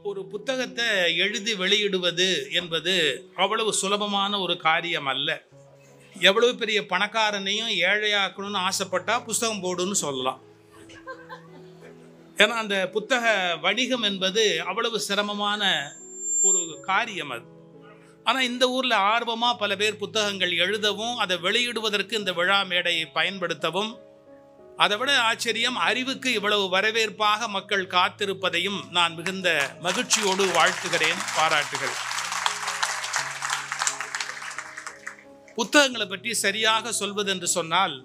ஒரு புத்தகத்தை எழுதி வெளியிடுவது என்பது அவ்வளவு சுலபமான ஒரு காரியம் அல்ல எவ்வளவு பெரிய பணக்காரனையும் ஏழையாக்கணும்னு ஆசைப்பட்டா புஸ்தகம் போடுன்னு சொல்லலாம் ஏன்னா அந்த புத்தக வணிகம் என்பது அவ்வளவு சிரமமான ஒரு காரியம் அது ஆனால் இந்த ஊரில் ஆர்வமாக பல பேர் புத்தகங்கள் எழுதவும் அதை வெளியிடுவதற்கு இந்த விழா மேடையை பயன்படுத்தவும் அதை விட ஆச்சரியம் அறிவுக்கு இவ்வளவு வரவேற்பாக மக்கள் காத்திருப்பதையும் நான் மிகுந்த மகிழ்ச்சியோடு வாழ்த்துகிறேன் பாராட்டுகிறேன் புத்தகங்களை பற்றி சரியாக சொல்வது என்று சொன்னால்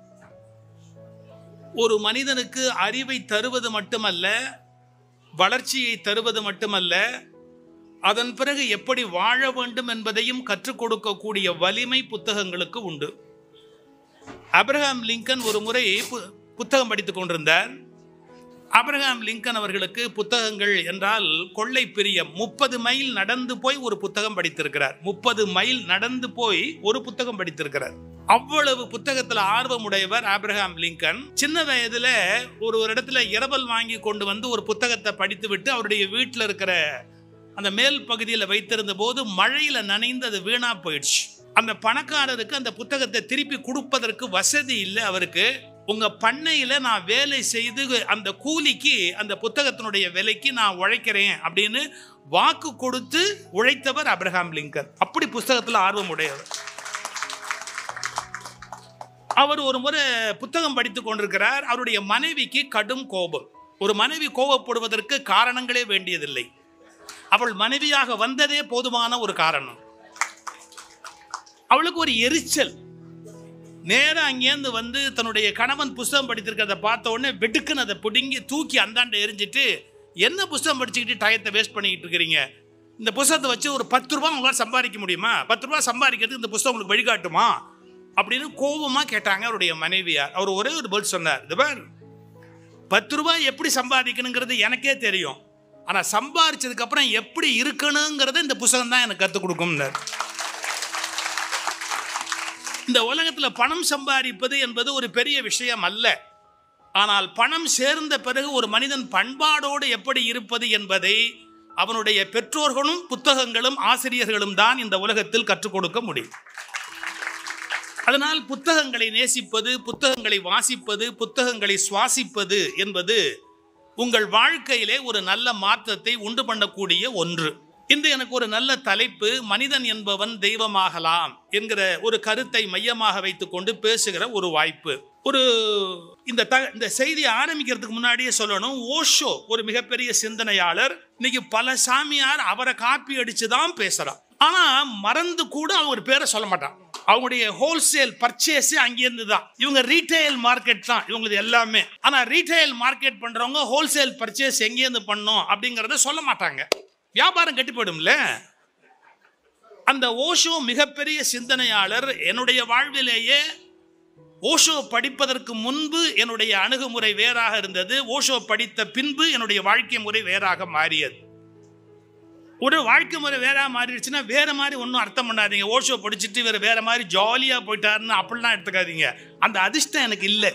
ஒரு மனிதனுக்கு அறிவை தருவது மட்டுமல்ல வளர்ச்சியை தருவது மட்டுமல்ல அதன் பிறகு எப்படி வாழ வேண்டும் என்பதையும் கற்றுக் கொடுக்கக்கூடிய வலிமை புத்தகங்களுக்கு உண்டு அப்ரஹாம் லிங்கன் ஒரு முறை பு- புத்தகம் படித்துக் கொண்டிருந்தார் அப்ரஹாம் லிங்கன் அவர்களுக்கு புத்தகங்கள் என்றால் கொள்ளை பிரியம் முப்பது மைல் நடந்து போய் ஒரு புத்தகம் படித்திருக்கிறார் முப்பது மைல் நடந்து போய் ஒரு புத்தகம் படித்திருக்கிறார் அவ்வளவு புத்தகத்துல ஆர்வமுடையவர் ஆப்ரஹாம் லிங்கன் சின்ன வயதுல ஒரு ஒரு இடத்துல இரவல் வாங்கி கொண்டு வந்து ஒரு புத்தகத்தை படித்து விட்டு அவருடைய வீட்டில் இருக்கிற அந்த மேல் பகுதியில் வைத்திருந்த போது மழையில நனைந்து அது வீணா போயிடுச்சு அந்த பணக்காரருக்கு அந்த புத்தகத்தை திருப்பி கொடுப்பதற்கு வசதி இல்லை அவருக்கு உங்க பண்ணையில நான் வேலை செய்து அந்த கூலிக்கு அந்த புத்தகத்தினுடைய விலைக்கு நான் உழைக்கிறேன் அப்படின்னு வாக்கு கொடுத்து உழைத்தவர் அப்ரஹாம் லிங்கன் அப்படி புஸ்தகத்துல ஆர்வம் உடையவர் அவர் ஒரு முறை புத்தகம் படித்துக் கொண்டிருக்கிறார் அவருடைய மனைவிக்கு கடும் கோபம் ஒரு மனைவி கோபப்படுவதற்கு காரணங்களே வேண்டியதில்லை அவள் மனைவியாக வந்ததே போதுமான ஒரு காரணம் அவளுக்கு ஒரு எரிச்சல் நேரா அங்கேருந்து வந்து தன்னுடைய கணவன் புஸ்தகம் படித்திருக்கிறத பார்த்த உடனே வெடுக்குன்னு அதை பிடுங்கி தூக்கி அந்தாண்ட எரிஞ்சிட்டு என்ன புஸ்தகம் படிச்சுக்கிட்டு டயத்தை வேஸ்ட் பண்ணிக்கிட்டு இருக்கிறீங்க இந்த புஸ்தகத்தை வச்சு ஒரு பத்து ரூபா உங்களால் சம்பாதிக்க முடியுமா பத்து ரூபா சம்பாதிக்கிறதுக்கு இந்த புஸ்தகம் உங்களுக்கு வழிகாட்டுமா அப்படின்னு கோபமாக கேட்டாங்க அவருடைய மனைவியார் அவர் ஒரே ஒரு பதில் சொன்னார் இது பார் பத்து ரூபாய் எப்படி சம்பாதிக்கணுங்கிறது எனக்கே தெரியும் ஆனால் சம்பாதிச்சதுக்கு அப்புறம் எப்படி இருக்கணுங்கிறத இந்த புஸ்தகம் தான் எனக்கு கற்றுக் கொடுக்கும்னார் இந்த உலகத்தில் பணம் சம்பாதிப்பது என்பது ஒரு பெரிய விஷயம் அல்ல ஆனால் பணம் சேர்ந்த பிறகு ஒரு மனிதன் பண்பாடோடு எப்படி இருப்பது என்பதை அவனுடைய பெற்றோர்களும் புத்தகங்களும் ஆசிரியர்களும் தான் இந்த உலகத்தில் கற்றுக் கொடுக்க முடியும் அதனால் புத்தகங்களை நேசிப்பது புத்தகங்களை வாசிப்பது புத்தகங்களை சுவாசிப்பது என்பது உங்கள் வாழ்க்கையிலே ஒரு நல்ல மாற்றத்தை உண்டு பண்ணக்கூடிய ஒன்று இன்று எனக்கு ஒரு நல்ல தலைப்பு மனிதன் என்பவன் தெய்வமாகலாம் என்கிற ஒரு கருத்தை மையமாக வைத்துக்கொண்டு பேசுகிற ஒரு வாய்ப்பு ஒரு இந்த த இந்த செய்தியை ஆரம்பிக்கிறதுக்கு முன்னாடியே சொல்லணும் ஓஷோ ஒரு மிகப்பெரிய சிந்தனையாளர் இன்னைக்கு பல சாமியார் அவரை காப்பி அடிச்சு தான் பேசுறான் ஆனா மறந்து கூட அவங்க ஒரு பேரை சொல்ல மாட்டான் அவங்களுடைய ஹோல்சேல் பர்ச்சேஸ் அங்கேருந்து தான் இவங்க ரீட்டைல் மார்க்கெட் தான் இவங்களுக்கு எல்லாமே ஆனா ரீட்டைல் மார்க்கெட் பண்றவங்க ஹோல்சேல் பர்ச்சேஸ் எங்கேருந்து பண்ணோம் அப்படிங்கறத சொல்ல மாட்டாங்க வியாபாரம் கட்டி போயிடும்ல அந்த ஓஷோ மிகப்பெரிய சிந்தனையாளர் என்னுடைய வாழ்விலேயே ஓஷோ படிப்பதற்கு முன்பு என்னுடைய அணுகுமுறை வேறாக இருந்தது ஓஷோ படித்த பின்பு என்னுடைய வாழ்க்கை முறை வேறாக மாறியது ஒரு வாழ்க்கை முறை வேற மாறிடுச்சுன்னா வேற மாதிரி ஒன்றும் அர்த்தம் பண்ணாதீங்க ஓஷோ படிச்சுட்டு இவர் வேற மாதிரி ஜாலியாக போயிட்டாருன்னு அப்படிலாம் எடுத்துக்காதீங்க அந்த அதிர்ஷ்டம் எனக்கு இல்லை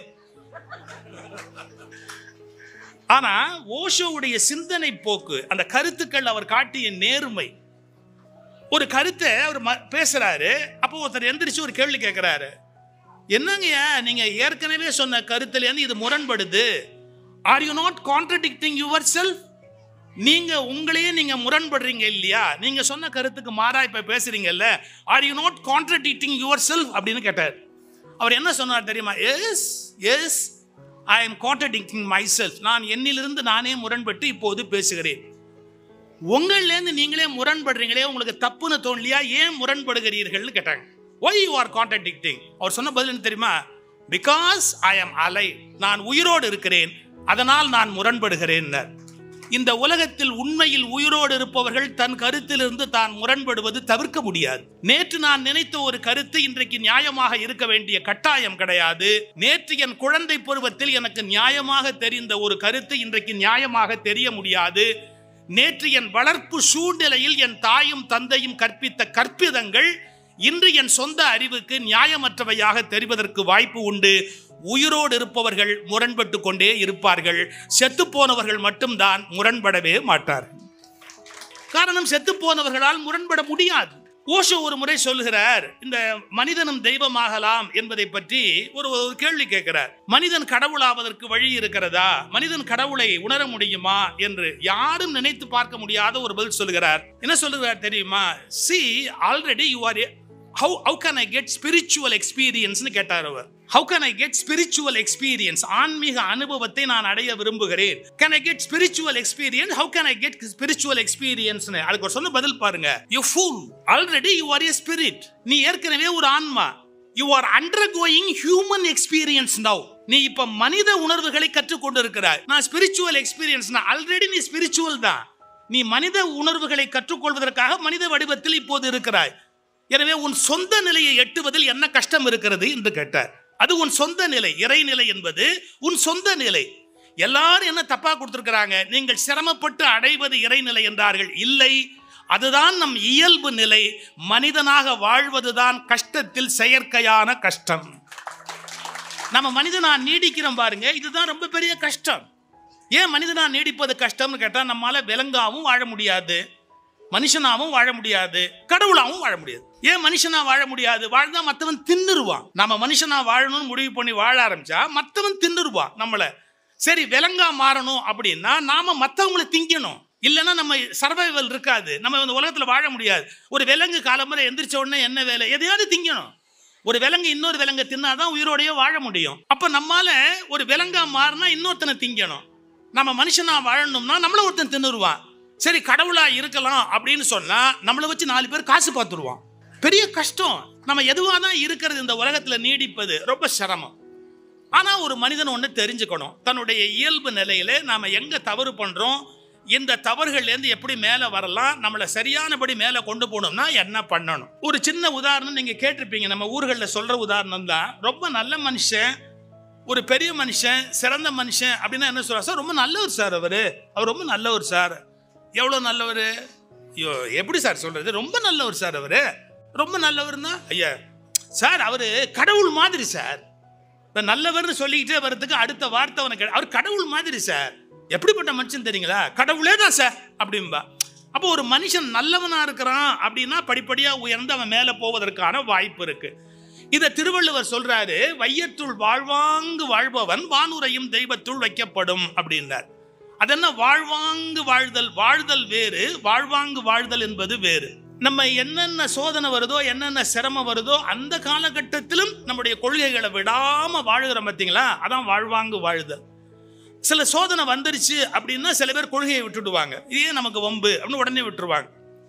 ஆனா ஓஷோவுடைய சிந்தனை போக்கு அந்த கருத்துக்கள் அவர் காட்டிய நேர்மை ஒரு கருத்தை அவர் ம- பேசுறாரு அப்போ ஒருத்தர் எந்திரிச்சு ஒரு கேள்வி கேட்கிறாரு என்னங்கய்யா நீங்க ஏற்கனவே சொன்ன கருத்துலேருந்து இது முரண்படுது are you not contradicting yourself நீங்க உங்களையே நீங்க முரண்படுறீங்க இல்லையா நீங்க சொன்ன கருத்துக்கு மாறா இப்ப பேசுறீங்கல்ல are you not contradicting yourself அப்படின்னு கேட்டார் அவர் என்ன சொன்னார் தெரியுமா yes yes I am contradicting myself நான் என்னிலிருந்து நானே முரண்பட்டு இப்போது பேசுகிறேன் உங்கள்லேருந்து நீங்களே முரண்படுறீங்களே உங்களுக்கு தப்புன்னு தோணலையா ஏன் முரண்படுகிறீர்கள்னு கேட்டாங்க ஒய் யூ ஆர் கான்ட்ரடிக்டிங் அவர் சொன்ன பதில் என்ன தெரியுமா பிகாஸ் ஐ am alive நான் உயிரோடு இருக்கிறேன் அதனால் நான் முரண்படுகிறேன் இந்த உலகத்தில் உண்மையில் உயிரோடு இருப்பவர்கள் தன் கருத்திலிருந்து தான் முரண்படுவது தவிர்க்க முடியாது நேற்று நான் நினைத்த ஒரு கருத்து இன்றைக்கு நியாயமாக இருக்க வேண்டிய கட்டாயம் கிடையாது நேற்று என் குழந்தை பருவத்தில் எனக்கு நியாயமாக தெரிந்த ஒரு கருத்து இன்றைக்கு நியாயமாக தெரிய முடியாது நேற்று என் வளர்ப்பு சூழ்நிலையில் என் தாயும் தந்தையும் கற்பித்த கற்பிதங்கள் இன்று என் சொந்த அறிவுக்கு நியாயமற்றவையாக தெரிவதற்கு வாய்ப்பு உண்டு உயிரோடு இருப்பவர்கள் முரண்பட்டு கொண்டே இருப்பார்கள் செத்து போனவர்கள் மட்டும்தான் முரண்படவே மாட்டார்கள் காரணம் செத்து போனவர்களால் முரண்பட முடியாது ஓஷோ ஒரு முறை சொல்லுகிறார் இந்த மனிதனும் தெய்வமாகலாம் என்பதை பற்றி ஒரு ஒரு கேள்வி கேட்கிறார் மனிதன் கடவுளாவதற்கு வழி இருக்கிறதா மனிதன் கடவுளை உணர முடியுமா என்று யாரும் நினைத்து பார்க்க முடியாத ஒரு பதில் சொல்லுகிறார் என்ன சொல்லுகிறார் தெரியுமா see already you are how how can I get spiritual எக்ஸ்பீரியன்ஸ்னு கேட்டார் அவர் how can I get spiritual experience ஆன்மீக அனுபவத்தை நான் அடைய விரும்புகிறேன் can I get spiritual experience how can I get spiritual எக்ஸ்பீரியன்ஸ்னு அதுக்கு ஒரு சொன்ன பதில் பாருங்க you fool already you are a spirit நீ ஏற்கனவே ஒரு ஆன்மா you are undergoing human experience now நீ இப்ப மனித உணர்வுகளை கற்றுக்கொண்டு இருக்கிறாய் நான் ஸ்பிரிச்சுவல் எக்ஸ்பீரியன்ஸ் ஆல்ரெடி நீ ஸ்பிரிச்சுவல் தான் நீ மனித உணர்வுகளை கற்றுக்கொள்வதற்காக மனித வடிவத்தில் இப்போது இருக்கிறாய் எனவே உன் சொந்த நிலையை எட்டுவதில் என்ன கஷ்டம் இருக்கிறது என்று கேட்டார் அது உன் சொந்த நிலை இறைநிலை என்பது உன் சொந்த நிலை எல்லாரும் என்ன தப்பா கொடுத்திருக்கிறாங்க நீங்கள் சிரமப்பட்டு அடைவது இறைநிலை என்றார்கள் இல்லை அதுதான் நம் இயல்பு நிலை மனிதனாக வாழ்வதுதான் கஷ்டத்தில் செயற்கையான கஷ்டம் நம்ம மனிதனா நீடிக்கிறோம் பாருங்க இதுதான் ரொம்ப பெரிய கஷ்டம் ஏன் மனிதனா நீடிப்பது கஷ்டம்னு கேட்டா நம்மால விலங்காவும் வாழ முடியாது மனுஷனாவும் வாழ முடியாது கடவுளாவும் வாழ முடியாது ஏன் மனுஷனா வாழ முடியாது வாழ்ந்தா மத்தவன் தின்னுருவான் நம்ம மனுஷனா வாழணும்னு முடிவு பண்ணி வாழ ஆரம்பிச்சா மத்தவன் தின்னுருவான் நம்மள சரி விலங்கா மாறணும் அப்படின்னா நாம மத்தவங்களை திங்கணும் இல்லைன்னா நம்ம சர்வைவல் இருக்காது நம்ம இந்த உலகத்துல வாழ முடியாது ஒரு விலங்கு காலம்பரை எந்திரிச்ச உடனே என்ன வேலை எதையாவது திங்கணும் ஒரு விலங்கு இன்னொரு விலங்கை தின்னாதான் உயிரோடய வாழ முடியும் அப்ப நம்மால ஒரு விலங்கா மாறினா இன்னொருத்தனை திங்கணும் நம்ம மனுஷனா வாழணும்னா நம்மள ஒருத்தன் தின்னுருவான் சரி கடவுளா இருக்கலாம் அப்படின்னு சொன்னா நம்மளை வச்சு நாலு பேர் காசு பார்த்துருவான் பெரிய கஷ்டம் நம்ம எதுவாக தான் இருக்கிறது இந்த உலகத்துல நீடிப்பது ரொம்ப சிரமம் ஆனா ஒரு மனிதன் ஒன்று தெரிஞ்சுக்கணும் தன்னுடைய இயல்பு நிலையில நாம எங்க தவறு பண்றோம் இந்த தவறுகள்லேருந்து எப்படி மேலே வரலாம் நம்மளை சரியானபடி மேலே கொண்டு போகணும்னா என்ன பண்ணணும் ஒரு சின்ன உதாரணம் நீங்க கேட்டிருப்பீங்க நம்ம ஊர்களில் சொல்ற உதாரணம் தான் ரொம்ப நல்ல மனுஷன் ஒரு பெரிய மனுஷன் சிறந்த மனுஷன் அப்படின்னா என்ன சொல்றாரு சார் ரொம்ப நல்லவர் சார் அவர் அவர் ரொம்ப நல்லவர் சார் எவ்வளோ நல்லவர் ஐயோ எப்படி சார் சொல்றது ரொம்ப நல்லவர் சார் அவர் ரொம்ப நல்லவர்னா ஐயா சார் அவர் கடவுள் மாதிரி சார் இப்போ நல்லவர்னு சொல்லிக்கிட்டே வர்றதுக்கு அடுத்த வார்த்தை உனக்கு அவர் கடவுள் மாதிரி சார் எப்படிப்பட்ட மனுஷன் தெரியுங்களா கடவுளே தான் சார் அப்படிம்பா அப்போ ஒரு மனுஷன் நல்லவனா இருக்கிறான் அப்படின்னா படிப்படியா உயர்ந்து அவன் மேலே போவதற்கான வாய்ப்பு இருக்கு இதை திருவள்ளுவர் சொல்றாரு வையத்துள் வாழ்வாங்கு வாழ்பவன் வானுரையும் தெய்வத்துள் வைக்கப்படும் அப்படின்றார் அதென்ன வாழ்வாங்கு வாழ்தல் வாழ்தல் வேறு வாழ்வாங்கு வாழ்தல் என்பது வேறு நம்ம என்னென்ன சோதனை வருதோ என்னென்ன சிரமம் வருதோ அந்த காலகட்டத்திலும் நம்முடைய கொள்கைகளை விடாம வாழுகிறோம் பார்த்தீங்களா அதான் வாழ்வாங்கு வாழ்தல் சில சோதனை வந்துருச்சு அப்படின்னா சில பேர் கொள்கையை விட்டுடுவாங்க இதே நமக்கு வம்பு அப்படின்னு உடனே விட்டுருவாங்க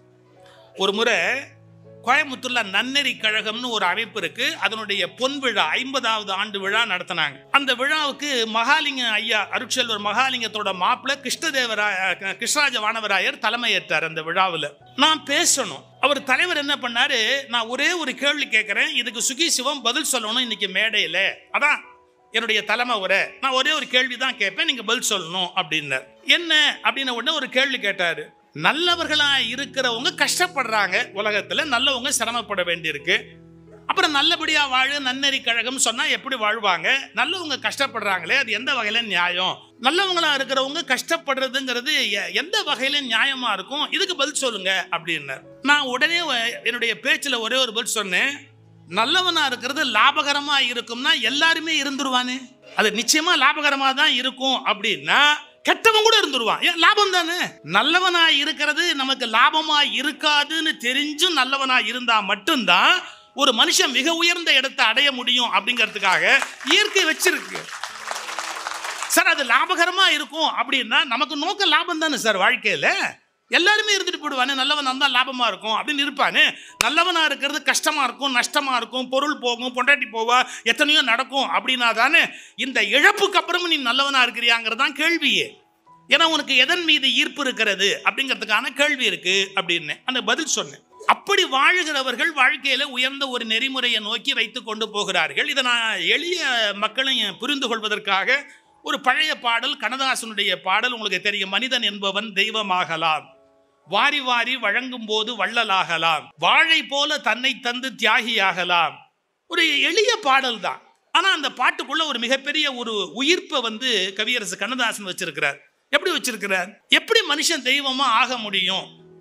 ஒரு முறை கோயம்புத்தூர்ல நன்னெறி கழகம்னு ஒரு அமைப்பு இருக்கு அதனுடைய பொன் விழா ஐம்பதாவது ஆண்டு விழா நடத்தினாங்க அந்த விழாவுக்கு மகாலிங்க ஐயா அருட்செல்வர் மகாலிங்கத்தோட மாப்பிள்ள கிருஷ்ணதேவராய கிருஷ்ணராஜ வானவராயர் தலைமையேற்றார் அந்த விழாவில் நான் பேசணும் அவர் தலைவர் என்ன பண்ணாரு நான் ஒரே ஒரு கேள்வி கேட்கிறேன் இதுக்கு சுகி சிவம் பதில் சொல்லணும் இன்னைக்கு மேடையில் அதான் என்னுடைய தலைமை உரை நான் ஒரே ஒரு கேள்வி தான் கேட்பேன் நீங்க பதில் சொல்லணும் அப்படின்னார் என்ன அப்படின்னு உடனே ஒரு கேள்வி கேட்டாரு நல்லவர்களா இருக்கிறவங்க கஷ்டப்படுறாங்க உலகத்துல நல்லவங்க சிரமப்பட வேண்டியிருக்கு அப்புறம் நல்லபடியா வாழு நன்னெறி கழகம் சொன்னா எப்படி வாழ்வாங்க நல்லவங்க கஷ்டப்படுறாங்களே அது எந்த வகையில நியாயம் நல்லவங்களா இருக்கிறவங்க கஷ்டப்படுறதுங்கிறது எ- எந்த வகையில நியாயமா இருக்கும் இதுக்கு பதில் சொல்லுங்க அப்படின்னார் நான் உடனே வ- என்னுடைய பேச்சுல ஒரே ஒரு பதில் சொன்னேன் நல்லவனா இருக்கிறது லாபகரமா இருக்கும்னா எல்லாருமே இருந்துருவானே அது நிச்சயமா லாபகரமா தான் இருக்கும் அப்படின்னா கெட்டவன் கூட இருந்துருவான் ஏன் லாபம் தானே நல்லவனா இருக்கிறது நமக்கு லாபமா இருக்காதுன்னு தெரிஞ்சும் நல்லவனா இருந்தா மட்டும்தான் ஒரு மனுஷன் மிக உயர்ந்த இடத்தை அடைய முடியும் அப்படிங்கிறதுக்காக இயற்கை வச்சிருக்கு சார் அது லாபகரமா இருக்கும் அப்படின்னா நமக்கு நோக்க லாபம் தானே சார் வாழ்க்கையில எல்லாருமே இருந்துட்டு போயிடுவானே நல்லவன் தான் லாபமா இருக்கும் அப்படின்னு இருப்பானே நல்லவனா இருக்கிறது கஷ்டமா இருக்கும் நஷ்டமா இருக்கும் பொருள் போகும் பொண்டாட்டி போவா எத்தனையோ நடக்கும் அப்படின்னா தானே இந்த இழப்புக்கு அப்புறமும் நீ நல்லவனா இருக்கிறியாங்கிறது தான் கேள்வியே ஏன்னா உனக்கு எதன் மீது ஈர்ப்பு இருக்கிறது அப்படிங்கிறதுக்கான கேள்வி இருக்கு அப்படின்னு அந்த பதில் சொன்னேன் அப்படி வாழுகிறவர்கள் வாழ்க்கையில உயர்ந்த ஒரு நெறிமுறையை நோக்கி வைத்து கொண்டு போகிறார்கள் இதை நான் எளிய மக்களையும் புரிந்து கொள்வதற்காக ஒரு பழைய பாடல் கண்ணதாசனுடைய பாடல் உங்களுக்கு தெரியும் மனிதன் என்பவன் தெய்வமாகலாம் வாரி வாரி வழங்கும் போது வள்ளலாகலாம் வாழை போல தன்னை தந்து தியாகியாகலாம் ஒரு எளிய பாடல் தான் ஆனா அந்த பாட்டுக்குள்ள ஒரு மிகப்பெரிய ஒரு உயிர்ப்பை வந்து கவியரசு கண்ணதாசன் வச்சிருக்கிறார் எப்படி வச்சிருக்கிறார் எப்படி மனுஷன் தெய்வமா ஆக முடியும்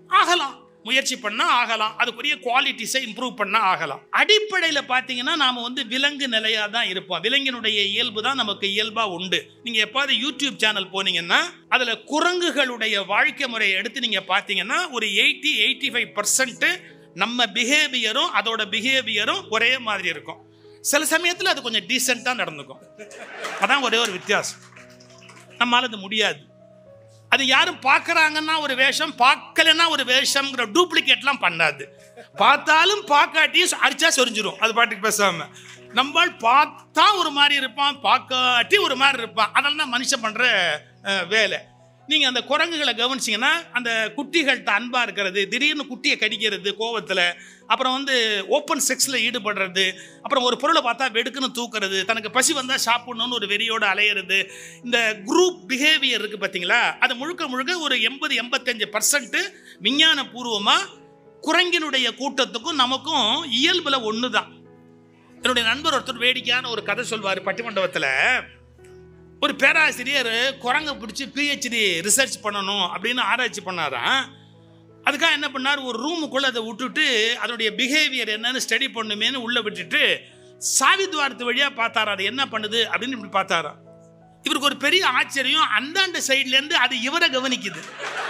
ஆகலாம் முயற்சி பண்ணா ஆகலாம் அதுக்குரிய குவாலிட்டிஸை இம்ப்ரூவ் பண்ணா ஆகலாம் அடிப்படையில் பார்த்தீங்கன்னா நாம வந்து விலங்கு நிலையா தான் இருப்போம் விலங்கினுடைய இயல்பு தான் நமக்கு இயல்பா உண்டு நீங்க எப்பாவது யூடியூப் சேனல் போனீங்கன்னா அதுல குரங்குகளுடைய வாழ்க்கை முறையை எடுத்து நீங்க பார்த்தீங்கன்னா ஒரு எயிட்டி எயிட்டி ஃபைவ் நம்ம பிஹேவியரும் அதோட பிஹேவியரும் ஒரே மாதிரி இருக்கும் சில சமயத்தில் அது கொஞ்சம் டீசெண்டாக நடந்துக்கும் அதான் ஒரே ஒரு வித்தியாசம் நம்மளால அது முடியாது அது யாரும் பார்க்கறாங்கன்னா ஒரு வேஷம் பார்க்கலன்னா ஒரு வேஷம்ங்கிற டூப்ளிகேட்லாம் பண்ணாது பார்த்தாலும் பார்க்காட்டியும் அடிச்சா சொரிஞ்சிரும் அது பாட்டுக்கு பேசாம நம்மால் பார்த்தா ஒரு மாதிரி இருப்பான் பார்க்காட்டி ஒரு மாதிரி இருப்பான் அதெல்லாம் தான் மனுஷன் பண்ற அஹ், வேலை நீங்க அந்த குரங்குகளை கவனிச்சீங்கன்னா அந்த குட்டிகள்கிட்ட அன்பா இருக்கிறது திடீர்னு குட்டியை கடிக்கிறது கோவத்துல அப்புறம் வந்து ஓப்பன் செக்ஸ்ல ஈடுபடுறது அப்புறம் ஒரு பொருளை பார்த்தா வெடுக்குன்னு தூக்குறது தனக்கு பசி வந்தா சாப்பிடணும்னு ஒரு வெறியோட அலையிறது இந்த குரூப் பிஹேவியர் இருக்கு பார்த்தீங்களா அது முழுக்க முழுக்க ஒரு எண்பது எண்பத்தஞ்சு பர்சன்ட் விஞ்ஞான பூர்வமா குரங்கினுடைய கூட்டத்துக்கும் நமக்கும் இயல்புல ஒன்று தான் என்னுடைய நண்பர் ஒருத்தர் வேடிக்கையான ஒரு கதை சொல்வார் பட்டிமண்டபத்தில் ஒரு பேராசிரியர் குரங்கை பிடிச்சி பிஹெச்டி ரிசர்ச் பண்ணணும் அப்படின்னு ஆராய்ச்சி பண்ணாராம் அதுக்காக என்ன பண்ணார் ஒரு ரூமுக்குள்ளே அதை விட்டுட்டு அதனுடைய பிஹேவியர் என்னன்னு ஸ்டடி பண்ணுமேன்னு உள்ளே விட்டுட்டு சாவி துவாரத்து வழியாக பார்த்தாரா அது என்ன பண்ணுது அப்படின்னு இப்படி பார்த்தாராம் இவருக்கு ஒரு பெரிய ஆச்சரியம் அந்தாண்ட சைட்லேருந்து அது இவரை கவனிக்குது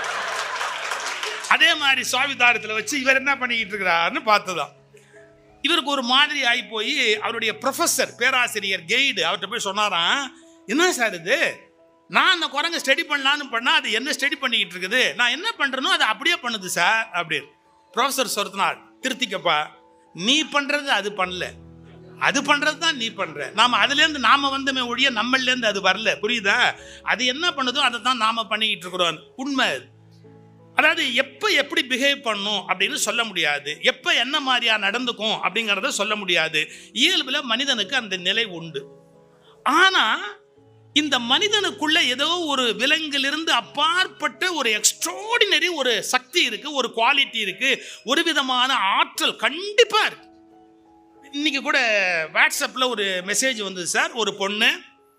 அதே மாதிரி சுவாமிதாரத்தில் வச்சு இவர் என்ன பண்ணிக்கிட்டு இருக்கிறாருன்னு பார்த்ததான் இவருக்கு ஒரு மாதிரி ஆகி போய் அவருடைய ப்ரொஃபஸர் பேராசிரியர் கைடு அவர்கிட்ட போய் சொன்னாராம் என்ன சார் இது நான் அந்த குரங்கை ஸ்டடி பண்ணலான்னு பண்ணா அது என்ன ஸ்டடி பண்ணிக்கிட்டு இருக்குது நான் என்ன பண்றேனோ அது அப்படியே பண்ணுது சார் அப்படின்னு ப்ரொஃபஸர் சொருத்தினார் திருத்திக்கப்பா நீ பண்றது அது பண்ணல அது பண்றது தான் நீ பண்ற நாம அதுல இருந்து நாம வந்தமே ஒழிய நம்மள இருந்து அது வரல புரியுதா அது என்ன பண்ணுதோ அதை தான் நாம பண்ணிக்கிட்டு இருக்கிறோம் உண்மை அது. அதாவது எப்போ எப்படி பிஹேவ் பண்ணும் அப்படின்னு சொல்ல முடியாது எப்போ என்ன மாதிரியா நடந்துக்கும் அப்படிங்கிறத சொல்ல முடியாது இயல்பில் மனிதனுக்கு அந்த நிலை உண்டு ஆனா இந்த மனிதனுக்குள்ள ஏதோ ஒரு விலங்கிலிருந்து அப்பாற்பட்ட ஒரு எக்ஸ்ட்ராடினரி ஒரு சக்தி இருக்கு ஒரு குவாலிட்டி இருக்கு ஒரு விதமான ஆற்றல் கண்டிப்பா இருக்கு இன்னைக்கு கூட வாட்ஸ்அப்ல ஒரு மெசேஜ் வந்தது சார் ஒரு பொண்ணு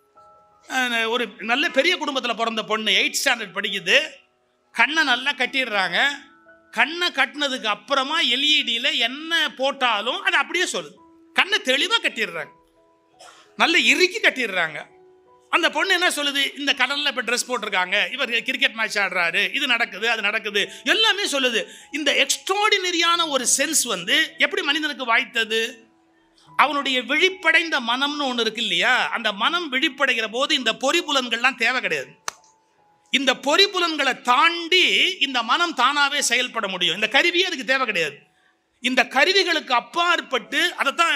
அஹ், ஒரு நல்ல பெரிய குடும்பத்தில் பிறந்த பொண்ணு எயிட் ஸ்டாண்டர்ட் படிக்குது கண்ணை நல்லா கட்டிடுறாங்க கண்ணை கட்டினதுக்கு அப்புறமா எல்இடியில் என்ன போட்டாலும் அது அப்படியே சொல்லுது கண்ணை தெளிவாக கட்டிடுறாங்க நல்ல இறுக்கி கட்டிடுறாங்க அந்த பொண்ணு என்ன சொல்லுது இந்த கடலில் இப்போ ட்ரெஸ் போட்டிருக்காங்க இவர் கிரிக்கெட் மேட்ச் ஆடுறாரு இது நடக்குது அது நடக்குது எல்லாமே சொல்லுது இந்த எக்ஸ்ட்ராடினரியான ஒரு சென்ஸ் வந்து எப்படி மனிதனுக்கு வாய்த்தது அவனுடைய விழிப்படைந்த மனம்னு ஒன்று இருக்கு இல்லையா அந்த மனம் விழிப்படைகிற போது இந்த பொறிபுலன்கள்லாம் தேவை கிடையாது இந்த பொறிபுலன்களை தாண்டி இந்த மனம் தானாவே செயல்பட முடியும் இந்த கருவியே அதுக்கு தேவை கிடையாது இந்த கருவிகளுக்கு அப்பாற்பட்டு அதைத்தான்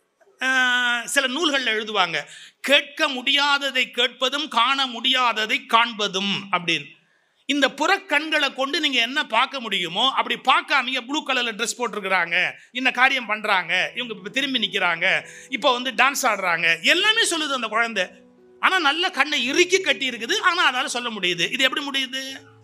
அஹ், சில நூல்களில் எழுதுவாங்க கேட்க முடியாததை கேட்பதும் காண முடியாததை காண்பதும் அப்படின்னு இந்த புறக்கண்களை கொண்டு நீங்க என்ன பார்க்க முடியுமோ அப்படி பார்க்காம ப்ளூ கலர்ல ட்ரெஸ் போட்டிருக்கிறாங்க இந்த காரியம் பண்றாங்க இவங்க இப்ப திரும்பி நிக்கிறாங்க இப்போ வந்து டான்ஸ் ஆடுறாங்க எல்லாமே சொல்லுது அந்த குழந்தை ஆனா நல்ல கண்ணை இறுக்கி கட்டி இருக்குது ஆனா அதால சொல்ல முடியுது இது எப்படி முடியுது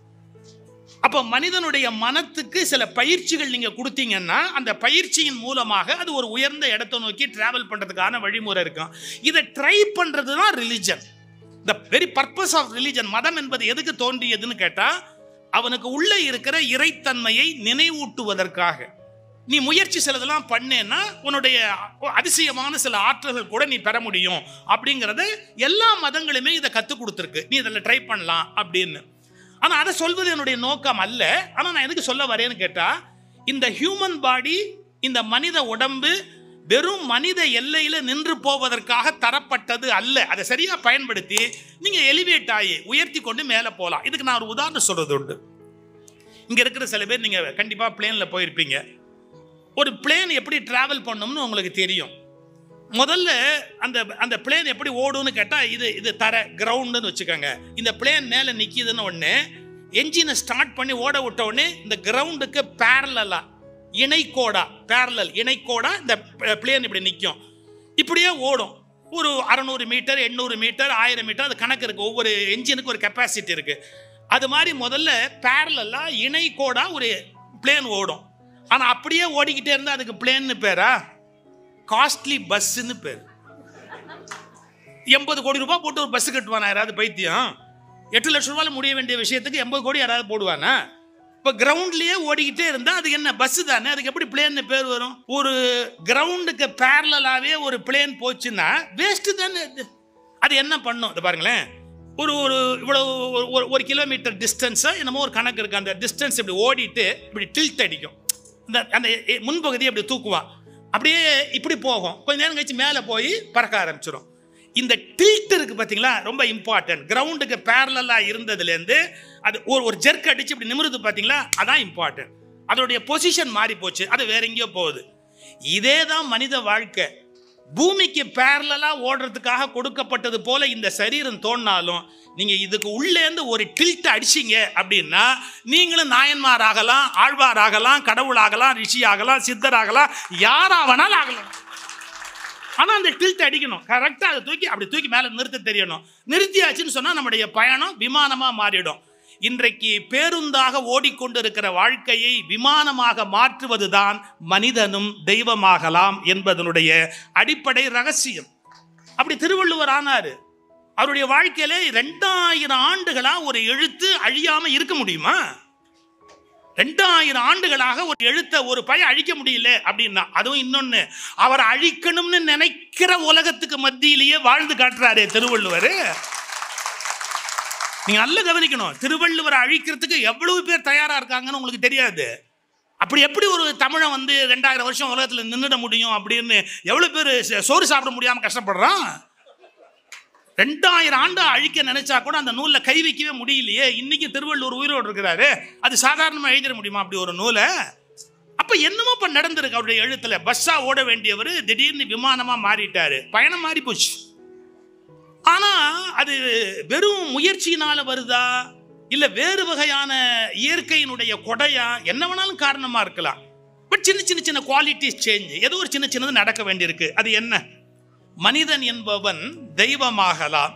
அப்போ மனிதனுடைய மனத்துக்கு சில பயிற்சிகள் நீங்க கொடுத்தீங்கன்னா அந்த பயிற்சியின் மூலமாக அது ஒரு உயர்ந்த இடத்தை நோக்கி டிராவல் பண்றதுக்கான வழிமுறை இருக்கும் இதை ட்ரை பண்றது தான் religion the very purpose of religion மதம் என்பது எதுக்கு தோன்றியதுன்னு கேட்டா அவனுக்கு உள்ளே இருக்கிற இறைத்தன்மையை நினைவூட்டுவதற்காக நீ முயற்சி சிலதெல்லாம் பண்ணேன்னா உன்னுடைய அதிசயமான சில ஆற்றல்கள் கூட நீ பெற முடியும் அப்படிங்கிறத எல்லா மதங்களுமே இதை கற்றுக் கொடுத்துருக்கு நீ இதில் ட்ரை பண்ணலாம் அப்படின்னு ஆனால் அதை சொல்வது என்னுடைய நோக்கம் அல்ல ஆனால் நான் எதுக்கு சொல்ல வரேன்னு கேட்டால் இந்த ஹியூமன் பாடி இந்த மனித உடம்பு வெறும் மனித எல்லையில நின்று போவதற்காக தரப்பட்டது அல்ல அதை சரியா பயன்படுத்தி நீங்க எலிவேட் ஆகி உயர்த்தி கொண்டு மேலே போகலாம் இதுக்கு நான் ஒரு உதாரணம் சொல்றது உண்டு இங்க இருக்கிற சில பேர் நீங்க கண்டிப்பா பிளேன்ல போயிருப்பீங்க ஒரு பிளேன் எப்படி டிராவல் பண்ணும்னு உங்களுக்கு தெரியும் முதல்ல அந்த அந்த பிளேன் எப்படி ஓடும்னு கேட்டால் இது இது தர கிரவுண்டுன்னு வச்சுக்கோங்க இந்த பிளேன் மேலே நிற்கிதுன்னு ஒன்று என்ஜினை ஸ்டார்ட் பண்ணி ஓட விட்ட உடனே இந்த கிரவுண்டுக்கு பேரலா இணைக்கோடா பேரலல் இணைக்கோடா இந்த பிளேன் இப்படி நிற்கும் இப்படியே ஓடும் ஒரு அறநூறு மீட்டர் எண்ணூறு மீட்டர் ஆயிரம் மீட்டர் அது கணக்கு இருக்குது ஒவ்வொரு என்ஜினுக்கு ஒரு கெப்பாசிட்டி இருக்குது அது மாதிரி முதல்ல பேரலெல்லாம் இணைக்கோடா ஒரு பிளேன் ஓடும் ஆனால் அப்படியே ஓடிக்கிட்டே இருந்தால் அதுக்கு பிளேன்னு பேரா காஸ்ட்லி பஸ்ஸுன்னு பேர் எண்பது கோடி ரூபாய் போட்டு ஒரு பஸ் கட்டுவானா யாராவது பைத்தியம் எட்டு லட்ச ரூபாயில் முடிய வேண்டிய விஷயத்துக்கு எண்பது கோடி யாராவது போடுவானா இப்போ கிரவுண்ட்லயே ஓடிக்கிட்டே இருந்தா அதுக்கு என்ன பஸ் தானே அதுக்கு எப்படி பிளேன் பேர் வரும் ஒரு கிரவுண்டுக்கு பேரலாவே ஒரு பிளேன் போச்சுன்னா வேஸ்ட் தானே அது அது என்ன பண்ணும் இது பாருங்களேன் ஒரு ஒரு இவ்வளவு ஒரு- ஒரு ஒரு கிலோமீட்டர் டிஸ்டன்ஸோ என்னமோ ஒரு கணக்கு இருக்கு அந்த டிஸ்டன்ஸ் இப்படி ஓடிட்டு இப்படி டில்ட் அடிக்கும் அந்த அந்த எ- முன்பகுதியை அப்படி தூக்குவான் அப்படியே இப்படி போகும் கொஞ்ச நேரம் கழிச்சு மேலே போய் பறக்க ஆரம்பிச்சிடும் இந்த டில்ட் இருக்கு பார்த்தீங்களா ரொம்ப இம்பார்ட்டன்ட் கிரவுண்டுக்கு பேரலாக இருந்ததுலேருந்து அது ஒரு ஒரு ஜெர்க் அடிச்சு இப்படி நிமிருது பார்த்தீங்களா அதான் இம்பார்ட்டன்ட் அதோடைய பொசிஷன் மாறி போச்சு அது வேற எங்கேயோ போகுது இதே தான் மனித வாழ்க்கை பூமிக்கு பேரலா ஓடுறதுக்காக கொடுக்கப்பட்டது போல இந்த சரீரம் தோணினாலும் நீங்க இதுக்கு உள்ளேந்து ஒரு டில்ட் அடிச்சீங்க அப்படின்னா நீங்களும் நாயன்மார் ஆகலாம் ஆழ்வார் ஆகலாம் கடவுள் ஆகலாம் ரிஷி ஆகலாம் சித்தர் ஆகலாம் யாரா வேணாலும் ஆகலாம் ஆனா அந்த டில்ட் அடிக்கணும் கரெக்டா அதை தூக்கி அப்படி தூக்கி மேல நிறுத்த தெரியணும் நிறுத்தியாச்சுன்னு சொன்னா நம்முடைய பயணம் விமானமா மாறிடும் இன்றைக்கு பேருந்தாக ஓடிக்கொண்டிருக்கிற வாழ்க்கையை விமானமாக மாற்றுவதுதான் மனிதனும் தெய்வமாகலாம் என்பதனுடைய அடிப்படை ரகசியம் அப்படி திருவள்ளுவர் ஆனாரு அவருடைய வாழ்க்கையில ரெண்டாயிரம் ஆண்டுகளா ஒரு எழுத்து அழியாம இருக்க முடியுமா ரெண்டாயிரம் ஆண்டுகளாக ஒரு எழுத்த ஒரு பய அழிக்க முடியல அப்படின்னா அதுவும் இன்னொன்னு அவர் அழிக்கணும்னு நினைக்கிற உலகத்துக்கு மத்தியிலேயே வாழ்ந்து காட்டுறாரே திருவள்ளுவர் நீங்க நல்லா கவனிக்கணும் திருவள்ளுவரை அழிக்கிறதுக்கு எவ்வளவு பேர் தயாரா இருக்காங்கன்னு உங்களுக்கு தெரியாது அப்படி எப்படி ஒரு தமிழன் வந்து ரெண்டாயிரம் வருஷம் உலகத்துல நின்றுட முடியும் அப்படின்னு எவ்வளவு பேர் சோறு சாப்பிட முடியாம கஷ்டப்படுறான் ரெண்டாயிரம் ஆண்டு அழிக்க நினைச்சா கூட அந்த நூல்ல கை வைக்கவே முடியலையே இன்னைக்கு திருவள்ளுவர் உயிரோடு இருக்கிறாரு அது சாதாரணமா எழுதிட முடியுமா அப்படி ஒரு நூலை அப்ப என்னமோ இப்ப நடந்திருக்கு அவருடைய எழுத்துல பஸ்ஸா ஓட வேண்டியவர் திடீர்னு விமானமா மாறிட்டாரு பயணம் மாறி போச்சு ஆனா அது வெறும் முயற்சியினால வருதா இல்ல வேறு வகையான இயற்கையினுடைய கொடையா என்ன வேணாலும் காரணமா இருக்கலாம் பட் சின்ன சின்ன சின்ன குவாலிட்டிஸ் சேஞ்ச் ஏதோ ஒரு சின்ன சின்னது நடக்க வேண்டியிருக்கு அது என்ன மனிதன் என்பவன் தெய்வமாகலாம்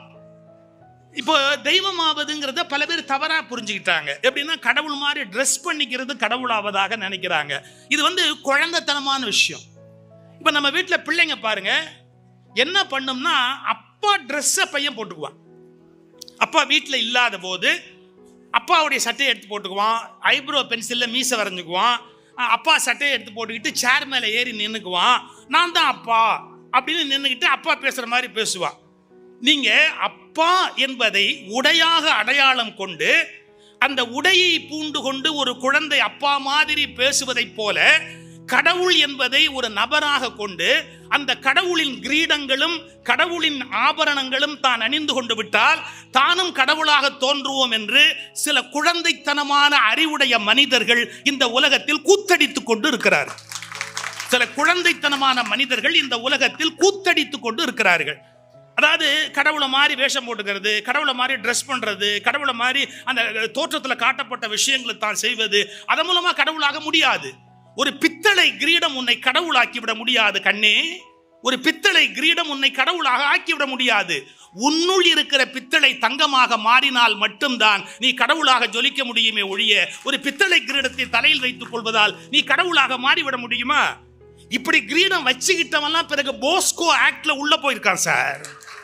இப்போ தெய்வமாவதுங்கிறத பல பேர் தவறா புரிஞ்சுக்கிட்டாங்க எப்படின்னா கடவுள் மாதிரி ட்ரெஸ் பண்ணிக்கிறது கடவுளாவதாக நினைக்கிறாங்க இது வந்து குழந்தைத்தனமான விஷயம் இப்போ நம்ம வீட்டில் பிள்ளைங்க பாருங்க என்ன பண்ணும்னா அப்பா ட்ரெஸ்ஸை பையன் போட்டுக்குவான் அப்பா வீட்டில் இல்லாத போது அப்பாவுடைய சட்டையை எடுத்து போட்டுக்குவான் ஐப்ரோ பென்சிலில் மீசை வரைஞ்சுக்குவான் அஹ் அப்பா சட்டையை எடுத்து போட்டுக்கிட்டு சேர் மேலே ஏறி நின்றுக்குவான் நான் தான் அப்பா அப்படின்னு நின்றுக்கிட்டு அப்பா பேசுகிற மாதிரி பேசுவான் நீங்கள் அப்பா என்பதை உடையாக அடையாளம் கொண்டு அந்த உடையை பூண்டு கொண்டு ஒரு குழந்தை அப்பா மாதிரி பேசுவதைப் போல கடவுள் என்பதை ஒரு நபராக கொண்டு அந்த கடவுளின் கிரீடங்களும் கடவுளின் ஆபரணங்களும் தான் அணிந்து கொண்டு விட்டால் தானும் கடவுளாக தோன்றுவோம் என்று சில குழந்தைத்தனமான அறிவுடைய மனிதர்கள் இந்த உலகத்தில் கூத்தடித்துக் கொண்டு இருக்கிறார் சில குழந்தைத்தனமான மனிதர்கள் இந்த உலகத்தில் கூத்தடித்துக் கொண்டு இருக்கிறார்கள் அதாவது கடவுளை மாதிரி வேஷம் போட்டுக்கிறது கடவுளை மாதிரி ட்ரெஸ் பண்றது கடவுளை மாதிரி அந்த தோற்றத்தில் காட்டப்பட்ட விஷயங்களை தான் செய்வது அதன் மூலமா கடவுளாக முடியாது ஒரு பித்தளை கிரீடம் உன்னை கடவுளாக்கி விட முடியாது கண்ணே ஒரு பித்தளை கிரீடம் உன்னை கடவுளாக ஆக்கிவிட முடியாது உன்னுள் இருக்கிற பித்தளை தங்கமாக மாறினால் மட்டும்தான் நீ கடவுளாக ஜொலிக்க முடியுமே ஒழிய ஒரு பித்தளை கிரீடத்தை தலையில் வைத்துக் கொள்வதால் நீ கடவுளாக மாறிவிட முடியுமா இப்படி கிரீடம் வச்சுக்கிட்டவன்லாம் பிறகு போஸ்கோ ஆக்ட்ல உள்ள போயிருக்கான் சார்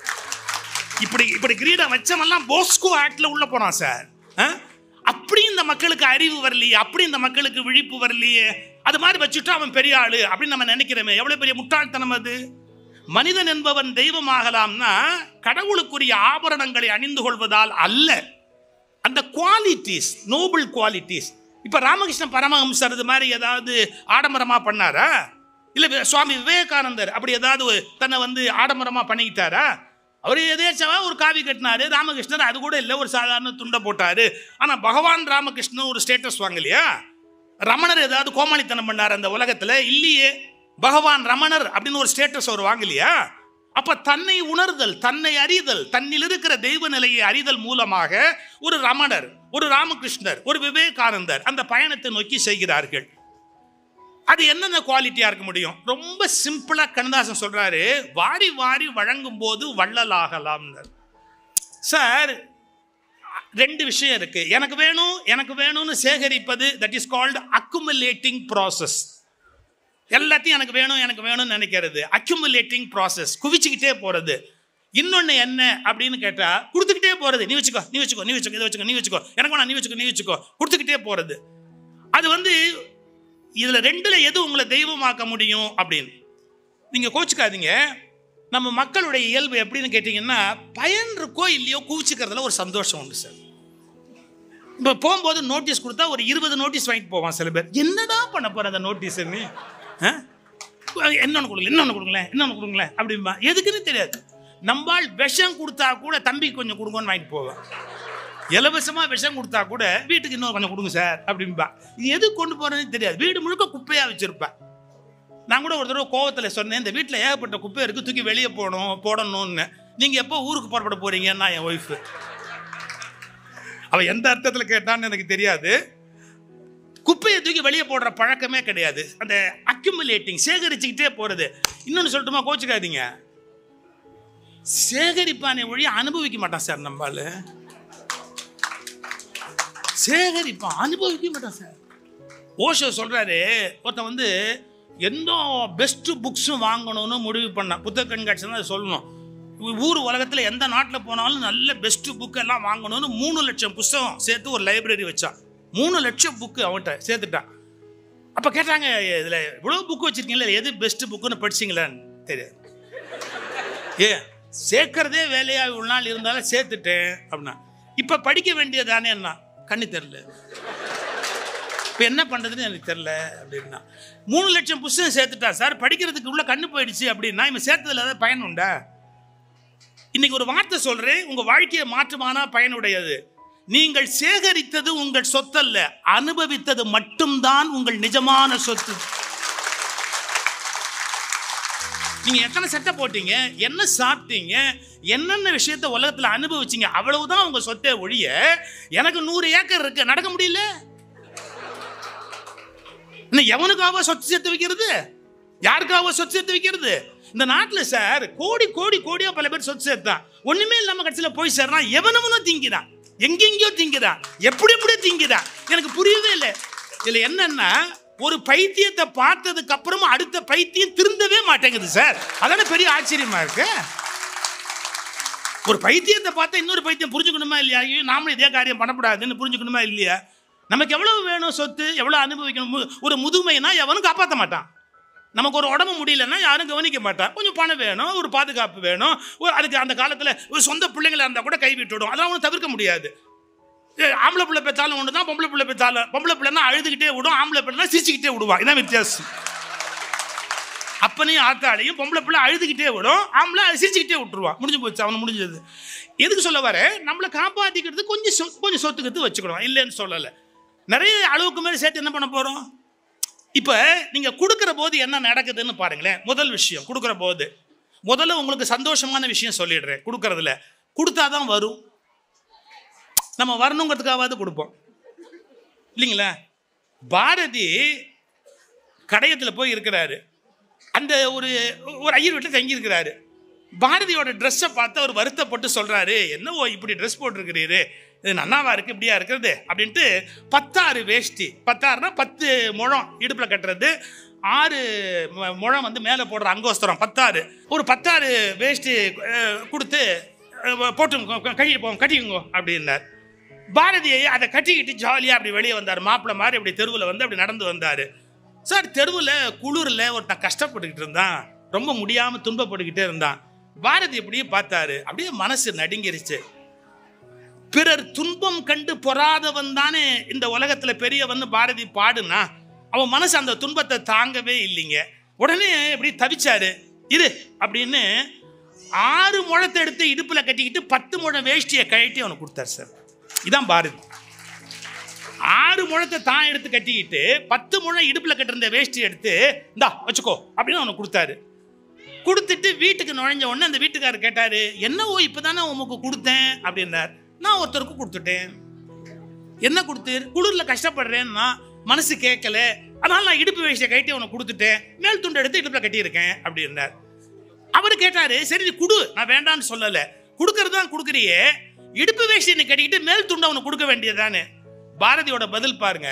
இப்படி இப்படி கிரீடம் வச்சவன்லாம் போஸ்கோ ஆக்ட்ல உள்ள போனான் சார் ஆ? அப்படி இந்த மக்களுக்கு அறிவு வரலையே அப்படி இந்த மக்களுக்கு விழிப்பு வரலையே அது மாதிரி வச்சுட்டு அவன் பெரிய ஆளு அப்படின்னு நம்ம நினைக்கிறோமே எவ்வளவு பெரிய முட்டாள்தனம் அது மனிதன் என்பவன் தெய்வமாகலாம்னா கடவுளுக்குரிய ஆபரணங்களை அணிந்து கொள்வதால் அல்ல அந்த குவாலிட்டிஸ் நோபல் குவாலிட்டிஸ் இப்போ ராமகிருஷ்ண பரமஹம்சர் இது மாதிரி ஏதாவது ஆடம்பரமா பண்ணாரா இல்லை சுவாமி விவேகானந்தர் அப்படி ஏதாவது தன்னை வந்து ஆடம்பரமா பண்ணிக்கிட்டாரா அவர் எதேச்சவா ஒரு காவி கட்டினாரு ராமகிருஷ்ணர் அது கூட இல்லை ஒரு சாதாரண துண்டை போட்டாரு ஆனால் பகவான் ராமகிருஷ்ணன் ஒரு ஸ்டேட்டஸ் வாங்கலையா ரமணர் ஏதாவது கோமாளித்தனம் பண்ணார் அந்த உலகத்தில் இல்லையே பகவான் ரமணர் அப்படின்னு ஒரு ஸ்டேட்டஸ் அவர் வாங்கலையா அப்ப தன்னை உணர்தல் தன்னை அறிதல் தன்னில் இருக்கிற தெய்வ நிலையை அறிதல் மூலமாக ஒரு ரமணர் ஒரு ராமகிருஷ்ணர் ஒரு விவேகானந்தர் அந்த பயணத்தை நோக்கி செய்கிறார்கள் அது என்னென்ன குவாலிட்டியா இருக்க முடியும் ரொம்ப சிம்பிளா கண்ணதாசன் சொல்றாரு வாரி வாரி வழங்கும் போது வள்ளலாகலாம்னர் சார் ரெண்டு விஷயம் இருக்கு எனக்கு வேணும் எனக்கு வேணும்னு சேகரிப்பது that is called accumulating process எல்லாத்தையும் எனக்கு வேணும் எனக்கு வேணும்னு நினைக்கிறது அக்யூமுலேட்டிங் ப்ராசஸ் குவிச்சுக்கிட்டே போறது இன்னொன்று என்ன அப்படின்னு கேட்டா கொடுத்துக்கிட்டே போறது நீ வச்சுக்கோ நீ வச்சுக்கோ நீ வச்சுக்கோ இதை வச்சுக்கோ நீ வச்சுக்கோ எனக்கு வேணாம் நீ வச்சுக்கோ நீ வச்சுக்கோ கொடுத்துக்கிட்டே போறது அது வந்து இதுல ரெண்டுல எது உங்களை தெய்வமாக்க முடியும் அப்படின்னு நீங்க கோச்சுக்காதீங்க நம்ம மக்களுடைய இயல்பு எப்படின்னு கேட்டிங்கன்னா பயன் இருக்கோ இல்லையோ கூச்சிக்கிறதுல ஒரு சந்தோஷம் உண்டு சார் இப்போ போகும்போது நோட்டீஸ் கொடுத்தா ஒரு இருபது நோட்டீஸ் வாங்கிட்டு போவான் சில பேர் என்னடா பண்ண போற அந்த நோட்டீஸ்ன்னு என்னொன்று கொடுக்கல இன்னொன்று கொடுங்களேன் இன்னொன்று கொடுங்களேன் அப்படிம்பா எதுக்குன்னு தெரியாது நம்பால் விஷம் கொடுத்தா கூட தம்பிக்கு கொஞ்சம் கொடுங்கன்னு வாங்கிட்டு போவேன் இலவசமாக விஷம் கொடுத்தா கூட வீட்டுக்கு இன்னும் கொஞ்சம் கொடுங்க சார் அப்படிம்பா இது எது கொண்டு போறேன்னு தெரியாது வீடு முழுக்க குப்பையாக வச்சிருப்பேன் நான் கூட ஒரு தடவை கோவத்தில் சொன்னேன் இந்த வீட்டில் ஏகப்பட்ட குப்பை இருக்குது தூக்கி வெளியே போகணும் போடணும்னு நீங்கள் எப்போ ஊருக்கு புறப்பட போறீங்கன்னா என் ஒய்ஃபு அவள் எந்த அர்த்தத்தில் கேட்டான்னு எனக்கு தெரியாது குப்பையை தூக்கி வெளியே போடுற பழக்கமே கிடையாது அந்த அக்யூமுலேட்டிங் சேகரிச்சுக்கிட்டே போகிறது இன்னொன்று சொல்லட்டுமா கோச்சுக்காதீங்க சேகரிப்பானே ஒழிய அனுபவிக்க மாட்டான் சார் நம்மால சேகரிப்பான் அனுபவிக்க மாட்டான் சார் ஓஷோ சொல்றாரு ஒருத்தன் வந்து எந்த பெஸ்ட் புக்ஸும் வாங்கணும்னு முடிவு பண்ணான் புத்தக கண்காட்சி தான் சொல்லணும் ஊ- ஊர் உலகத்தில் எந்த நாட்டில் போனாலும் நல்ல பெஸ்ட் புக் எல்லாம் வாங்கணும்னு மூணு லட்சம் புஸ்தகம் சேர்த்து ஒரு லைப்ரரி வச்சான் மூணு லட்சம் புக்கு அவன்கிட்ட சேர்த்துட்டான் அப்போ கேட்டாங்க இதில் இவ்வளோ புக்கு வச்சிருக்கீங்களா எது பெஸ்ட் புக்குன்னு படிச்சிங்களான்னு தெரியாது ஏ சேர்க்கறதே வேலையா இவ்வளோ நாள் இருந்தாலும் சேர்த்துட்டேன் அப்படின்னா இப்போ படிக்க வேண்டியதானே என்ன கண்ணு தெரில இப்போ என்ன பண்ணுறதுன்னு எனக்கு தெரில அப்படின்னா மூணு லட்சம் புஸ்தகம் சேர்த்துட்டான் சார் படிக்கிறதுக்கு உள்ள கண்ணு போயிடுச்சு அப்படின்னா இவன் சேர்த்ததுல ஏதாவது பயன் உண்டா இன்னைக்கு ஒரு வார்த்தை சொல்றேன் உங்க வாழ்க்கையை மாற்றுமானா பயனுடையது நீங்கள் சேகரித்தது உங்கள் சொத்தல்ல அனுபவித்தது மட்டும்தான் உங்கள் நிஜமான சொத்து நீங்க எத்தனை சட்டை போட்டீங்க என்ன சாப்பிட்டீங்க என்னென்ன விஷயத்த உலகத்துல அனுபவிச்சீங்க அவ்வளவுதான் உங்க சொத்தே ஒழிய எனக்கு நூறு ஏக்கர் இருக்கு நடக்க முடியல இன்னும் எவனுக்காக சொத்து சேர்த்து வைக்கிறது யாருக்காக சொத்து சேர்த்து வைக்கிறது இந்த நாட்டில் சார் கோடி கோடி கோடியா பல பேர் சொத்து சேர்த்தான் ஒண்ணுமே இல்லாம கடைசியில் போய் சேர்றான் எவனவனும் திங்கிறான் எங்கெங்கயோ திங்கிறான் எப்படி எப்படியோ திங்கிறான் எனக்கு புரியவே இல்லை இதுல என்னன்னா ஒரு பைத்தியத்தை பார்த்ததுக்கு அப்புறமா அடுத்த பைத்தியம் திருந்தவே மாட்டேங்குது சார் அதான பெரிய ஆச்சரியமா இருக்கு ஒரு பைத்தியத்தை பார்த்தா இன்னொரு பைத்தியம் புரிஞ்சுக்கணுமா இல்லையா ஐயோ நாமளும் இதே காரியம் பண்ணக்கூடாதுன்னு புரிஞ்சுக்கணுமா இல்லையா நமக்கு எவ்வளவு வேணும் சொத்து எவ்வளவு அனுபவிக்கணும் மு- ஒரு முதுமைனா எவனும் காப்பாற்ற மாட்டான் நமக்கு ஒரு உடம்பு முடியலன்னா யாரும் கவனிக்க மாட்டான் கொஞ்சம் பணம் வேணும் ஒரு பாதுகாப்பு வேணும் ஒரு அதுக்கு அந்த காலத்தில் ஒரு சொந்த பிள்ளைங்களா இருந்தால் கூட கை விட்டுடும் அதெல்லாம் ஒன்றும் தவிர்க்க முடியாது ஏ, ஆம்பளை பிள்ளை பெற்றாலும் ஒன்று தான் பொம்பளை பிள்ளை பெற்றாலும் பொம்பளை பிள்ளைனா அழுதுகிட்டே விடும் ஆம்பளை பிள்ளைனா சிரிச்சுக்கிட்டே விடுவான் இதான் வித்தியாசம் அப்பனையும் ஆத்தாளையும் பொம்பளை பிள்ளை அழுதுகிட்டே விடும் ஆம்பளை அது சிரிச்சுக்கிட்டே விட்டுருவான் முடிஞ்சு போச்சு அவன் முடிஞ்சது எதுக்கு சொல்ல வர நம்மளை காப்பாற்றிக்கிறது கொஞ்சம் சொ- கொஞ்சம் சொத்துக்கத்து வச்சுக்கணும் இல்லைன்னு சொல்லலை நிறைய அளவுக்கு மேலே சேர்த்து என்ன பண்ண போகிறோம் இப்போ நீங்கள் கொடுக்குற போது என்ன நடக்குதுன்னு பாருங்களேன் முதல் விஷயம் கொடுக்குற போது முதல்ல உங்களுக்கு சந்தோஷமான விஷயம் சொல்லிடுறேன் கொடுக்கறதுல கொடுத்தாதான் வரும் நம்ம வரணுங்கிறதுக்காவது கொடுப்போம் இல்லைங்களா பாரதி கடையத்தில் போய் இருக்கிறாரு அந்த ஒரு ஒரு ஐயர் வீட்டில் தங்கி இருக்கிறாரு பாரதியோட ட்ரெஸ்ஸை பார்த்து அவர் வருத்தப்பட்டு சொல்றாரு என்னவோ இப்படி ட்ரெஸ் போட்டிருக்கிறீரு இது நன்னாவா இருக்கு இப்படியா இருக்கிறது அப்படின்ட்டு பத்தாறு வேஷ்டி பத்தாறுனா பத்து முழம் இடுப்பில் கட்டுறது ஆறு மு- முழம் வந்து மேலே போடுற அங்கோஸ்தரம் பத்தாறு ஒரு பத்தாறு வேஷ்டி அஹ், கொடுத்து அஹ், போட்டுங்க கட்டி போங்க கட்டிக்குங்க அப்படின்னார் பாரதியை அதை கட்டிக்கிட்டு ஜாலியாக அப்படி வெளியே வந்தார் மாப்பிள்ளை மாதிரி அப்படி தெருவில் வந்து அப்படி நடந்து வந்தார் சார் தெருவில் குளிரில் ஒருத்தன் கஷ்டப்பட்டுக்கிட்டு இருந்தான் ரொம்ப முடியாமல் துன்பப்பட்டுக்கிட்டே இருந்தான் பாரதி அப்படியே பார்த்தாரு அப்படியே மனசு நடுங்கிருச்சு பிறர் துன்பம் கண்டு பொறாதவன் தானே இந்த உலகத்துல பெரியவன் பாரதி பாடுனா அவன் மனசு அந்த துன்பத்தை தாங்கவே இல்லைங்க உடனே இப்படி தவிச்சாரு இரு அப்படின்னு ஆறு முழத்தை எடுத்து இடுப்புல கட்டிக்கிட்டு பத்து முழம் வேஷ்டியை கழட்டி அவனுக்கு கொடுத்தாரு சார் இதான் பாரதி ஆறு முழத்தை தான் எடுத்து கட்டிக்கிட்டு பத்து முழம் இடுப்புல கட்டிருந்த வேஷ்டி எடுத்து இந்தா வச்சுக்கோ அப்படின்னு அவனுக்கு கொடுத்தாரு கொடுத்துட்டு வீட்டுக்கு நுழைஞ்ச உடனே அந்த வீட்டுக்காரர் கேட்டாரு என்னவோ இப்பதானே உமக்கு கொடுத்தேன் அப்படின்னார் நான் ஒருத்தருக்கு கொடுத்துட்டேன் என்ன கொடுத்தீர் குளிர்ல கஷ்டப்படுறேன்னா மனசு கேட்கல அதனால நான் இடுப்பு வேஷ்டியை கட்டி உனக்கு கொடுத்துட்டேன் மேல் துண்டு எடுத்து இடுப்புல கட்டியிருக்கேன் அப்படின்னார் அவர் கேட்டாரு சரி நீ குடு நான் வேண்டாம்னு சொல்லல கொடுக்கறது தான் கொடுக்குறியே இடுப்பு வேஷ்டி நீ கட்டிக்கிட்டு மேல் துண்டை அவனுக்கு கொடுக்க வேண்டியதுதானே பாரதியோட பதில் பாருங்க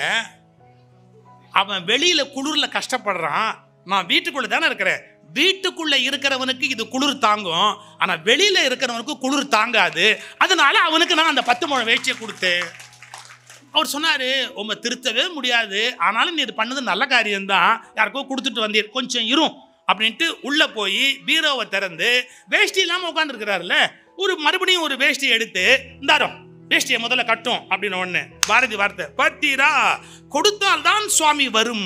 அவன் வெளியில குளிர்ல கஷ்டப்படுறான் நான் வீட்டுக்குள்ள தானே இருக்கிறேன் வீட்டுக்குள்ள இருக்கிறவனுக்கு இது குளிர் தாங்கும் ஆனா வெளியில இருக்கிறவனுக்கு குளிர் தாங்காது அதனால அவனுக்கு நான் அந்த பத்து முழம் வேஷ்டியை கொடுத்தேன் அவர் சொன்னாரு உங்க திருத்தவே முடியாது ஆனாலும் நீ இது பண்ணது நல்ல காரியம்தான் யாருக்கோ கொடுத்துட்டு வந்தீர் கொஞ்சம் இரும் அப்படின்ட்டு உள்ள போய் பீரோவை திறந்து வேஷ்டி இல்லாம உட்காந்துருக்கிறாருல ஒரு மறுபடியும் ஒரு வேஷ்டி எடுத்து இந்தாரோ வேஷ்டியை முதல்ல கட்டும் அப்படின்னு ஒண்ணு பாரதி வார்த்தை பத்தீரா கொடுத்தால்தான் சுவாமி வரும்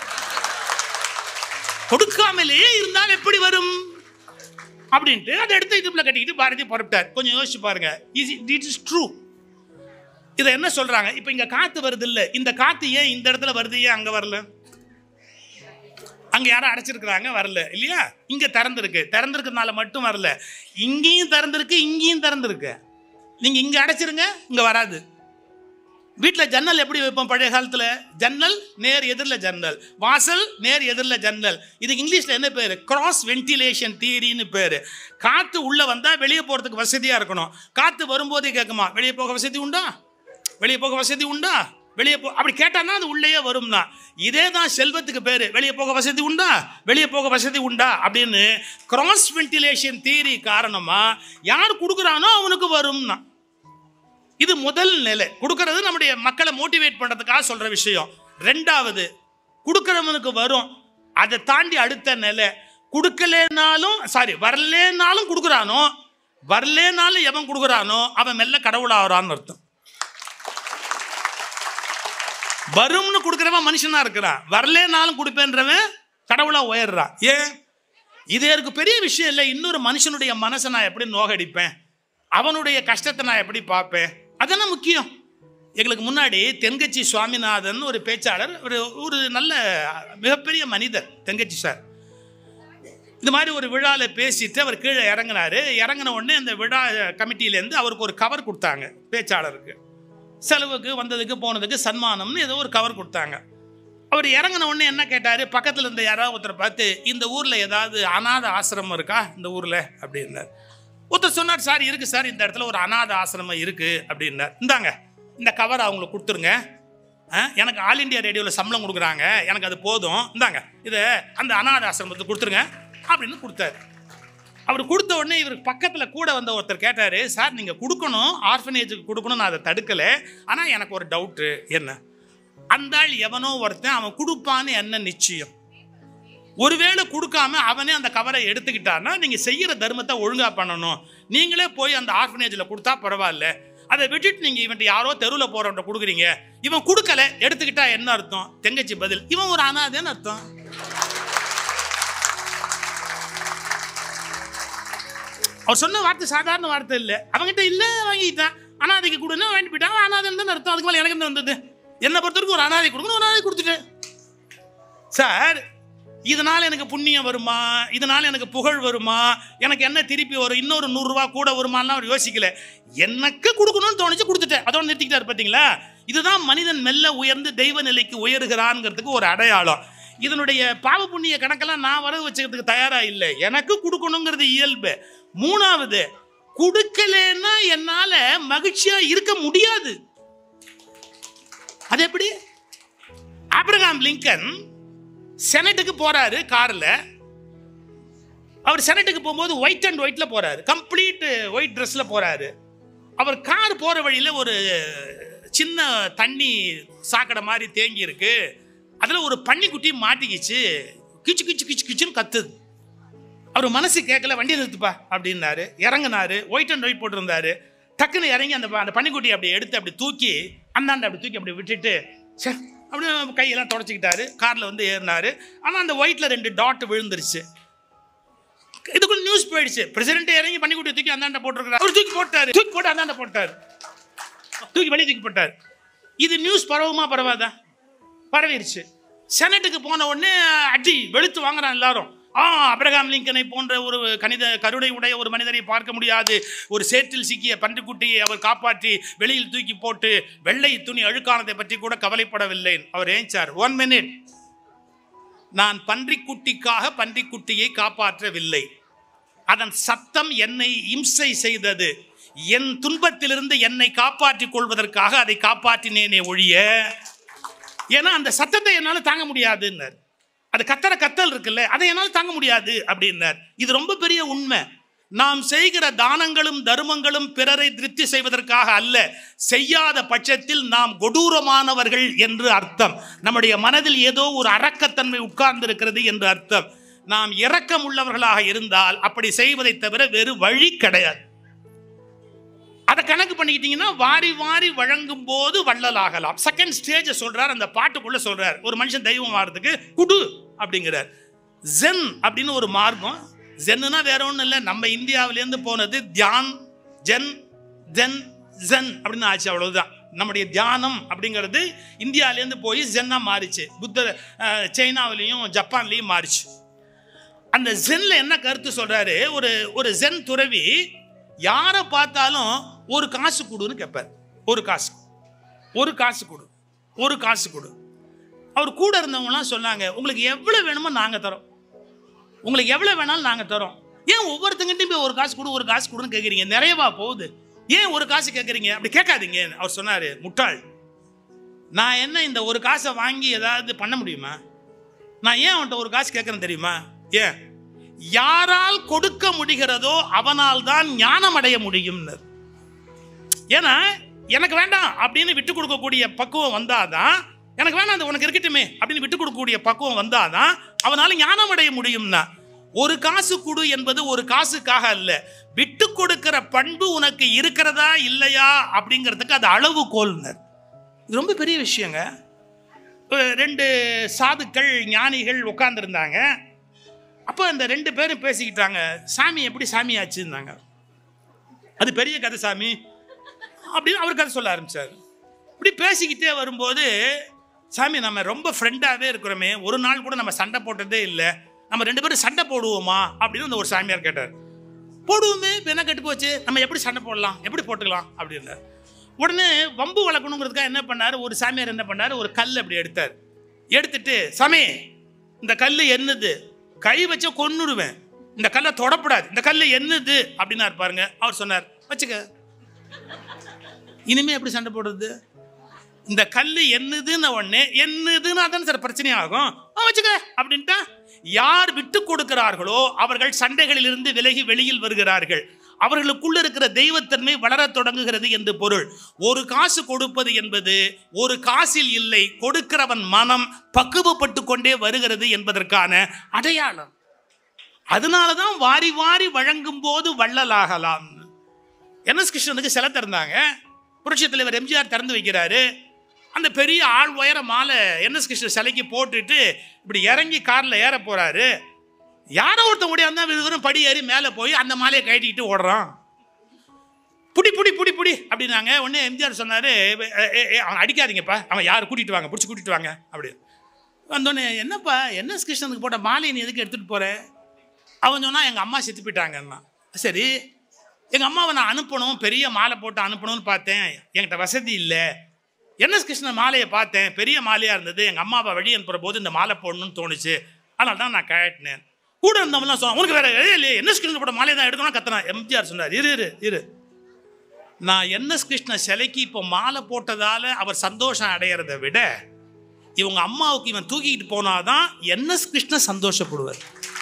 கொடுக்காமலே இருந்தால் எப்படி வரும் அப்படின்ட்டு அதை எடுத்து இடுப்புல கட்டிக்கிட்டு பாரதி புறப்பட்டார் கொஞ்சம் யோசிச்சு பாருங்க இட் இஸ் ட்ரூ இதை என்ன சொல்றாங்க இப்போ இங்க காத்து வருது இல்ல இந்த காத்து ஏன் இந்த இடத்துல வருது ஏன் அங்க வரல அங்க யாரும் அடைச்சிருக்கிறாங்க வரல இல்லையா இங்க திறந்திருக்கு திறந்திருக்கிறதுனால மட்டும் வரல இங்கேயும் திறந்திருக்கு இங்கேயும் திறந்திருக்கு நீங்க இங்க அடைச்சிருங்க இங்க வராது வீட்டில் ஜன்னல் எப்படி வைப்போம் பழைய காலத்தில் ஜன்னல் நேர் எதிரில் ஜன்னல் வாசல் நேர் எதிரில் ஜன்னல் இதுக்கு இங்கிலீஷில் என்ன பேர் கிராஸ் வென்டிலேஷன் தியரின்னு பேர் காற்று உள்ளே வந்தால் வெளியே போகிறதுக்கு வசதியாக இருக்கணும் காற்று வரும்போதே கேட்குமா வெளியே போக வசதி உண்டா வெளியே போக வசதி உண்டா வெளியே போ அப்படி கேட்டான்னா அது உள்ளேயே வரும்னா இதே தான் செல்வத்துக்கு பேர் வெளியே போக வசதி உண்டா வெளியே போக வசதி உண்டா அப்படின்னு கிராஸ் வென்டிலேஷன் தியரி காரணமாக யார் கொடுக்குறானோ அவனுக்கு வரும்னா இது முதல் நிலை கொடுக்கறது நம்முடைய மக்களை மோட்டிவேட் பண்றதுக்காக சொல்ற விஷயம் ரெண்டாவது கொடுக்கறவனுக்கு வரும் அதை தாண்டி அடுத்த நிலை கொடுக்கலேனாலும் சாரி வரலேனாலும் கொடுக்குறானோ வரலேனாலும் எவன் கொடுக்குறானோ அவன் மெல்ல கடவுளாகிறான்னு அர்த்தம் வரும்னு கொடுக்குறவன் மனுஷனா இருக்கிறான் வரலேனாலும் கொடுப்பேன்றவன் கடவுளா உயர்றான் ஏன் இது எனக்கு பெரிய விஷயம் இல்லை இன்னொரு மனுஷனுடைய மனசை நான் எப்படி நோகடிப்பேன் அவனுடைய கஷ்டத்தை நான் எப்படி பார்ப்பேன் அதெல்லாம் முக்கியம் எங்களுக்கு முன்னாடி தென்கட்சி சுவாமிநாதன் ஒரு பேச்சாளர் ஒரு ஒரு நல்ல மிகப்பெரிய மனிதர் தென்கட்சி சார் இந்த மாதிரி ஒரு விழாவில் பேசிட்டு அவர் கீழே இறங்கினாரு இறங்கின உடனே அந்த விழா கமிட்டியிலேருந்து அவருக்கு ஒரு கவர் கொடுத்தாங்க பேச்சாளருக்கு செலவுக்கு வந்ததுக்கு போனதுக்கு சன்மானம்னு ஏதோ ஒரு கவர் கொடுத்தாங்க அவர் இறங்கின உடனே என்ன கேட்டார் பக்கத்தில் இருந்த யாராவது ஒருத்தர் பார்த்து இந்த ஊரில் ஏதாவது அனாத ஆசிரமம் இருக்கா இந்த ஊரில் அப்படின்னார் ஒருத்தர் சொன்னார் சார் இருக்குது சார் இந்த இடத்துல ஒரு அனாத ஆசிரமம் இருக்குது அப்படின்னார் இந்தாங்க இந்த கவர் அவங்களுக்கு கொடுத்துருங்க ஆ, எனக்கு ஆல் இண்டியா ரேடியோவில் சம்பளம் கொடுக்குறாங்க எனக்கு அது போதும் இந்தாங்க இதை அந்த அனாத ஆசிரமத்துக்கு கொடுத்துருங்க அப்படின்னு கொடுத்தாரு அவர் கொடுத்த உடனே இவருக்கு பக்கத்தில் கூட வந்த ஒருத்தர் கேட்டார் சார் நீங்கள் கொடுக்கணும் ஆர்ஃபனேஜுக்கு கொடுக்கணும் நான் அதை தடுக்கலை ஆனால் எனக்கு ஒரு டவுட்டு என்ன அந்த ஆள் எவனோ ஒருத்தன் அவன் கொடுப்பான்னு என்ன நிச்சயம் ஒருவேளை கொடுக்காம அவனே அந்த கவரை எடுத்துக்கிட்டான்னா நீங்கள் செய்கிற தர்மத்தை ஒழுங்காக பண்ணணும் நீங்களே போய் அந்த ஆர்ஃபனேஜில் கொடுத்தா பரவாயில்ல அதை விட்டுட்டு நீங்கள் இவன்ட்டு யாரோ தெருவில் போகிறவன்ட்ட கொடுக்குறீங்க இவன் கொடுக்கல எடுத்துக்கிட்டா என்ன அர்த்தம் தெங்கச்சி பதில் இவன் ஒரு அனாதைன்னு அர்த்தம் அவர் சொன்ன வார்த்தை சாதாரண வார்த்தை இல்லை அவங்ககிட்ட இல்லை வாங்கிட்டான் அனாதைக்கு கொடுன்னா வாங்கிட்டு போயிட்டான் அனாதைன்னு தான் அர்த்தம் அதுக்கு மேலே எனக்கு என்ன வந்தது என்னை பொறுத்த வரைக்கும் ஒரு அனாதை கொடுக்கணும் ஒரு அனாதை கொடுத்துட்டேன் சார் இதனால் எனக்கு புண்ணியம் வருமா இதனால் எனக்கு புகழ் வருமா எனக்கு என்ன திருப்பி வரும் இன்னொரு நூறுரூவா கூட வருமானலாம் அவர் யோசிக்கல எனக்கு கொடுக்கணும்னு தோணுச்சு கொடுத்துட்டேன் அதோட நிறுத்திக்கிட்டார் பார்த்தீங்களா இதுதான் மனிதன் மெல்ல உயர்ந்து தெய்வ நிலைக்கு உயர்கிறான்ங்கிறதுக்கு ஒரு அடையாளம் இதனுடைய பாவ புண்ணிய கணக்கெல்லாம் நான் வரவு வச்சுக்கிறதுக்கு தயாரா இல்லை எனக்கு கொடுக்கணுங்கிறது இயல்பு மூணாவது கொடுக்கலன்னா என்னால மகிழ்ச்சியா இருக்க முடியாது அது எப்படி ஆப்ரகாம் லிங்கன் செனட்டுக்கு போறாரு கார்ல அவர் செனட்டுக்கு போகும்போது ஒயிட் அண்ட் ஒயிட்ல போறாரு கம்ப்ளீட் ஒயிட் ட்ரெஸ்ல போறாரு அவர் கார் போற வழியில ஒரு சின்ன தண்ணி சாக்கடை மாதிரி தேங்கி இருக்கு அதுல ஒரு பன்னிக்குட்டி மாட்டிக்கிச்சு கிச்சு கிச்சு கிச்சு கிச்சுன்னு கத்துது அவர் மனசு கேட்கல வண்டியை நிறுத்துப்பா அப்படின்னாரு இறங்குனாரு ஒயிட் அண்ட் ஒயிட் போட்டிருந்தாரு டக்குன்னு இறங்கி அந்த ப- அந்த பன்னிக்குட்டியை அப்படி எடுத்து அப்படி தூக்கி அந்தாண்ட அப்படி தூக்கி அப்படி விட்டுட்டு சே அப்படியே கையெல்லாம் தொடச்சிக்கிட்டாரு காரில் வந்து ஏறினாரு ஆனால் அந்த ஒயிட்டில் ரெண்டு டாட் விழுந்துருச்சு இதுக்குள்ள நியூஸ் போயிடுச்சு பிரசிடென்ட் இறங்கி பன்னிக்குட்டியை தூக்கி அந்தாண்ட போட்டிருக்கிறார் அவர் தூக்கி போட்டாரு தூக்கி போட்டு அந்தாண்ட போட்டாரு தூக்கி வெளியே தூக்கி போட்டார் இது நியூஸ் பரவுமா பரவாதா பரவிருச்சு செனட்டுக்கு போன உடனே அடி வெளுத்து வாங்குறான் எல்லாரும் ஆ அப்ரஹாம் லிங்கனை போன்ற ஒரு கணித கருணை உடைய ஒரு மனிதரை பார்க்க முடியாது ஒரு சேற்றில் சிக்கிய பன்றிக்குட்டியை அவர் காப்பாற்றி வெளியில் தூக்கி போட்டு வெள்ளை துணி அழுக்கானதை பற்றி கூட கவலைப்படவில்லை அவர் ஏஞ்சார் ஒன் மினிட் நான் பன்றிக்குட்டிக்காக பன்றிக்குட்டியை காப்பாற்றவில்லை அதன் சத்தம் என்னை இம்சை செய்தது என் துன்பத்திலிருந்து என்னை காப்பாற்றிக் கொள்வதற்காக அதை காப்பாற்றினேனே ஒழிய ஏன்னா அந்த சத்தத்தை என்னால் தாங்க முடியாதுன்னார் அது கத்தற கத்தல் இருக்குல்ல அதை என்னால் தாங்க முடியாது அப்படின்னார் இது ரொம்ப பெரிய உண்மை நாம் செய்கிற தானங்களும் தர்மங்களும் பிறரை திருப்தி செய்வதற்காக அல்ல செய்யாத பட்சத்தில் நாம் கொடூரமானவர்கள் என்று அர்த்தம் நம்முடைய மனதில் ஏதோ ஒரு அரக்கத்தன்மை உட்கார்ந்திருக்கிறது என்று அர்த்தம் நாம் இரக்கம் உள்ளவர்களாக இருந்தால் அப்படி செய்வதை தவிர வேறு வழி கிடையாது அதை கணக்கு பண்ணிக்கிட்டீங்கன்னா வாரி வாரி வழங்கும் போது வள்ளலாகலாம் செகண்ட் ஸ்டேஜை சொல்றார் அந்த பாட்டுக்குள்ள சொல்றார் ஒரு மனுஷன் தெய்வம் ஆகிறதுக்கு குடு அப்படிங்கிறார் ஜென் அப்படின்னு ஒரு மார்க்கம் ஜென்னுனா வேற ஒன்றும் இல்லை நம்ம இந்தியாவிலேருந்து போனது தியான் ஜென் ஜென் ஜென் அப்படின்னு ஆச்சு அவ்வளவுதான் நம்முடைய தியானம் அப்படிங்கிறது இந்தியாவிலேருந்து போய் ஜென்னா மாறிச்சு புத்த அஹ், சைனாவிலையும் ஜப்பான்லேயும் மாறிச்சு அந்த ஜென்ல என்ன கருத்து சொல்றாரு ஒரு ஒரு ஜென் துறவி யாரை பார்த்தாலும் ஒரு காசு கொடுன்னு கேட்பார் ஒரு காசு ஒரு காசு கொடு ஒரு காசு கொடு அவர் கூட இருந்தவங்கலாம் சொன்னாங்க உங்களுக்கு எவ்வளோ வேணுமோ நாங்கள் தரோம் உங்களுக்கு எவ்வளோ வேணாலும் நாங்கள் தரோம் ஏன் ஒவ்வொருத்தங்கிட்டையும் போய் ஒரு காசு கொடு ஒரு காசு கொடுன்னு கேட்குறீங்க நிறையவா போகுது ஏன் ஒரு காசு கேட்குறீங்க அப்படி கேட்காதீங்க அவர் சொன்னார் முட்டாள் நான் என்ன இந்த ஒரு காசை வாங்கி ஏதாவது பண்ண முடியுமா நான் ஏன் அவன்கிட்ட ஒரு காசு கேட்கறேன் தெரியுமா ஏன் யாரால் கொடுக்க முடிகிறதோ அவனால் தான் ஞானம் அடைய முடியும்னு ஏன்னா எனக்கு வேண்டாம் அப்படின்னு விட்டு கொடுக்கக்கூடிய பக்குவம் வந்தாதான் எனக்கு வேணாம் அது உனக்கு இருக்கட்டுமே அப்படின்னு விட்டு கொடுக்கக்கூடிய பக்குவம் வந்தாதான் அவனால ஞானம் அடைய முடியும்னா ஒரு காசு கொடு என்பது ஒரு காசுக்காக அல்ல விட்டு கொடுக்கிற பண்பு உனக்கு இருக்கிறதா இல்லையா அப்படிங்கிறதுக்கு அது அளவுகோல்னர் இது ரொம்ப பெரிய விஷயங்க அஹ் ரெண்டு சாதுக்கள் ஞானிகள் உட்கார்ந்துருந்தாங்க அப்போ அந்த ரெண்டு பேரும் பேசிக்கிட்டாங்க சாமி எப்படி சாமி ஆச்சுன்னாங்க அது பெரிய கதை சாமி அப்படின்னு அவர் கதை சொல்ல ஆரம்பிச்சார் இப்படி பேசிக்கிட்டே வரும்போது சாமி நம்ம ரொம்ப ஃப்ரெண்டாகவே இருக்கிறோமே ஒரு நாள் கூட நம்ம சண்டை போட்டதே இல்லை நம்ம ரெண்டு பேரும் சண்டை போடுவோமா அப்படின்னு அந்த ஒரு சாமியார் கேட்டார் போடுவோமே இப்போ என்ன கெட்டு போச்சு நம்ம எப்படி சண்டை போடலாம் எப்படி போட்டுக்கலாம் அப்படின்னார் உடனே வம்பு வளர்க்கணுங்கிறதுக்காக என்ன பண்ணார் ஒரு சாமியார் என்ன பண்ணார் ஒரு கல் அப்படி எடுத்தார் எடுத்துட்டு சாமி இந்த கல் என்னது கை வச்ச கொன்னுடுவேன் இந்த கல்லை தொடப்படாது இந்த கல் என்னது அப்படின்னாரு பாருங்க அவர் சொன்னார் வச்சுக்க இனிமே எப்படி சண்டை போடுறது இந்த கல் என்னதுன்னு உடனே என்னதுன்னா தானே சார் பிரச்சனை ஆகும் ஆ, வச்சுக்க அப்படின்ட்டா யார் விட்டு கொடுக்கிறார்களோ அவர்கள் சண்டைகளிலிருந்து விலகி வெளியில் வருகிறார்கள் அவர்களுக்குள்ள இருக்கிற தெய்வத்தன்மை வளரத் தொடங்குகிறது என்று பொருள் ஒரு காசு கொடுப்பது என்பது ஒரு காசில் இல்லை கொடுக்கிறவன் மனம் பக்குவப்பட்டு கொண்டே வருகிறது என்பதற்கான அடையாளம் அதனால தான் வாரி வாரி வழங்கும் போது வள்ளலாகலாம் என்எஸ் கிருஷ்ணனுக்கு சிலை திறந்தாங்க புரட்சித் தலைவர் எம்ஜிஆர் திறந்து வைக்கிறாரு அந்த பெரிய ஆள் உயர மாலை என்எஸ் கிருஷ்ணன் சிலைக்கு போட்டுட்டு இப்படி இறங்கி காரில் ஏற போறாரு யாரோ ஒருத்தன் முடியாம வெறும் படி ஏறி மேலே போய் அந்த மாலையை கழட்டிக்கிட்டு ஓடுறான் புடி புடி புடி புடி அப்படின்னாங்க உடனே எம்ஜிஆர் சொன்னாரு "ஏ, ஏ, ஏ, அவன் அடிக்காதீங்கப்பா அவன் யார் கூட்டிட்டு வாங்க பிடிச்சி கூட்டிட்டு வாங்க அப்படி வந்தோடனே என்னப்பா என்எஸ் கிருஷ்ணனுக்கு போட்ட மாலையை நீ எதுக்கு எடுத்துட்டு போற அவன் சொன்னா எங்க அம்மா செத்து போயிட்டாங்கன்னா சரி எங்க அம்மாவை நான் அனுப்பணும் பெரிய மாலை போட்டு அனுப்பணும்னு பார்த்தேன் என்கிட்ட வசதி இல்லை என்எஸ் கிருஷ்ணன் மாலையை பார்த்தேன் பெரிய மாலையா இருந்தது எங்க அம்மாவை வழி அனுப்புற போது இந்த மாலை போடணும்னு தோணுச்சு அதனால தான் நான் கழட்டினேன் கூட இருந்தவங்களாம் சொன்னான் உனக்கு வேற வேலையே இல்லையே என்எஸ் கிருஷ்ணன் போட்ட மாலையை தான் எடுக்கணும் கத்துனான் எம்ஜிஆர் சொன்னார் இரு இரு இரு நான் என்எஸ் கிருஷ்ண சிலைக்கு இப்போ மாலை போட்டதால அவர் சந்தோஷம் அடையிறதை விட இவங்க அம்மாவுக்கு இவன் தூக்கிட்டு போனாதான் என்எஸ் கிருஷ்ணன் சந்தோஷப்படுவார்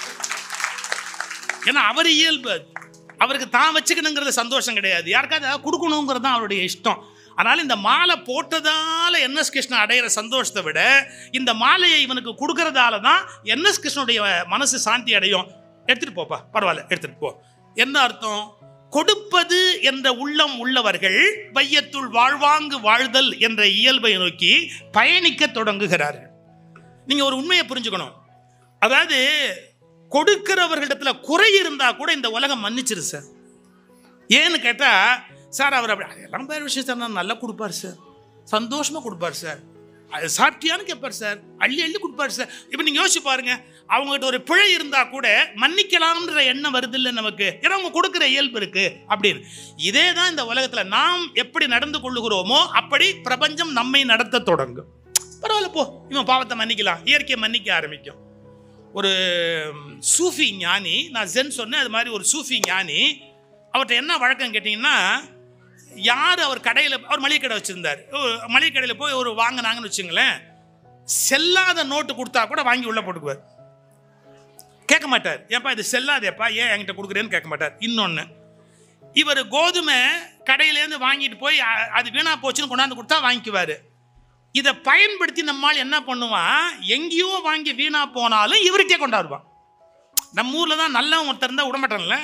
ஏன்னா அவர் இயல்பு அது. அவருக்கு தான் வச்சுக்கணுங்கிறது சந்தோஷம் கிடையாது யாருக்காவது ஏதாவது கொடுக்கணுங்கிறது தான் அவருடைய இஷ்டம் அதனால இந்த மாலை போட்டதால என்எஸ் கிருஷ்ணன் அடையிற சந்தோஷத்தை விட இந்த மாலையை இவனுக்கு கொடுக்கறதால தான் என்எஸ் கிருஷ்ணனுடைய மனசு சாந்தி அடையும் எடுத்துட்டு போப்பா பரவாயில்ல எடுத்துட்டு போ என்ன அர்த்தம் கொடுப்பது என்ற உள்ளம் உள்ளவர்கள் வையத்துள் வாழ்வாங்கு வாழ்தல் என்ற இயல்பை நோக்கி பயணிக்க தொடங்குகிறார்கள் நீங்க ஒரு உண்மையை புரிஞ்சுக்கணும் அதாவது கொடுக்கிறவர்களிடத்துல குறை இருந்தா கூட இந்த உலகம் மன்னிச்சிரு சார் ஏன்னு கேட்டா சார் அவர் அப்படி அதெல்லாம் வேறு விஷயம் சார் நான் நல்லா கொடுப்பார் சார் சந்தோஷமா கொடுப்பார் சார் அது சாப்பிட்டியான்னு கேட்பார் சார் அள்ளி அள்ளி கொடுப்பார் சார் இப்போ நீங்கள் யோசிச்சு பாருங்க அவங்ககிட்ட ஒரு பிழை இருந்தா கூட மன்னிக்கலாம்ன்ற எண்ணம் வருது இல்லை நமக்கு ஏன்னா அவங்க கொடுக்குற இயல்பு இருக்கு அப்படின்னு இதே தான் இந்த உலகத்தில் நாம் எப்படி நடந்து கொள்ளுகிறோமோ அப்படி பிரபஞ்சம் நம்மை நடத்த தொடங்கும் பரவாயில்ல போ இவன் பாவத்தை மன்னிக்கலாம் இயற்கையை மன்னிக்க ஆரம்பிக்கும் ஒரு சூஃபி ஞானி நான் ஜென் சொன்னேன் அது மாதிரி ஒரு சூஃபி ஞானி அவர்கிட்ட என்ன வழக்கம் கேட்டிங்கன்னா யார் அவர் கடையில் அவர் மளிகை கடை வச்சுருந்தார் மளிகை கடையில் போய் ஒரு வாங்கினாங்கன்னு வச்சுங்களேன் செல்லாத நோட்டு கொடுத்தா கூட வாங்கி உள்ளே போட்டுக்குவார் கேட்க கேட்க மாட்டார் ஏப்பா இது செல்லாதேப்பா ஏன் என்கிட்ட கொடுக்குறேன்னு கேட்க மாட்டார் இன்னொன்று இவர் கோதுமை கடையிலேருந்து வாங்கிட்டு போய் அ- அது வீணா போச்சுன்னு கொண்டாந்து கொடுத்தா வாங்கிக்குவாரு இதை பயன்படுத்தி நம்மால் என்ன பண்ணுவான் எங்கேயோ வாங்கி வீணா போனாலும் இவருக்கே கொண்டாடுவான் நம்ம ஊர்ல தான் நல்லவன் ஒருத்தர் இருந்தால் விடமாட்டான்ல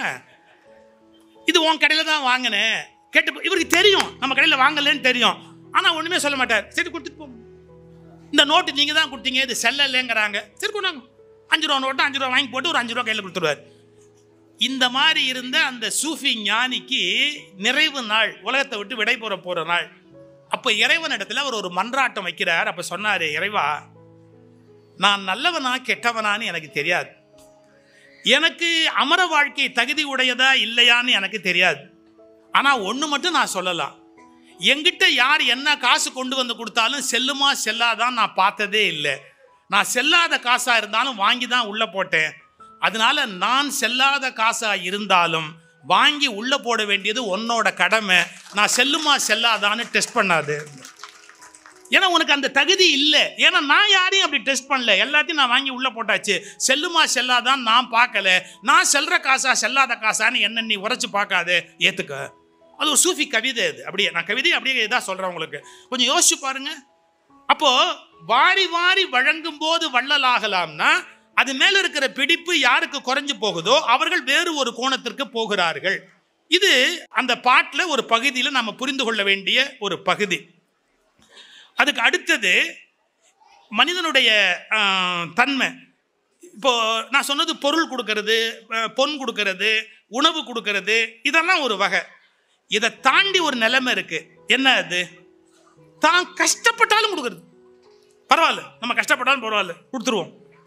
இது உன் கடையில் தான் வாங்கினேன் கேட்டு போ- இவருக்கு தெரியும் நம்ம கடையில் வாங்கலன்னு தெரியும் ஆனால் ஒன்றுமே சொல்ல மாட்டார் சரி கொடுத்துட்டு போங்க இந்த நோட்டு நீங்கள் தான் கொடுத்தீங்க இது செல்லலைங்கிறாங்க சரி கொண்டாங்க அஞ்சு ரூபா நோட்டு அஞ்சு ரூபா வாங்கி போட்டு ஒரு அஞ்சு ரூபா கையில் கொடுத்துருவார் இந்த மாதிரி இருந்த அந்த சூஃபி ஞானிக்கு நிறைவு நாள் உலகத்தை விட்டு விடை போற போற நாள் அப்போ இறைவன் இடத்துல அவர் ஒரு மன்றாட்டம் வைக்கிறார் அப்ப சொன்னாரு இறைவா நான் நல்லவனா கெட்டவனான்னு எனக்கு தெரியாது எனக்கு அமர வாழ்க்கை தகுதி உடையதா இல்லையான்னு எனக்கு தெரியாது ஆனா ஒண்ணு மட்டும் நான் சொல்லலாம் என்கிட்ட யார் என்ன காசு கொண்டு வந்து கொடுத்தாலும் செல்லுமா செல்லாதான் நான் பார்த்ததே இல்லை நான் செல்லாத காசா இருந்தாலும் வாங்கி தான் உள்ள போட்டேன் அதனால நான் செல்லாத காசா இருந்தாலும் வாங்கி உள்ள போட வேண்டியது உன்னோட கடமை நான் செல்லுமா செல்லாதான்னு டெஸ்ட் பண்ணாது ஏன்னா உனக்கு அந்த தகுதி இல்லை ஏன்னா நான் யாரையும் அப்படி டெஸ்ட் பண்ணல எல்லாத்தையும் நான் வாங்கி உள்ள போட்டாச்சு செல்லுமா செல்லாதான் நான் பார்க்கல நான் செல்ற காசா செல்லாத காசான்னு என்ன நீ உரைச்சு பார்க்காத ஏத்துக்க அது ஒரு சூஃபி கவிதை அது அப்படியே நான் கவிதை அப்படியே இதாக சொல்றேன் உங்களுக்கு கொஞ்சம் யோசிச்சு பாருங்க அப்போ வாரி வாரி வழங்கும் போது வள்ளலாகலாம்னா அது மேல இருக்கிற பிடிப்பு யாருக்கு குறைஞ்சு போகுதோ அவர்கள் வேறு ஒரு கோணத்திற்கு போகிறார்கள் இது அந்த பாட்டில் ஒரு பகுதியில் நம்ம புரிந்து கொள்ள வேண்டிய ஒரு பகுதி அதுக்கு அடுத்தது மனிதனுடைய ஆஹ், தன்மை இப்போ நான் சொன்னது பொருள் கொடுக்கறது அஹ், பொன் கொடுக்கறது உணவு கொடுக்கறது இதெல்லாம் ஒரு வகை இதை தாண்டி ஒரு நிலைமை இருக்கு என்ன அது தான் கஷ்டப்பட்டாலும் கொடுக்கறது பரவாயில்ல நம்ம கஷ்டப்பட்டாலும் பரவாயில்ல கொடுத்துருவோம்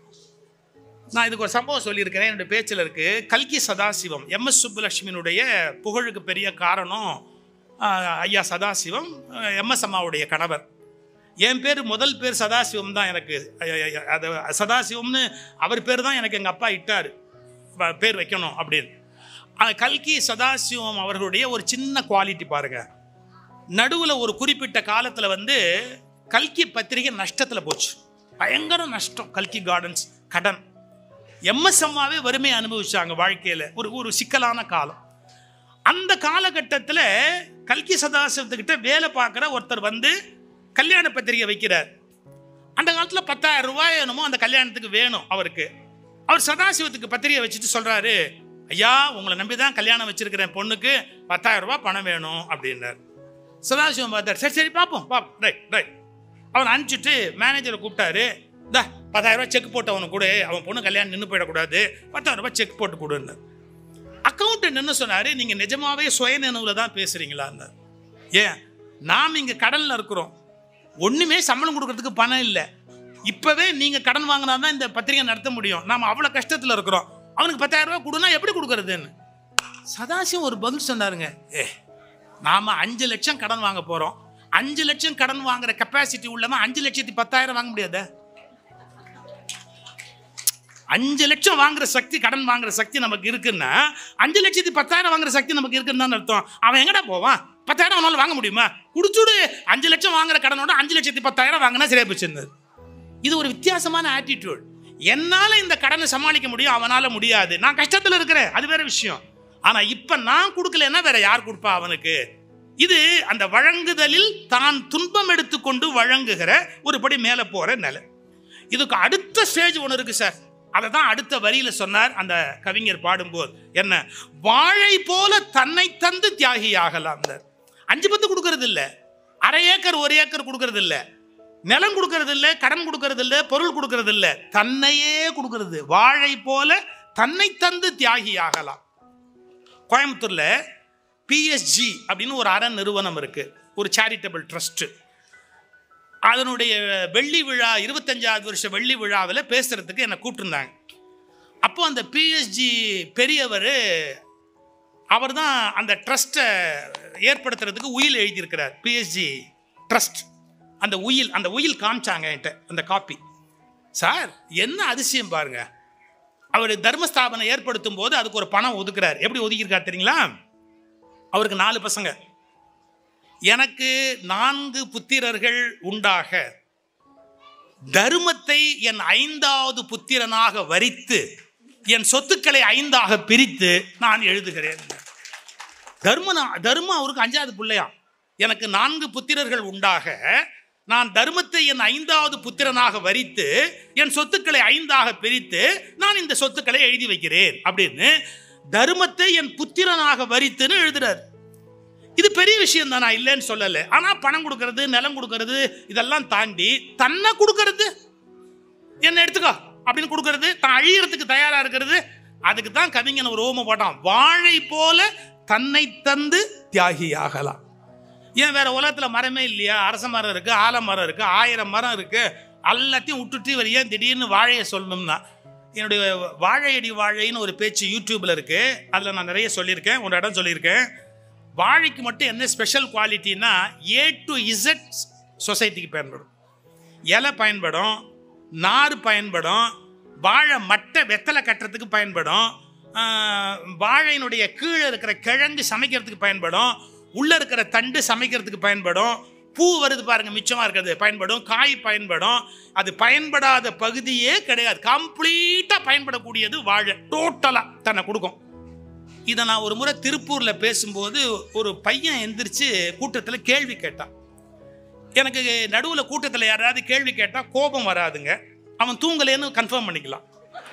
நான் இதுக்கு ஒரு சம்பவம் சொல்லியிருக்கிறேன் என்னுடைய பேச்சில் இருக்கு கல்கி சதாசிவம் எம்எஸ் சுப்புலட்சுமியினுடைய புகழுக்கு பெரிய காரணம் ஆஹ், ஐயா சதாசிவம் எம்எஸ் அம்மாவுடைய கணவர் என் பேர் முதல் பேர் சதாசிவம் தான் எனக்கு ஐய- ஐய- அது சதாசிவம்னு அவர் பேர் தான் எனக்கு எங்கள் அப்பா இட்டார் வ- பேர் வைக்கணும் அப்படின்னு ஆனா, கல்கி சதாசிவம் அவர்களுடைய ஒரு சின்ன குவாலிட்டி பாருங்க நடுவில் ஒரு குறிப்பிட்ட காலத்தில் வந்து கல்கி பத்திரிகை நஷ்டத்தில் போச்சு பயங்கர நஷ்டம் கல்கி கார்டன்ஸ் கடன் எம்எஸ் அம்மாவே வறுமையை அனுபவிச்சாங்க வாழ்க்கையில் ஒரு ஒரு சிக்கலான காலம் அந்த காலகட்டத்தில் கல்கி சதாசிவத்துக்கிட்ட வேலை பார்க்குற ஒருத்தர் வந்து கல்யாண பத்திரிகை வைக்கிறார் அந்த காலத்தில் பத்தாயிரம் ரூபாய் என்னமோ அந்த கல்யாணத்துக்கு வேணும் அவருக்கு அவர் சதாசிவத்துக்கு பத்திரிகை வச்சுட்டு சொல்றாரு ஐயா உங்களை நம்பி தான் கல்யாணம் வச்சிருக்கிறேன் பொண்ணுக்கு பத்தாயிரம் ரூபாய் பணம் வேணும் அப்படின்னார் சதாசிவம் பார்த்தார் சரி சரி பார்ப்போம் பார்ப்போம் ரைட் ரைட் அவன் அனுப்பிச்சிட்டு மேனேஜரை கூப்பிட்டாரு தா பத்தாயிரம் ரூபாய் செக் போட்டு அவனுக்கு கொடு அவன் பொண்ணு கல்யாணம் நின்று போயிடக்கூடாது பத்தாயிரம் ரூபாய் செக் போட்டு கொடுன்னார் அக்கௌண்ட் என்ன சொன்னாரு நீங்க நிஜமாவே சுய நினைவுல தான் பேசுறீங்களான்னார் ஏன் நாம் இங்க கடல்ல இருக்கிறோம் ஒண்ணுமே சம்பளம் கொடுக்கறதுக்கு பணம் இல்லை இப்பவே நீங்க கடன் வாங்கினா தான் இந்த பத்திரிகை நடத்த முடியும் நாம அவ்வளவு கஷ்டத்துல இருக்கிறோம் அவனுக்கு பத்தாயிரம் ரூபாய் கொடுனா எப்படி கொடுக்கறதுன்னு சதாசிவம் ஒரு பதில் சொன்னாருங்க ஏ நாம அஞ்சு லட்சம் கடன் வாங்க போறோம் அஞ்சு லட்சம் கடன் வாங்குற கெப்பாசிட்டி உள்ளவன் அஞ்சு லட்சத்தி பத்தாயிரம் வாங்க முடியாத அஞ்சு லட்சம் வாங்குற சக்தி கடன் வாங்குற சக்தி நமக்கு இருக்குன்னா அஞ்சு லட்சத்தி பத்தாயிரம் வாங்குற சக்தி நமக்கு இருக்குன்னு தான் அர்த்தம் அவன் எங்கடா போவான் பத்தாயிரம் அவனால வாங்க முடியுமா குடிச்சுடு அஞ்சு லட்சம் வாங்குற கடனோட அஞ்சு லட்சத்தி பத்தாயிரம் வாங்கினா சரியா போச்சுன்னு இது ஒரு வித்தியாசமான ஆட்டிடியூட் என்னால இந்த கடனை சமாளிக்க முடியும் அவனால முடியாது நான் கஷ்டத்துல இருக்கிறேன் அது வேற விஷயம் ஆனா இப்ப நான் கொடுக்கலன்னா வேற யார் கொடுப்பா அவனுக்கு இது அந்த வழங்குதலில் தான் துன்பம் எடுத்துக்கொண்டு வழங்குகிற ஒரு படி மேல போற நிலை இதுக்கு அடுத்த ஸ்டேஜ் ஒன்று இருக்கு சார் அதை தான் அடுத்த வரியில சொன்னார் அந்த கவிஞர் பாடும்போது என்ன வாழை போல தன்னை தந்து தியாகியாகலாம் அஞ்சு பத்து கொடுக்கறது இல்ல அரை ஏக்கர் ஒரு ஏக்கர் கொடுக்கறது இல்ல நிலம் கொடுக்கறது இல்ல கடன் கொடுக்கறது இல்ல பொருள் கொடுக்கறது இல்ல தன்னையே கொடுக்கறது வாழை போல தன்னை தந்து தியாகியாகலாம் கோயம்புத்தூர்ல பிஎஸ்ஜி அப்படின்னு ஒரு அற நிறுவனம் இருக்கு ஒரு சேரிட்டபிள் ட்ரஸ்ட் அதனுடைய வெள்ளி விழா இருபத்தஞ்சாவது வருஷம் வெள்ளி விழாவில் பேசுறதுக்கு என்னை கூப்பிட்டுருந்தாங்க அப்போ அந்த பிஎஸ்ஜி பெரியவர் அவர் தான் அந்த ட்ரஸ்ட்டை ஏற்படுத்துறதுக்கு உயில் எழுதியிருக்கிறார் பிஎஸ்ஜி ட்ரஸ்ட் அந்த உயில் அந்த உயில் காமிச்சாங்க என்கிட்ட அந்த காப்பி சார் என்ன அதிசயம் பாருங்க அவர் தர்மஸ்தாபனை ஏற்படுத்தும் போது அதுக்கு ஒரு பணம் ஒதுக்குறார் எப்படி ஒதுக்கியிருக்கார் தெரியுங்களா அவருக்கு நாலு பசங்க எனக்கு நான்கு புத்திரர்கள் உண்டாக தர்மத்தை என் ஐந்தாவது புத்திரனாக வரித்து என் சொத்துக்களை ஐந்தாக பிரித்து நான் எழுதுகிறேன் தர்மனா தர்மம் அவருக்கு அஞ்சாவது பிள்ளையா எனக்கு நான்கு புத்திரர்கள் உண்டாக நான் தர்மத்தை என் ஐந்தாவது புத்திரனாக வரித்து என் சொத்துக்களை ஐந்தாக பிரித்து நான் இந்த சொத்துக்களை எழுதி வைக்கிறேன் அப்படின்னு தர்மத்தை என் புத்திரனாக வரித்துன்னு எழுதுறாரு இது பெரிய விஷயம் தான் நான் இல்லைன்னு சொல்லலை ஆனா பணம் கொடுக்கறது நிலம் கொடுக்கறது இதெல்லாம் தாண்டி தன்னை கொடுக்கறது என்ன எடுத்துக்கோ அப்படின்னு கொடுக்கறது தான் அழியறதுக்கு தயாரா இருக்கிறது அதுக்கு தான் கவிஞன் ஒரு ஓம போட்டான் வாழை போல தன்னை தந்து தியாகியாகலாம் ஏன் வேற உலகத்துல மரமே இல்லையா அரச மரம் இருக்கு ஆலமரம் இருக்கு ஆயிரம் மரம் இருக்கு எல்லாத்தையும் விட்டுட்டு இவர் ஏன் திடீர்னு வாழையை சொல்லணும்னா என்னுடைய வாழையடி வாழைன்னு ஒரு பேச்சு யூடியூப்ல இருக்கு அதில் நான் நிறைய சொல்லியிருக்கேன் ஒரு இடம் சொல்லியிருக்கேன் வாழைக்கு மட்டும் என்ன ஸ்பெஷல் குவாலிட்டினா ஏ டு இசட் சொசைட்டிக்கு பயன்படும் இலை பயன்படும் நார் பயன்படும் வாழை மட்டை வெத்தலை கட்டுறதுக்கு பயன்படும் ஆஹ், வாழையினுடைய கீழே இருக்கிற கிழங்கு சமைக்கிறதுக்கு பயன்படும் உள்ள இருக்கிற தண்டு சமைக்கிறதுக்கு பயன்படும் பூ வருது பாருங்க மிச்சமா இருக்கிறது பயன்படும் காய் பயன்படும் அது பயன்படாத பகுதியே கிடையாது கம்ப்ளீட்டா பயன்படக்கூடியது வாழை டோட்டலா தன்னை கொடுக்கும் இதை நான் ஒரு முறை திருப்பூர்ல பேசும்போது ஒரு பையன் எந்திரிச்சு கூட்டத்துல கேள்வி கேட்டான் எனக்கு நடுவுல கூட்டத்துல யாராவது கேள்வி கேட்டா கோபம் வராதுங்க அவன் தூங்கலேன்னு கன்ஃபார்ம் பண்ணிக்கலாம்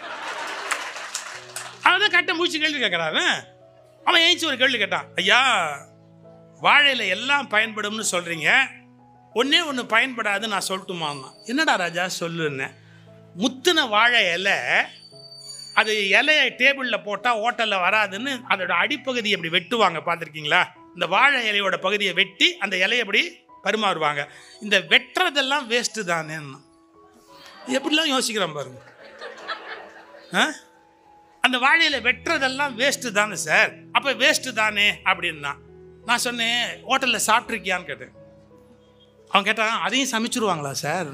அவன் கட்ட முடிச்சு கேள்வி கேட்கறான் அவன். அவன் ஏஞ்சி ஒரு கேள்வி கேட்டான் ஐயா வாழையில எல்லாம் பயன்படும்னு சொல்றீங்க ஒண்ணே ஒன்று பயன்படாது நான் சொல்லட்டுமான்னா என்னடா ராஜா சொல்லுன்னு முத்துன வாழை இலை அது இலையை டேபிளில் போட்டால் ஹோட்டலில் வராதுன்னு அதோட அடிப்பகுதி அப்படி வெட்டுவாங்க பார்த்துருக்கீங்களா இந்த வாழை இலையோட பகுதியை வெட்டி அந்த இலையை அப்படி பரிமாறுவாங்க இந்த வெட்டுறதெல்லாம் வேஸ்ட்டு தானே எப்படிலாம் யோசிக்கிறோம் பாருங்க ஆ? அந்த வாழையில வெட்டுறதெல்லாம் வேஸ்ட்டு தானே சார் அப்போ வேஸ்ட்டு தானே அப்படின்னா நான் சொன்னேன் ஹோட்டலில் சாப்பிட்ருக்கியான்னு கேட்டேன் அவன் கேட்டான் அதையும் சமைச்சிருவாங்களா சார்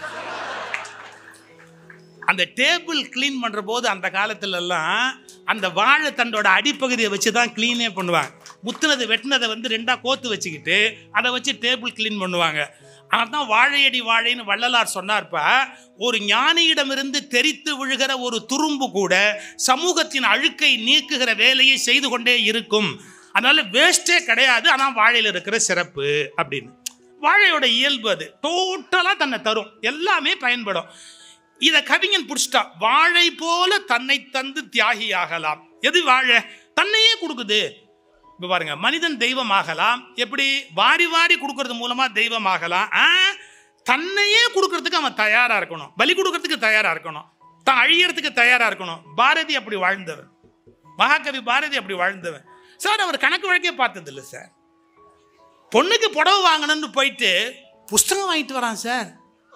அந்த டேபிள் க்ளீன் பண்ணுற போது அந்த காலத்துல எல்லாம் அந்த வாழைத்தண்டோட அடிப்பகுதியை வச்சு தான் க்ளீனே பண்ணுவாங்க முத்துனது வெட்டினதை வந்து ரெண்டா கோத்து வச்சுக்கிட்டு அதை வச்சு டேபிள் க்ளீன் பண்ணுவாங்க அதான் வாழையடி வாழைன்னு வள்ளலார் சொன்னார்ப்பா ஒரு ஞானியிடமிருந்து தெரித்து விழுகிற ஒரு துரும்பு கூட சமூகத்தின் அழுக்கை நீக்குகிற வேலையை செய்து கொண்டே இருக்கும் அதனால வேஸ்டே கிடையாது ஆனால் வாழையில் இருக்கிற சிறப்பு அப்படின்னு வாழையோட இயல்பு அது டோட்டலாக தன்னை தரும் எல்லாமே பயன்படும் இதை கவிஞன் புடிச்சிட்டா வாழை போல தன்னை தந்து தியாகியாகலாம் எது வாழை தன்னையே கொடுக்குது இப்போ பாருங்க மனிதன் தெய்வமாகலாம் எப்படி வாரி வாரி கொடுக்கறது மூலமா தெய்வமாகலாம் ஆ, தன்னையே கொடுக்கறதுக்கு அவன் தயாரா இருக்கணும் பலி கொடுக்கறதுக்கு தயாரா இருக்கணும் தான் அழியறதுக்கு தயாரா இருக்கணும் பாரதி அப்படி வாழ்ந்தவன் மகாகவி பாரதி அப்படி வாழ்ந்தவன் சார் அவர் கணக்கு வழக்கே பார்த்தது இல்லை சார் பொண்ணுக்கு புடவை வாங்கணும்னு போயிட்டு புஸ்தகம் வாங்கிட்டு வரான் சார்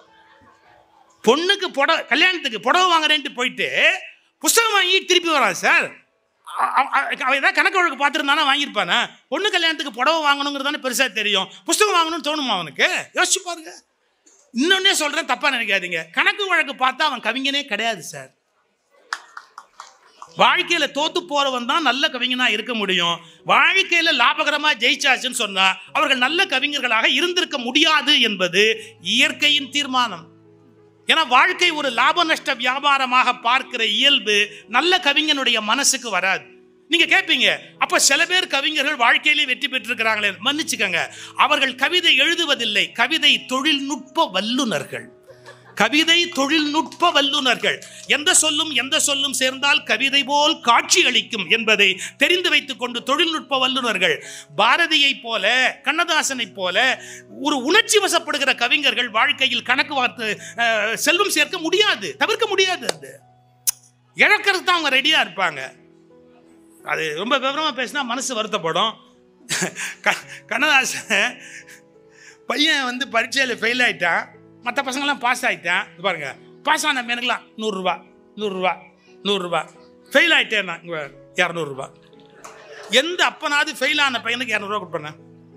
பொண்ணுக்கு புடவை கல்யாணத்துக்கு புடவை வாங்குறேன்ட்டு போயிட்டு புஸ்தகம் வாங்கி திருப்பி வரான் சார் அ- அ- அ- அவன் ஏதாவது கணக்கு வழக்கு பார்த்துருந்தானா வாங்கியிருப்பானா பொண்ணு கல்யாணத்துக்கு புடவை வாங்கணுங்கிறது தானே பெருசாக தெரியும் புஸ்தகம் வாங்கணும்னு தோணுமா அவனுக்கு யோசிச்சு பாருங்க இன்னொன்னே சொல்கிறேன் தப்பாக நினைக்காதீங்க கணக்கு வழக்கு பார்த்தா அவன் கவிஞனே கிடையாது சார் வாழ்க்கையில தோத்து போறவன் தான் நல்ல கவிஞனா இருக்க முடியும் வாழ்க்கையில லாபகரமா ஜெயிச்சாச்சுன்னு சொன்னா அவர்கள் நல்ல கவிஞர்களாக இருந்திருக்க முடியாது என்பது இயற்கையின் தீர்மானம் ஏன்னா வாழ்க்கை ஒரு லாப நஷ்ட வியாபாரமாக பார்க்கிற இயல்பு நல்ல கவிஞனுடைய மனசுக்கு வராது நீங்க கேட்பீங்க அப்ப சில பேர் கவிஞர்கள் வாழ்க்கையிலே வெற்றி பெற்றிருக்கிறாங்களே மன்னிச்சுக்கங்க அவர்கள் கவிதை எழுதுவதில்லை கவிதை தொழில்நுட்ப வல்லுனர்கள் கவிதை தொழில்நுட்ப வல்லுனர்கள் எந்த சொல்லும் எந்த சொல்லும் சேர்ந்தால் கவிதை போல் காட்சி அளிக்கும் என்பதை தெரிந்து வைத்துக் கொண்டு தொழில்நுட்ப வல்லுனர்கள் பாரதியை போல கண்ணதாசனை போல ஒரு உணர்ச்சி வசப்படுகிற கவிஞர்கள் வாழ்க்கையில் கணக்கு வார்த்து அஹ், செல்வம் சேர்க்க முடியாது தவிர்க்க முடியாது அது இழக்கிறது தான் அவங்க ரெடியா இருப்பாங்க அது ரொம்ப விவரமா பேசினா மனசு வருத்தப்படும் க- கண்ணதாசன் பையன் வந்து பரீட்சையில் ஃபெயில் ஆயிட்டான் மற்ற பசங்களாம் பாஸ் ஆயிட்டான் இது பாருங்க பாஸ் ஆன எனக்குலாம் நூறுரூவா நூறுரூவா நூறுரூவா ஃபெயில் ஆயிட்டேன் நான் இங்கே இரநூறுபா எந்த அப்பனாவது ஃபெயில் ஆன பையனுக்கு இரநூறுவா கொடுப்பானே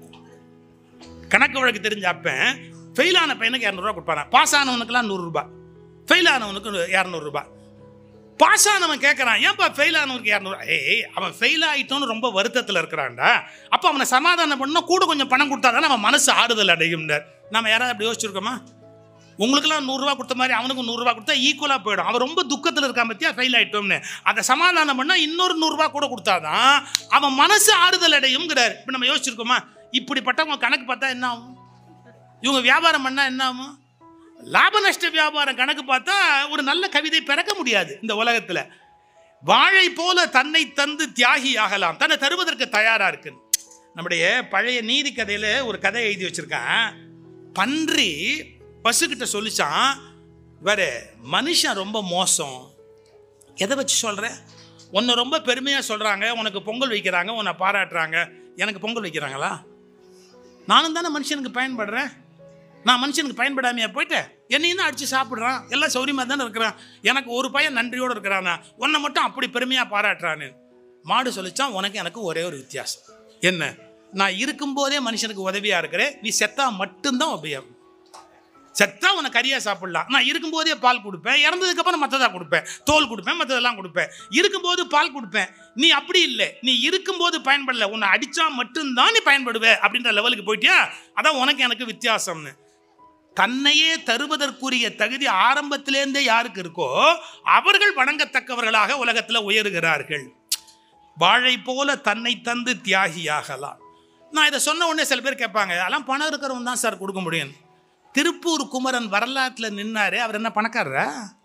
கணக்கு வழக்கு தெரிஞ்ச அப்பன் ஃபெயில் ஆன பையனுக்கு இரநூறுவா கொடுப்பானா பாஸ் ஆனவனுக்குலாம் நூறுரூபா ஃபெயில் ஆனவனுக்கு இரநூறுபா பாஸ் ஆனவன் கேட்குறான் ஏன்பா ஃபெயில் ஆனவனுக்கு இரநூறு ஏய் அவன் ஃபெயில் ஆயிட்டோன்னு ரொம்ப வருத்தத்தில் இருக்கிறான்டா அப்போ அவனை சமாதானம் பண்ணா கூட கொஞ்சம் பணம் கொடுத்தா தானே அவன் மனசு ஆறுதல் அடையும்னார் நம்ம யாராவது அப்படி யோசிச்சிருக்கோமா உங்களுக்கெல்லாம் நூறுரூவா கொடுத்த மாதிரி அவனுக்கு நூறுரூவா கொடுத்தா ஈக்குவலாக போயிடும் அவன் ரொம்ப துக்கத்தில் இருக்கான் பற்றியா ஃபெயில் ஆகிட்டோம்னு அதை சமாதானம் பண்ணால் இன்னொரு நூறுரூவா கூட கொடுத்தாதான் அவன் மனசு ஆறுதல் அடையுங்கிறார் இப்போ நம்ம யோசிச்சிருக்கோமா இப்படிப்பட்டவங்க கணக்கு பார்த்தா என்ன ஆகும் இவங்க வியாபாரம் பண்ணால் என்ன ஆகும் லாப நஷ்ட வியாபாரம் கணக்கு பார்த்தா ஒரு நல்ல கவிதை பிறக்க முடியாது இந்த உலகத்தில் வாழை போல தன்னை தந்து தியாகி ஆகலாம் தன்னை தருவதற்கு தயாரா இருக்கு நம்முடைய பழைய நீதி கதையில ஒரு கதை எழுதி வச்சிருக்கேன் பன்றி பசுக்கிட்ட சொல்லிச்சான் வேற மனுஷன் ரொம்ப மோசம் எதை வச்சு சொல்ற உன்னை ரொம்ப பெருமையாக சொல்கிறாங்க உனக்கு பொங்கல் வைக்கிறாங்க உன்னை பாராட்டுறாங்க எனக்கு பொங்கல் வைக்கிறாங்களா நானும் தானே மனுஷனுக்கு பயன்படுறேன் நான் மனுஷனுக்கு பயன்படாமையா போயிட்டேன் என்னையும் தான் அடித்து சாப்பிட்றான் எல்லாம் சௌரியமாக தானே இருக்கிறான் எனக்கு ஒரு பையன் நன்றியோடு இருக்கிறானா உன்னை மட்டும் அப்படி பெருமையாக பாராட்டுறான்னு மாடு சொல்லிச்சான் உனக்கு எனக்கு ஒரே ஒரு வித்தியாசம் என்ன நான் இருக்கும்போதே மனுஷனுக்கு உதவியாக இருக்கிறேன் நீ செத்தா மட்டும்தான் உபயோகம் செத்தா உனக்கு கறியா சாப்பிடலாம் நான் இருக்கும்போதே பால் கொடுப்பேன் இறந்ததுக்கு அப்புறம் மற்றதா கொடுப்பேன் தோல் கொடுப்பேன் மற்றதெல்லாம் கொடுப்பேன் இருக்கும்போது பால் கொடுப்பேன் நீ அப்படி இல்லை நீ இருக்கும்போது பயன்படல உன்னை அடிச்சா மட்டும்தான் நீ பயன்படுவ அப்படின்ற லெவலுக்கு போயிட்டியா அதான் உனக்கு எனக்கு வித்தியாசம்னு தன்னையே தருவதற்குரிய தகுதி ஆரம்பத்திலேருந்தே யாருக்கு இருக்கோ அவர்கள் வணங்கத்தக்கவர்களாக உலகத்தில் உயருகிறார்கள் வாழை போல தன்னை தந்து தியாகியாகலாம் நான் இதை சொன்ன உடனே சில பேர் கேட்பாங்க அதெல்லாம் பணம் இருக்கிறவன் தான் சார் கொடுக்க முடியும் திருப்பூர் குமரன் வரலாற்றில் நின்னாரு அவர் என்ன பணக்காரரா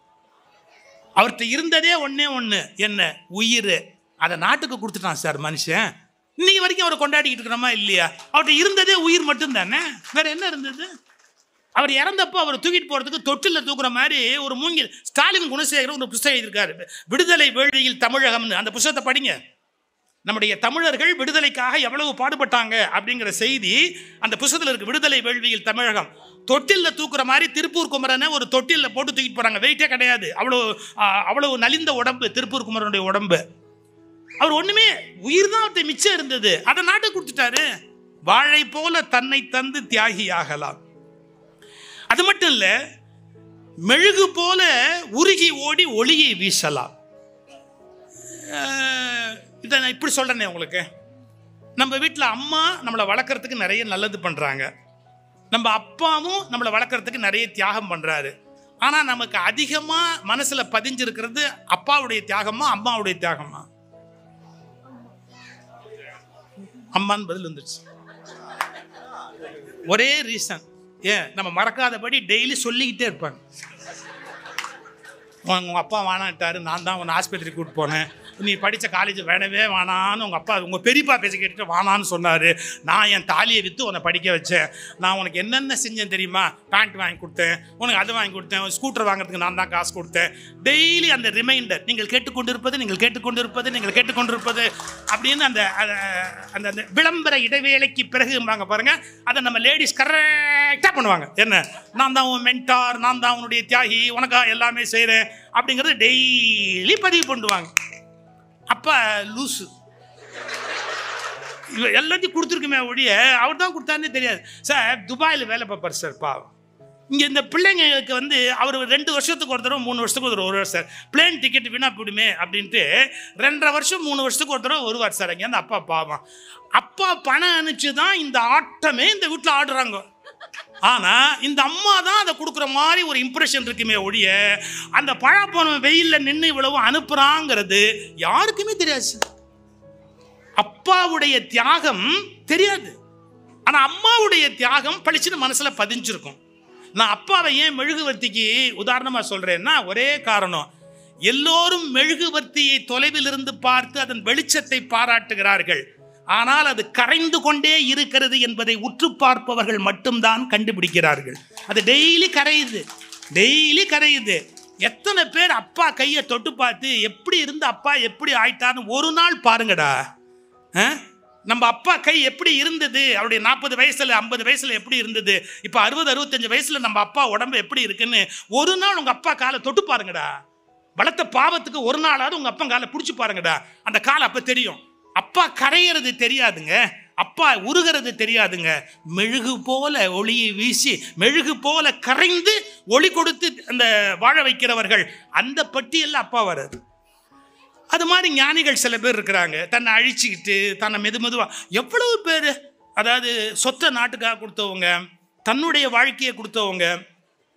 அவர்கிட்ட இருந்ததே ஒண்ணே ஒன்று என்ன உயிர் அதை நாட்டுக்கு கொடுத்துட்டான் சார் மனுஷன் இன்னைக்கு வரைக்கும் அவரை கொண்டாடிக்கிட்டு இருக்கிறோமா இல்லையா அவர்கிட்ட இருந்ததே உயிர் மட்டும் தானே வேற என்ன இருந்தது அவர் இறந்தப்போ அவர் தூக்கிட்டு போறதுக்கு தொட்டில் தூக்குற மாதிரி ஒரு மூங்கில் ஸ்டாலின் குணசேகரன் ஒரு புஸ்தகம் எழுதியிருக்காரு விடுதலை வேள்வியில் தமிழகம்னு அந்த புஸ்தகத்தை படிங்க நம்முடைய தமிழர்கள் விடுதலைக்காக எவ்வளவு பாடுபட்டாங்க அப்படிங்கிற செய்தி அந்த புஸ்தகத்தில் இருக்கு விடுதலை வேள்வியில் தமிழகம் தொட்டில்ல தூக்குற மாதிரி திருப்பூர் குமரனை ஒரு தொட்டில்ல போட்டு தூக்கிட்டு போறாங்க வெயிட்டே கிடையாது அவ்வளவு ஆ, அவ்வளவு நலிந்த உடம்பு திருப்பூர் குமரனுடைய உடம்பு அவர் ஒண்ணுமே உயிர் தான் அவர்கிட்ட மிச்சம் இருந்தது அதை நாட்டுக்கு கொடுத்துட்டாரு வாழை போல தன்னை தந்து தியாகியாகலாம் அது மட்டும் இல்ல மெழுகு போல உருகி ஓடி ஒளியை வீசலாம் அஹ், இதை நான் இப்படி சொல்றேனே உங்களுக்கு நம்ம வீட்டில் அம்மா நம்மளை வளர்க்குறதுக்கு நிறைய நல்லது பண்ணுறாங்க நம்ம அப்பாவும் நம்மளை வளர்க்குறதுக்கு நிறைய தியாகம் பண்ணுறாரு ஆனால் நமக்கு அதிகமாக மனசில் பதிஞ்சிருக்கிறது அப்பாவுடைய தியாகமா அம்மாவுடைய தியாகமா அம்மான்னு பதில் வந்துருச்சு ஒரே ரீசன் ஏன் நம்ம மறக்காதபடி டெய்லி சொல்லிக்கிட்டே இருப்பாங்க உங்க அப்பா வேணான்ட்டாரு நான் தான் உன்னை ஆஸ்பத்திரிக்கு கூப்பிட்டு போனேன் நீ படித்த காலேஜ் வேணவே வேணான்னு உங்கள் அப்பா உங்கள் பெரியப்பா பேசி கேட்டுட்டு வானான்னு சொன்னார் நான் என் தாலியை விற்று உன்னை படிக்க வச்சேன் நான் உனக்கு என்னென்ன செஞ்சேன் தெரியுமா பேண்ட் வாங்கி கொடுத்தேன் உனக்கு அது வாங்கி கொடுத்தேன் ஸ்கூட்டர் வாங்குறதுக்கு நான் தான் காசு கொடுத்தேன் டெய்லி அந்த ரிமைண்டர் நீங்கள் கேட்டுக்கொண்டிருப்பது நீங்கள் கேட்டுக்கொண்டிருப்பது நீங்கள் கேட்டுக்கொண்டிருப்பது அப்படின்னு அந்த அந்த அந்த அந்த விளம்பர இடைவேளைக்கு பிறகும்பாங்க பாருங்க அதை நம்ம லேடிஸ் கரெக்டாக பண்ணுவாங்க என்ன நான் தான் உன் மென்டார் நான் தான் உன்னுடைய தியாகி உனக்காக எல்லாமே செய்கிறேன் அப்படிங்கிறது டெய்லி பதிவு பண்ணுவாங்க அப்பா லூசு இவ எல்லாத்தையும் கொடுத்துருக்குமே ஒழிய அவர் தான் கொடுத்தாருன்னே தெரியாது சார் துபாயில் வேலை பார்ப்பார் சார் பாவம் இங்கே இந்த பிள்ளைங்களுக்கு வந்து அவர் ரெண்டு வருஷத்துக்கு ஒரு தடவை மூணு வருஷத்துக்கு ஒரு தடவை வருவார் சார் பிளேன் டிக்கெட் வீணா போயிடுமே அப்படின்ட்டு ரெண்டரை வருஷம் மூணு வருஷத்துக்கு ஒரு தடவை வருவார் சார் அங்கே அந்த அப்பா பாவம் அப்பா பணம் அனுப்பிச்சு தான் இந்த ஆட்டமே இந்த வீட்டில் ஆடுறாங்க ஆனா இந்த அம்மா தான் அதை கொடுக்குற மாதிரி ஒரு இம்ப்ரெஷன் இருக்குமே ஒழிய அந்த பழப்பணம் வெயில்ல நின்று இவ்வளவு அனுப்புறாங்கிறது யாருக்குமே தெரியாது சார். அப்பாவுடைய தியாகம் தெரியாது ஆனா அம்மாவுடைய தியாகம் பளிச்சுன்னு மனசுல பதிஞ்சிருக்கும் நான் அப்பாவை ஏன் மெழுகுவர்த்திக்கு உதாரணமா சொல்றேன்னா ஒரே காரணம் எல்லோரும் மெழுகுவர்த்தியை தொலைவில் இருந்து பார்த்து அதன் வெளிச்சத்தை பாராட்டுகிறார்கள் ஆனால் அது கரைந்து கொண்டே இருக்கிறது என்பதை உற்று பார்ப்பவர்கள் மட்டும்தான் கண்டுபிடிக்கிறார்கள் அது டெய்லி கரையுது டெய்லி கரையுது எத்தனை பேர் அப்பா கையை தொட்டு பார்த்து எப்படி இருந்து அப்பா எப்படி ஆயிட்டான்னு ஒரு நாள் பாருங்கடா ஆ? நம்ம அப்பா கை எப்படி இருந்தது அவருடைய நாற்பது வயசுல ஐம்பது வயசுல எப்படி இருந்தது இப்போ அறுபது அறுபத்தஞ்சு வயசுல நம்ம அப்பா உடம்பு எப்படி இருக்குன்னு ஒரு நாள் உங்க அப்பா காலை தொட்டு பாருங்கடா பலத்த பாவத்துக்கு ஒரு நாளாவது உங்க அப்பா காலை பிடிச்சி பாருங்கடா அந்த காலை அப்ப தெரியும் அப்பா கரையிறது தெரியாதுங்க அப்பா உருகிறது தெரியாதுங்க மெழுகு போல ஒளியை வீசி மெழுகு போல கரைந்து ஒளி கொடுத்து அந்த வாழ வைக்கிறவர்கள் அந்த பட்டியல்ல அப்பா வராது அது மாதிரி ஞானிகள் சில பேர் இருக்கிறாங்க தன்னை அழிச்சுக்கிட்டு தன்னை மெது மெதுவா எவ்வளவு பேர் அதாவது சொத்தை நாட்டுக்காக கொடுத்தவங்க தன்னுடைய வாழ்க்கையை கொடுத்தவங்க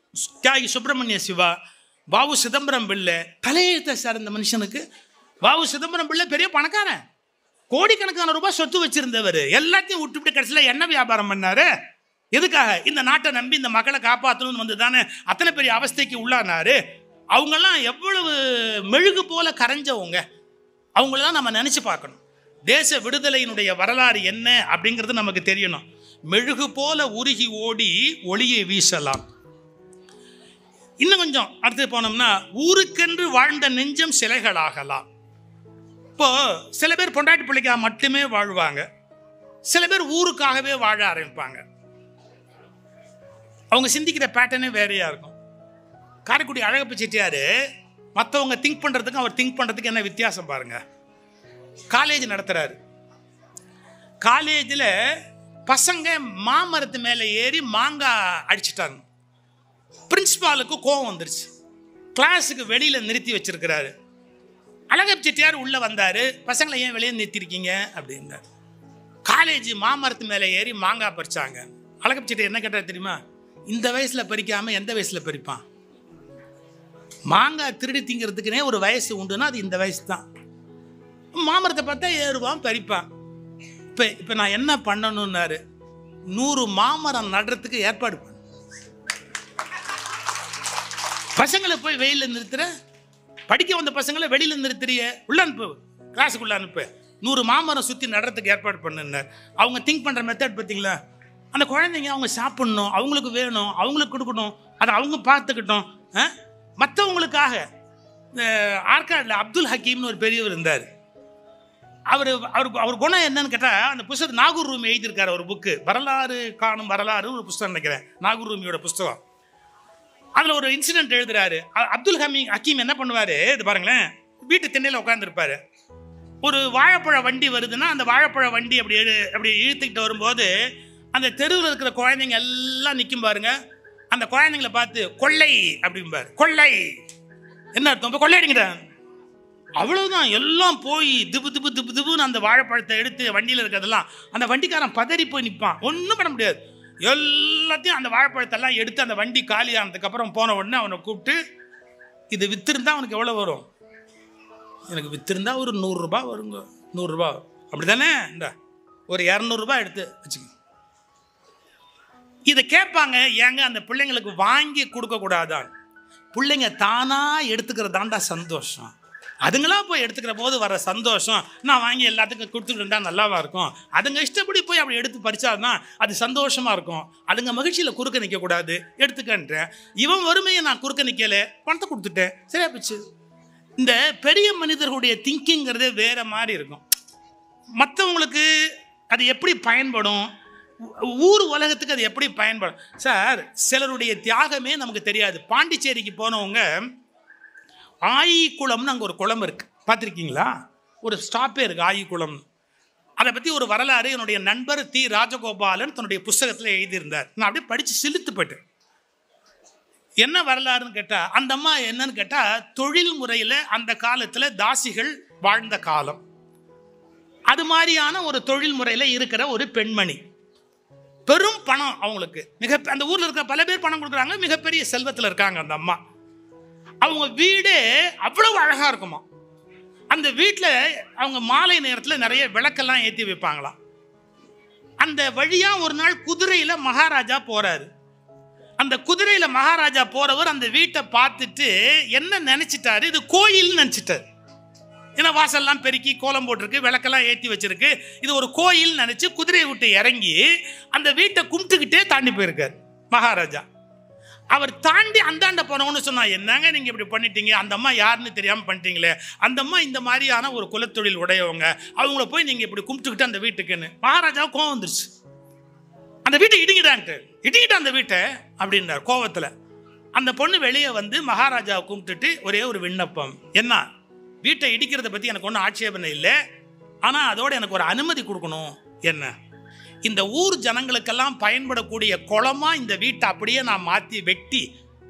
தியாகி சுப்பிரமணிய சிவா வாவு சிதம்பரம் பிள்ளை தலையெழுத்த சார் இந்த மனுஷனுக்கு வாவு சிதம்பரம் பிள்ளை பெரிய பணக்காரன் கோடிக்கணக்கான ரூபாய் சொத்து வச்சிருந்தவர் எல்லாத்தையும் விட்டுவிட்டு கடைசியில் என்ன வியாபாரம் பண்ணாரு எதுக்காக இந்த நாட்டை நம்பி இந்த மக்களை காப்பாற்றணும்னு வந்து தானே அத்தனை பெரிய அவஸ்தைக்கு உள்ளானாரு அவங்கெல்லாம் எவ்வளவு மெழுகு போல கரைஞ்சவங்க அவங்களெல்லாம் நம்ம நினச்சி பார்க்கணும் தேச விடுதலையினுடைய வரலாறு என்ன அப்படிங்கிறது நமக்கு தெரியணும் மெழுகு போல உருகி ஓடி ஒளியை வீசலாம் இன்னும் கொஞ்சம் அடுத்து போனோம்னா ஊருக்கென்று வாழ்ந்த நெஞ்சம் சிலைகளாகலாம் இப்போ சில பேர் பொண்டாட்டி பிள்ளைக்காக மட்டுமே வாழ்வாங்க சில பேர் ஊருக்காகவே வாழ ஆரம்பிப்பாங்க அவங்க சிந்திக்கிற பேட்டர்னே வேறையா இருக்கும் காரைக்குடி அழகப்ப செட்டியார் மற்றவங்க திங்க் பண்ணுறதுக்கும் அவர் திங்க் பண்ணுறதுக்கு என்ன வித்தியாசம் பாருங்க காலேஜ் நடத்துகிறாரு காலேஜில் பசங்க மாமரத்து மேலே ஏறி மாங்காய் அடிச்சிட்டாங்க பிரின்சிபாலுக்கு கோவம் வந்துருச்சு கிளாஸுக்கு வெளியில் நிறுத்தி வச்சிருக்கிறாரு அழகப் செட்டியார் உள்ளே வந்தார் பசங்களை ஏன் வெளியே நிறுத்திருக்கீங்க அப்படின்னார் காலேஜ் மாமரத்து மேலே ஏறி மாங்காய் பறிச்சாங்க அழகப் செட்டியார் என்ன கேட்டார் தெரியுமா இந்த வயசில் பறிக்காமல் எந்த வயசில் பறிப்பான் மாங்காய் திருடி திங்கிறதுக்குனே ஒரு வயசு உண்டுன்னா அது இந்த வயசு தான் மாமரத்தை பார்த்தா ஏறுவான் பறிப்பான் இப்போ இப்போ நான் என்ன பண்ணணும்னாரு நூறு மாமரம் நடுறதுக்கு ஏற்பாடு பண்ணு பசங்களை போய் வெயிலில் நிறுத்துற படிக்க வந்த பசங்களை வெளியில் நிறுத்துறிய உள்ள அனுப்பு கிளாஸுக்குள்ள அனுப்பு நூறு மாமரம் சுற்றி நடுறதுக்கு ஏற்பாடு பண்ணுன்னார் அவங்க திங்க் பண்ணுற மெத்தட் பார்த்தீங்களா அந்த குழந்தைங்க அவங்க சாப்பிடணும் அவங்களுக்கு வேணும் அவங்களுக்கு கொடுக்கணும் அதை அவங்க பார்த்துக்கிட்டோம் மற்றவங்களுக்காக ஆற்காடில் அப்துல் ஹக்கீம்னு ஒரு பெரியவர் இருந்தார் அவர் அவருக்கு அவர் குணம் என்னன்னு கேட்டால் அந்த புஸ்தகம் நாகூர் ரூமி எழுதியிருக்காரு ஒரு புக்கு வரலாறு காணும் வரலாறு ஒரு புஸ்தகம் நினைக்கிறேன் நாகூர் ரூமியோட புஸ்தகம் அதில் ஒரு இன்சிடென்ட் எழுதுறாரு அ- அப்துல் ஹமீ ஹக்கீம் என்ன பண்ணுவார் இது பாருங்களேன் வீட்டு திண்ணையில் உட்காந்துருப்பாரு ஒரு வாழைப்பழ வண்டி வருதுன்னா அந்த வாழைப்பழ வண்டி அப்படி எழு அப்படி இழுத்துக்கிட்டு வரும்போது அந்த தெருவில் இருக்கிற குழந்தைங்க எல்லாம் நிற்கும் பாருங்க அந்த குழந்தைங்களை பார்த்து கொள்ளை அப்படிம்பாரு கொள்ளை என்ன அர்த்தம் இப்போ கொள்ளையடிங்கிறான் அவ்வளவுதான் எல்லாம் போய் திபு திபு திபு திபுன்னு அந்த வாழைப்பழத்தை எடுத்து வண்டியில் இருக்கிறதெல்லாம் அந்த வண்டிக்காரன் பதறி போய் நிற்பான் ஒன்றும் பண்ண முடியாது எல்லாத்தையும் அந்த வாழைப்பழத்தெல்லாம் எடுத்து அந்த வண்டி காலி ஆனதுக்கப்புறம் போன உடனே அவனை கூப்பிட்டு இது வித்திருந்தா அவனுக்கு எவ்வளோ வரும் எனக்கு வித்திருந்தா ஒரு நூறுரூபா வருங்க நூறுரூபா அப்படி தானே இந்த ஒரு இரநூறுபா எடுத்து வச்சுக்க இதை கேட்பாங்க ஏங்க அந்த பிள்ளைங்களுக்கு வாங்கி கொடுக்கக்கூடாதான் பிள்ளைங்க தானாக எடுத்துக்கிறதாண்டா சந்தோஷம் அதுங்களா போய் எடுத்துக்கிற போது வர சந்தோஷம் நான் வாங்கி எல்லாத்துக்கும் கொடுத்துட்டு இருந்தா நல்லாவா இருக்கும் அதுங்க இஷ்டப்படி போய் அப்படி எடுத்து பறிச்சாதான் அது சந்தோஷமா இருக்கும் அதுங்க மகிழ்ச்சியில் குறுக்க நிற்கக்கூடாது எடுத்துக்கன்றேன் இவன் வறுமையை நான் குறுக்க நிற்கல பணத்தை கொடுத்துட்டேன் சரியா போச்சு இந்த பெரிய மனிதர்களுடைய திங்கிங்கிறதே வேற மாதிரி இருக்கும் மற்றவங்களுக்கு அது எப்படி பயன்படும் ஊ- ஊர் உலகத்துக்கு அது எப்படி பயன்படும் சார் சிலருடைய தியாகமே நமக்கு தெரியாது பாண்டிச்சேரிக்கு போனவங்க ஆயிக்குளம்னு அங்கே ஒரு குளம் இருக்கு பார்த்துருக்கீங்களா ஒரு ஸ்டாப்பே இருக்கு ஆயிக்குளம் அதை பற்றி ஒரு வரலாறு என்னுடைய நண்பர் தி ராஜகோபாலன் தன்னுடைய புஸ்தகத்தில் எழுதியிருந்தார் நான் அப்படியே படித்து சிலுத்து போயிட்டேன் என்ன வரலாறுன்னு கேட்டால் அந்த அம்மா என்னன்னு கேட்டால் தொழில் முறையில் அந்த காலத்தில் தாசிகள் வாழ்ந்த காலம் அது மாதிரியான ஒரு தொழில் முறையில் இருக்கிற ஒரு பெண்மணி பெரும் பணம் அவங்களுக்கு மிக அந்த ஊரில் இருக்கிற பல பேர் பணம் கொடுக்குறாங்க மிகப்பெரிய செல்வத்தில் இருக்காங்க அந்த அம்மா அவங்க வீடே அவ்வளவு அழகாக இருக்குமா அந்த வீட்டில் அவங்க மாலை நேரத்தில் நிறைய விளக்கெல்லாம் ஏற்றி வைப்பாங்களாம் அந்த வழியாக ஒரு நாள் குதிரையில் மகாராஜா போகிறாரு அந்த குதிரையில் மகாராஜா போகிறவர் அந்த வீட்டை பார்த்துட்டு என்ன நினச்சிட்டாரு இது கோயில்னு நினச்சிட்டாரு ஏன்னா வாசல்லாம் பெருக்கி கோலம் போட்டிருக்கு விளக்கெல்லாம் ஏற்றி வச்சிருக்கு இது ஒரு கோயில் நினச்சி குதிரையை விட்டு இறங்கி அந்த வீட்டை கும்பிட்டுக்கிட்டே தாண்டி போயிருக்கார் மகாராஜா அவர் தாண்டி அந்தாண்ட போனவன்னு சொன்னா என்னங்க நீங்க இப்படி பண்ணிட்டீங்க அந்த அம்மா யாருன்னு தெரியாம பண்ணிட்டீங்களே அந்த அம்மா இந்த மாதிரியான ஒரு குலத்தொழில் உடையவங்க அவங்கள போய் நீங்க இப்படி கும்பிட்டுக்கிட்டு அந்த வீட்டுக்குன்னு மகாராஜா கோவம் வந்துருச்சு அந்த வீட்டை இடிங்கிட்டான்ட்டு இடிங்கிட்ட அந்த வீட்டை அப்படின்னார் கோவத்தில் அந்த பொண்ணு வெளியே வந்து மகாராஜாவை கும்பிட்டுட்டு ஒரே ஒரு விண்ணப்பம் என்ன வீட்டை இடிக்கிறத பற்றி எனக்கு ஒன்றும் ஆட்சேபனை இல்லை ஆனால் அதோட எனக்கு ஒரு அனுமதி கொடுக்கணும் என்ன இந்த ஊர் ஜனங்களுக்கெல்லாம் பயன்படக்கூடிய குளமா இந்த வீட்டை அப்படியே நான் மாற்றி வெட்டி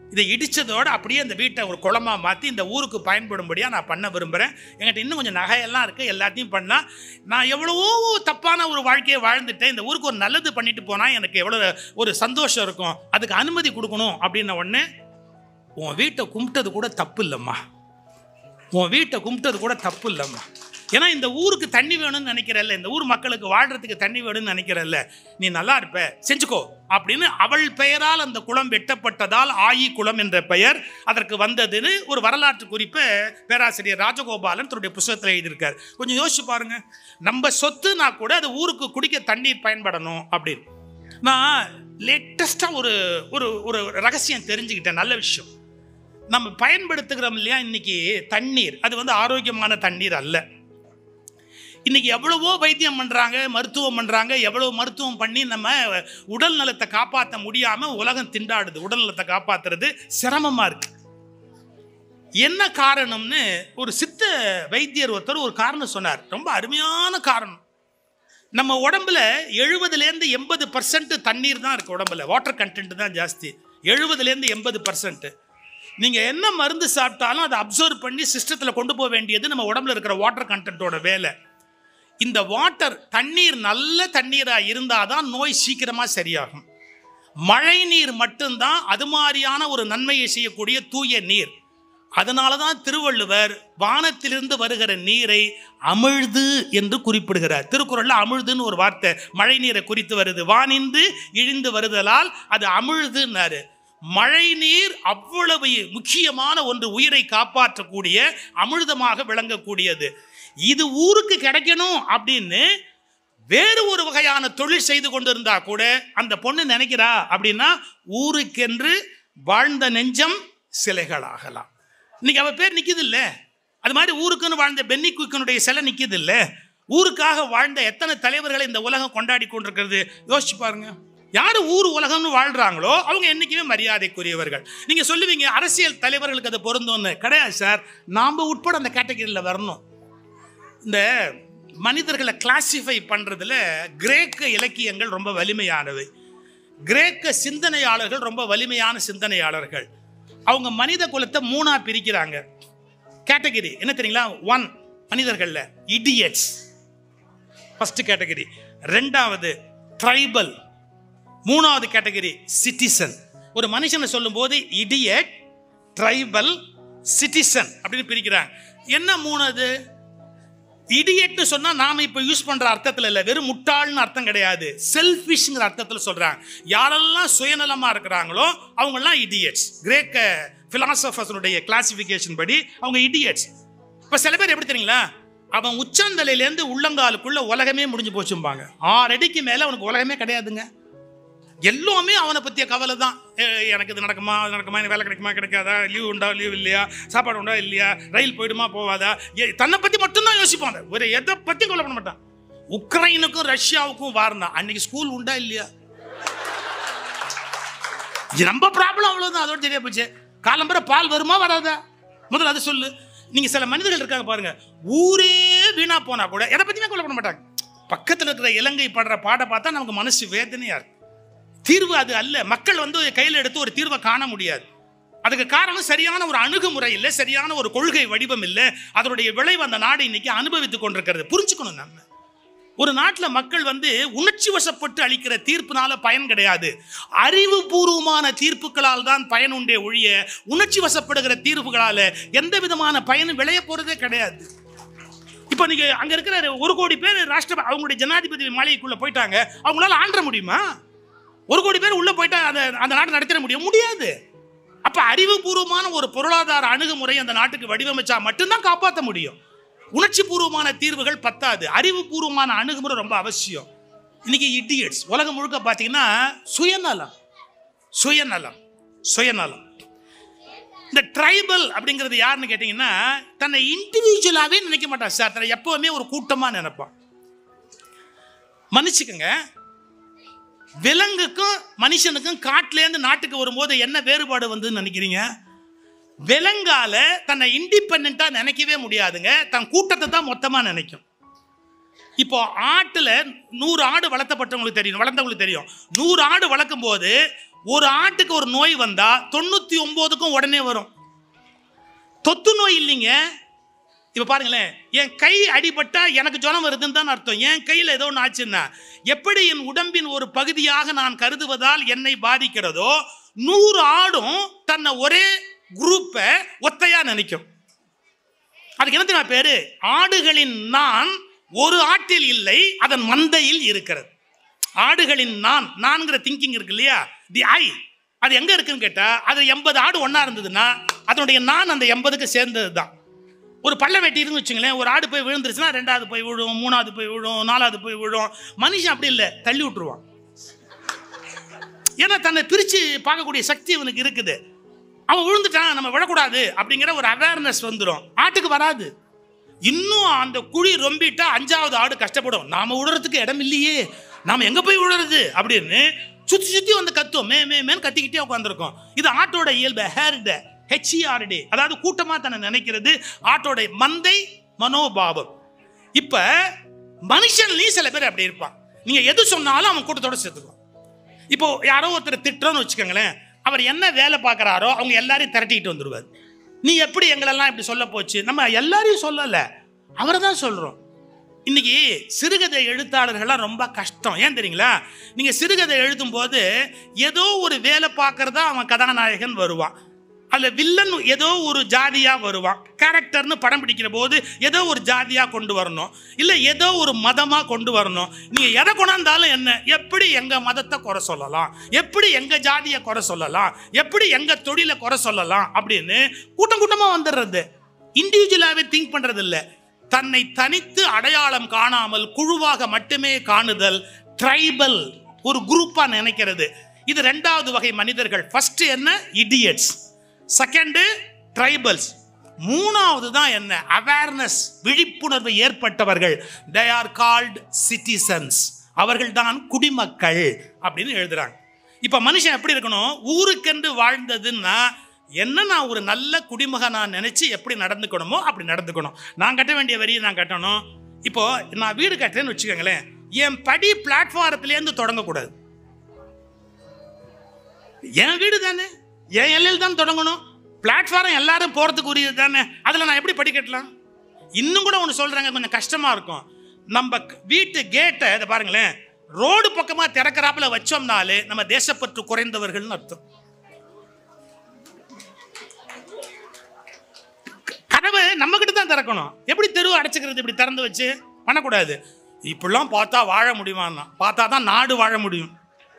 இதை இடிச்சதோட அப்படியே இந்த வீட்டை ஒரு குளமா மாற்றி இந்த ஊருக்கு பயன்படும்படியாக நான் பண்ண விரும்புகிறேன் என்கிட்ட இன்னும் கொஞ்சம் நகையெல்லாம் இருக்குது எல்லாத்தையும் பண்ணால் நான் எவ்வளவோ தப்பான ஒரு வாழ்க்கையை வாழ்ந்துட்டேன் இந்த ஊருக்கு ஒரு நல்லது பண்ணிட்டு போனால் எனக்கு எவ்வளோ ஒரு சந்தோஷம் இருக்கும் அதுக்கு அனுமதி கொடுக்கணும் அப்படின்ன உடனே உன் வீட்டை கும்பிட்டது கூட தப்பு இல்லைம்மா உன் வீட்டை கும்பிட்டது கூட தப்பு இல்லைம்மா ஏன்னா இந்த ஊருக்கு தண்ணி வேணும்னு நினைக்கிறல்ல இந்த ஊர் மக்களுக்கு வாழ்றதுக்கு தண்ணி வேணும்னு நினைக்கிறல்ல நீ நல்லா இருப்ப செஞ்சுக்கோ அப்படின்னு அவள் பெயரால் அந்த குளம் வெட்டப்பட்டதால் ஆயி குளம் என்ற பெயர் அதற்கு வந்ததுன்னு ஒரு வரலாற்று குறிப்பை பேராசிரியர் ராஜகோபாலன் தன்னுடைய புஸ்தகத்தில் எழுதியிருக்கார் கொஞ்சம் யோசிச்சு பாருங்க நம்ம சொத்துனா கூட அது ஊருக்கு குடிக்க தண்ணீர் பயன்படணும் அப்படின்னு நான் லேட்டஸ்டாக ஒரு ஒரு ஒரு ரகசியம் தெரிஞ்சுக்கிட்டேன் நல்ல விஷயம் நம்ம பயன்படுத்துகிறோம் இல்லையா இன்னைக்கு தண்ணீர் அது வந்து ஆரோக்கியமான தண்ணீர் அல்ல இன்னைக்கு எவ்வளவோ வைத்தியம் பண்றாங்க மருத்துவம் பண்றாங்க எவ்வளவு மருத்துவம் பண்ணி நம்ம உடல் நலத்தை காப்பாற்ற முடியாம உலகம் திண்டாடுது உடல் நலத்தை காப்பாத்துறது சிரமமா இருக்கு என்ன காரணம்னு ஒரு சித்த வைத்தியர் ஒருத்தர் ஒரு காரணம் சொன்னார் ரொம்ப அருமையான காரணம் நம்ம உடம்புல எழுபதுலேருந்து எண்பது பர்சன்ட் தண்ணீர் தான் இருக்கு உடம்புல வாட்டர் கண்டென்ட் தான் ஜாஸ்தி எழுபதுலேருந்து எண்பது பர்சன்ட் நீங்கள் என்ன மருந்து சாப்பிட்டாலும் அதை அப்சர்வ் பண்ணி சிஸ்டத்தில் கொண்டு போக வேண்டியது நம்ம உடம்புல இருக்கிற வாட்டர் கண்டென்ட்டோட வேலை இந்த வாட்டர் தண்ணீர் நல்ல தண்ணீராக இருந்தால் தான் நோய் சீக்கிரமாக சரியாகும் மழை நீர் மட்டும்தான் அது மாதிரியான ஒரு நன்மையை செய்யக்கூடிய தூய நீர் அதனால தான் திருவள்ளுவர் வானத்திலிருந்து வருகிற நீரை அமிழ்து என்று குறிப்பிடுகிறார் திருக்குறள்ல அமிழ்துன்னு ஒரு வார்த்தை மழை நீரை குறித்து வருது வானிந்து இழிந்து வருதலால் அது அமிழ்துன்னாரு மழை நீர் அவ்வளவு முக்கியமான ஒன்று உயிரை காப்பாற்றக்கூடிய அமிர்தமாக விளங்கக்கூடியது இது ஊருக்கு கிடைக்கணும் அப்படின்னு வேறு ஒரு வகையான தொழில் செய்து கொண்டிருந்தா கூட அந்த பொண்ணு நினைக்கிறா அப்படின்னா ஊருக்கென்று வாழ்ந்த நெஞ்சம் சிலைகளாகலாம் இன்னைக்கு அவ பேர் நிக்குது இல்ல அது மாதிரி ஊருக்குன்னு வாழ்ந்த பென்னி குயிக்கனுடைய சிலை நிக்குது இல்ல ஊருக்காக வாழ்ந்த எத்தனை தலைவர்களை இந்த உலகம் கொண்டாடி கொண்டிருக்கிறது யோசிச்சு பாருங்க யார் ஊர் உலகம்னு வாழ்றாங்களோ அவங்க என்னைக்குமே மரியாதைக்குரியவர்கள் நீங்க சொல்லுவீங்க அரசியல் தலைவர்களுக்கு அது பொருந்தும்னு கிடையாது சார் நாம உட்பட அந்த கேட்டகரியில் வரணும் இந்த மனிதர்களை கிளாசிஃபை பண்றதுல கிரேக்க இலக்கியங்கள் ரொம்ப வலிமையானவை கிரேக்க சிந்தனையாளர்கள் ரொம்ப வலிமையான சிந்தனையாளர்கள் அவங்க மனித குலத்தை மூணா பிரிக்கிறாங்க கேட்டகரி என்ன தெரியுங்களா ஒன் மனிதர்கள்ல இடியட்ஸ் ஃபர்ஸ்ட் கேட்டகரி ரெண்டாவது ட்ரைபல் மூணாவது கேட்டகரி சிட்டிசன் ஒரு மனுஷனை சொல்லும்போது இடியட் ட்ரைபல் சிட்டிசன் அப்படின்னு பிரிக்கிறாங்க என்ன மூணது இடியட்னு சொன்னா நாம இப்ப யூஸ் பண்ற அர்த்தத்துல இல்ல வெறும் முட்டாள்னு அர்த்தம் கிடையாது செல்ஃபிஷ்ங்கிற அர்த்தத்துல சொல்றாங்க யாரெல்லாம் சுயநலமா இருக்கிறாங்களோ அவங்க எல்லாம் இடியட்ஸ் கிரேக்க பிலாசபர்ஸனுடைய கிளாசிபிகேஷன் படி அவங்க இடியட்ஸ் இப்ப சில பேர் எப்படி தெரியுங்களா அவன் உச்சந்தலையிலேருந்து உள்ளங்காலுக்குள்ள உலகமே முடிஞ்சு போச்சும்பாங்க ஆறு அடிக்கு மேல அவனுக்கு உலகமே கிடையாதுங்க எல்லாமே அவனை பற்றிய கவலை தான் எனக்கு இது நடக்குமா அது நடக்குமா எனக்கு வேலை கிடைக்குமா கிடைக்காதா லீவ் உண்டா லீவ் இல்லையா சாப்பாடு உண்டா இல்லையா ரயில் போயிடுமா போவாதா ஏ- தன்னை பற்றி மட்டும்தான் யோசிப்பாங்க ஒரு எதை பற்றி கொலை பண்ண மாட்டான் உக்ரைனுக்கும் ரஷ்யாவுக்கும் வார்னா அன்னைக்கு ஸ்கூல் உண்டா இல்லையா இது நம்ம ப்ராப்ளம் அவ்வளோதான் அதோட சரியா போச்சு காலம்பரை பால் வருமா வராதா முதல்ல அதை சொல்லு நீங்க சில மனிதர்கள் இருக்காங்க பாருங்க ஊரே வீணா போனா கூட எதை பத்தியுமே கொலை பண்ண மாட்டாங்க பக்கத்துல இருக்கிற இலங்கை படுற பாட பார்த்தா நமக்கு மனசு வேதனையா இருக்கு தீர்வு அது அல்ல மக்கள் வந்து கையில் எடுத்து ஒரு தீர்வை காண முடியாது அதுக்கு காரணம் சரியான ஒரு அணுகுமுறை இல்லை சரியான ஒரு கொள்கை வடிவம் இல்லை அதனுடைய விளைவு அந்த நாடு இன்னைக்கு அனுபவித்துக் கொண்டிருக்கிறது புரிஞ்சுக்கணும் நம்ம ஒரு நாட்டில் மக்கள் வந்து உணர்ச்சி வசப்பட்டு அளிக்கிற தீர்ப்புனால பயன் கிடையாது அறிவுபூர்வமான தீர்ப்புகளால் தான் பயன் உண்டே ஒழிய உணர்ச்சி வசப்படுகிற தீர்ப்புகளால எந்த விதமான பயனும் விளைய போறதே கிடையாது இப்போ நீங்க அங்க இருக்கிற ஒரு கோடி பேர் ராஷ்டிர அவங்களுடைய ஜனாதிபதி மாளிகைக்குள்ள போயிட்டாங்க அவங்களால ஆண்ட முடியுமா ஒரு கோடி பேர் உள்ள போயிட்டா அந்த அந்த நாட்டை நடத்திட முடியும் முடியாது அப்ப அறிவுபூர்வமான ஒரு பொருளாதார அணுகுமுறை அந்த நாட்டுக்கு வடிவமைச்சா மட்டும்தான் காப்பாற்ற முடியும் உணர்ச்சி பூர்வமான தீர்வுகள் பத்தாது அறிவுபூர்வமான அணுகுமுறை ரொம்ப அவசியம் இன்னைக்கு இடியட்ஸ் உலகம் முழுக்க பார்த்தீங்கன்னா சுயநலம் சுயநலம் சுயநலம் இந்த ட்ரைபல் அப்படிங்கிறது யாருன்னு கேட்டிங்கன்னா தன்னை இண்டிவிஜுவலாகவே நினைக்க மாட்டான் சார் தன்னை எப்பவுமே ஒரு கூட்டமாக நினைப்பான் மன்னிச்சுக்கோங்க விலங்குக்கும் மனுஷனுக்கும் காட்டிலேருந்து நாட்டுக்கு வரும்போது என்ன வேறுபாடு வந்ததுன்னு நினைக்கிறீங்க விலங்கால தன்னை இண்டிபெண்டா நினைக்கவே முடியாதுங்க தன் கூட்டத்தை தான் மொத்தமாக நினைக்கும் இப்போ ஆட்டுல நூறு ஆடு வளர்த்தப்பட்டவங்களுக்கு தெரியும் வளர்ந்தவங்களுக்கு தெரியும் நூறு ஆடு வளர்க்கும் போது ஒரு ஆட்டுக்கு ஒரு நோய் வந்தா தொண்ணூத்தி ஒன்பதுக்கும் உடனே வரும் தொத்து நோய் இல்லைங்க இப்ப பாருங்களேன் என் கை அடிபட்டா எனக்கு ஜுரம் வருதுன்னு தான் அர்த்தம் என் கையில் ஏதோ ஒன்று ஆச்சுன்னா எப்படி என் உடம்பின் ஒரு பகுதியாக நான் கருதுவதால் என்னை பாதிக்கிறதோ நூறு ஆடும் தன்னை ஒரே குரூப்பை ஒத்தையா நினைக்கும் அதுக்கு என்ன தெரியுமா பேரு ஆடுகளின் நான் ஒரு ஆட்டில் இல்லை அதன் மந்தையில் இருக்கிறது ஆடுகளின் நான் நான்கிற திங்கிங் இருக்கு இல்லையா தி ஐ அது எங்க இருக்குன்னு கேட்டா அது எண்பது ஆடு ஒண்ணா இருந்ததுன்னா அதனுடைய நான் அந்த எண்பதுக்கு சேர்ந்தது தான் ஒரு பள்ள வெட்டி இருந்து வச்சுங்களேன் ஒரு ஆடு போய் விழுந்துருச்சுன்னா ரெண்டாவது போய் விழும் மூணாவது போய் விழும் நாலாவது போய் விழும் மனுஷன் அப்படி இல்லை தள்ளி விட்டுருவான் ஏன்னா தன்னை பிரித்து பார்க்கக்கூடிய சக்தி அவனுக்கு இருக்குது அவன் விழுந்துட்டான் நம்ம விழக்கூடாது அப்படிங்கிற ஒரு அவேர்னஸ் வந்துடும் ஆட்டுக்கு வராது இன்னும் அந்த குழி ரொம்பிட்டா அஞ்சாவது ஆடு கஷ்டப்படும் நாம விடுறதுக்கு இடம் இல்லையே நாம எங்க போய் விடுறது அப்படின்னு சுத்தி சுத்தி வந்து கத்தும் மே மே மேன்னு கத்திக்கிட்டே உட்காந்துருக்கோம் இது ஆட்டோட இயல்பு ஹேர்ட ஹெச்இஆர்டி அதாவது கூட்டமா தன்னை நினைக்கிறது ஆட்டோட மந்தை மனோபாவம் இப்ப மனுஷன்லயும் சில பேர் அப்படி இருப்பான் நீங்க எது சொன்னாலும் அவன் கூட்டத்தோட சேர்த்துக்குவான் இப்போ யாரோ ஒருத்தர் திட்டுறோன்னு வச்சுக்கோங்களேன் அவர் என்ன வேலை பார்க்குறாரோ அவங்க எல்லாரையும் திரட்டிக்கிட்டு வந்துடுவார் நீ எப்படி எங்களெல்லாம் இப்படி சொல்ல போச்சு நம்ம எல்லாரையும் சொல்லலை அவரை தான் சொல்கிறோம் இன்னைக்கு சிறுகதை எழுத்தாளர்கள்லாம் ரொம்ப கஷ்டம் ஏன் தெரியுங்களா நீங்கள் சிறுகதை எழுதும்போது ஏதோ ஒரு வேலை பார்க்கறதா அவன் கதாநாயகன் வருவான் அதில் வில்லன் ஏதோ ஒரு ஜாதியாக வருவான் கேரக்டர்னு படம் பிடிக்கிற போது ஏதோ ஒரு ஜாதியாக கொண்டு வரணும் இல்லை ஏதோ ஒரு மதமாக கொண்டு வரணும் நீங்கள் எதை கொண்டாந்தாலும் என்ன எப்படி எங்கள் மதத்தை குறை சொல்லலாம் எப்படி எங்கள் ஜாதியை குறை சொல்லலாம் எப்படி எங்கள் தொழிலை குறை சொல்லலாம் அப்படின்னு கூட்டம் கூட்டமாக வந்துடுறது இண்டிவிஜுவலாகவே திங்க் பண்ணுறது இல்லை தன்னை தனித்து அடையாளம் காணாமல் குழுவாக மட்டுமே காணுதல் ட்ரைபல் ஒரு குரூப்பாக நினைக்கிறது இது ரெண்டாவது வகை மனிதர்கள் ஃபர்ஸ்ட் என்ன இடியட்ஸ் செகண்டு ட்ரைபல்ஸ் மூணாவது தான் என்ன அவேர்னஸ் விழிப்புணர்வு ஏற்பட்டவர்கள் தே ஆர் கால்டு சிட்டிசன்ஸ் அவர்கள் தான் குடிமக்கள் அப்படின்னு எழுதுறாங்க இப்போ மனுஷன் எப்படி இருக்கணும் ஊருக்கென்று வாழ்ந்ததுன்னா என்ன நான் ஒரு நல்ல குடிமகனா நினைச்சு எப்படி நடந்துக்கணுமோ அப்படி நடந்துக்கணும் நான் கட்ட வேண்டிய வரியை நான் கட்டணும் இப்போ நான் வீடு கட்டுறேன்னு வச்சுக்கோங்களேன் என் படி பிளாட்ஃபாரத்திலேருந்து தொடங்கக்கூடாது என் வீடு தானே என் எல்லையில் தான் தொடங்கணும் பிளாட்ஃபாரம் எல்லாரும் போகிறதுக்கு உரியது தானே அதில் நான் எப்படி படி கட்டலாம் இன்னும் கூட ஒன்று சொல்கிறாங்க கொஞ்சம் கஷ்டமாக இருக்கும் நம்ம க- வீட்டு கேட்டை இதை பாருங்களேன் ரோடு பக்கமாக திறக்கிறாப்புல வச்சோம்னாலே நம்ம தேசப்பற்று குறைந்தவர்கள்னு அர்த்தம் கதவை நம்ம கிட்ட தான் திறக்கணும் எப்படி தெருவு அடைச்சிக்கிறது இப்படி திறந்து வச்சு பண்ணக்கூடாது இப்படிலாம் பார்த்தா வாழ முடியுமான்னா பார்த்தா தான் நாடு வாழ முடியும்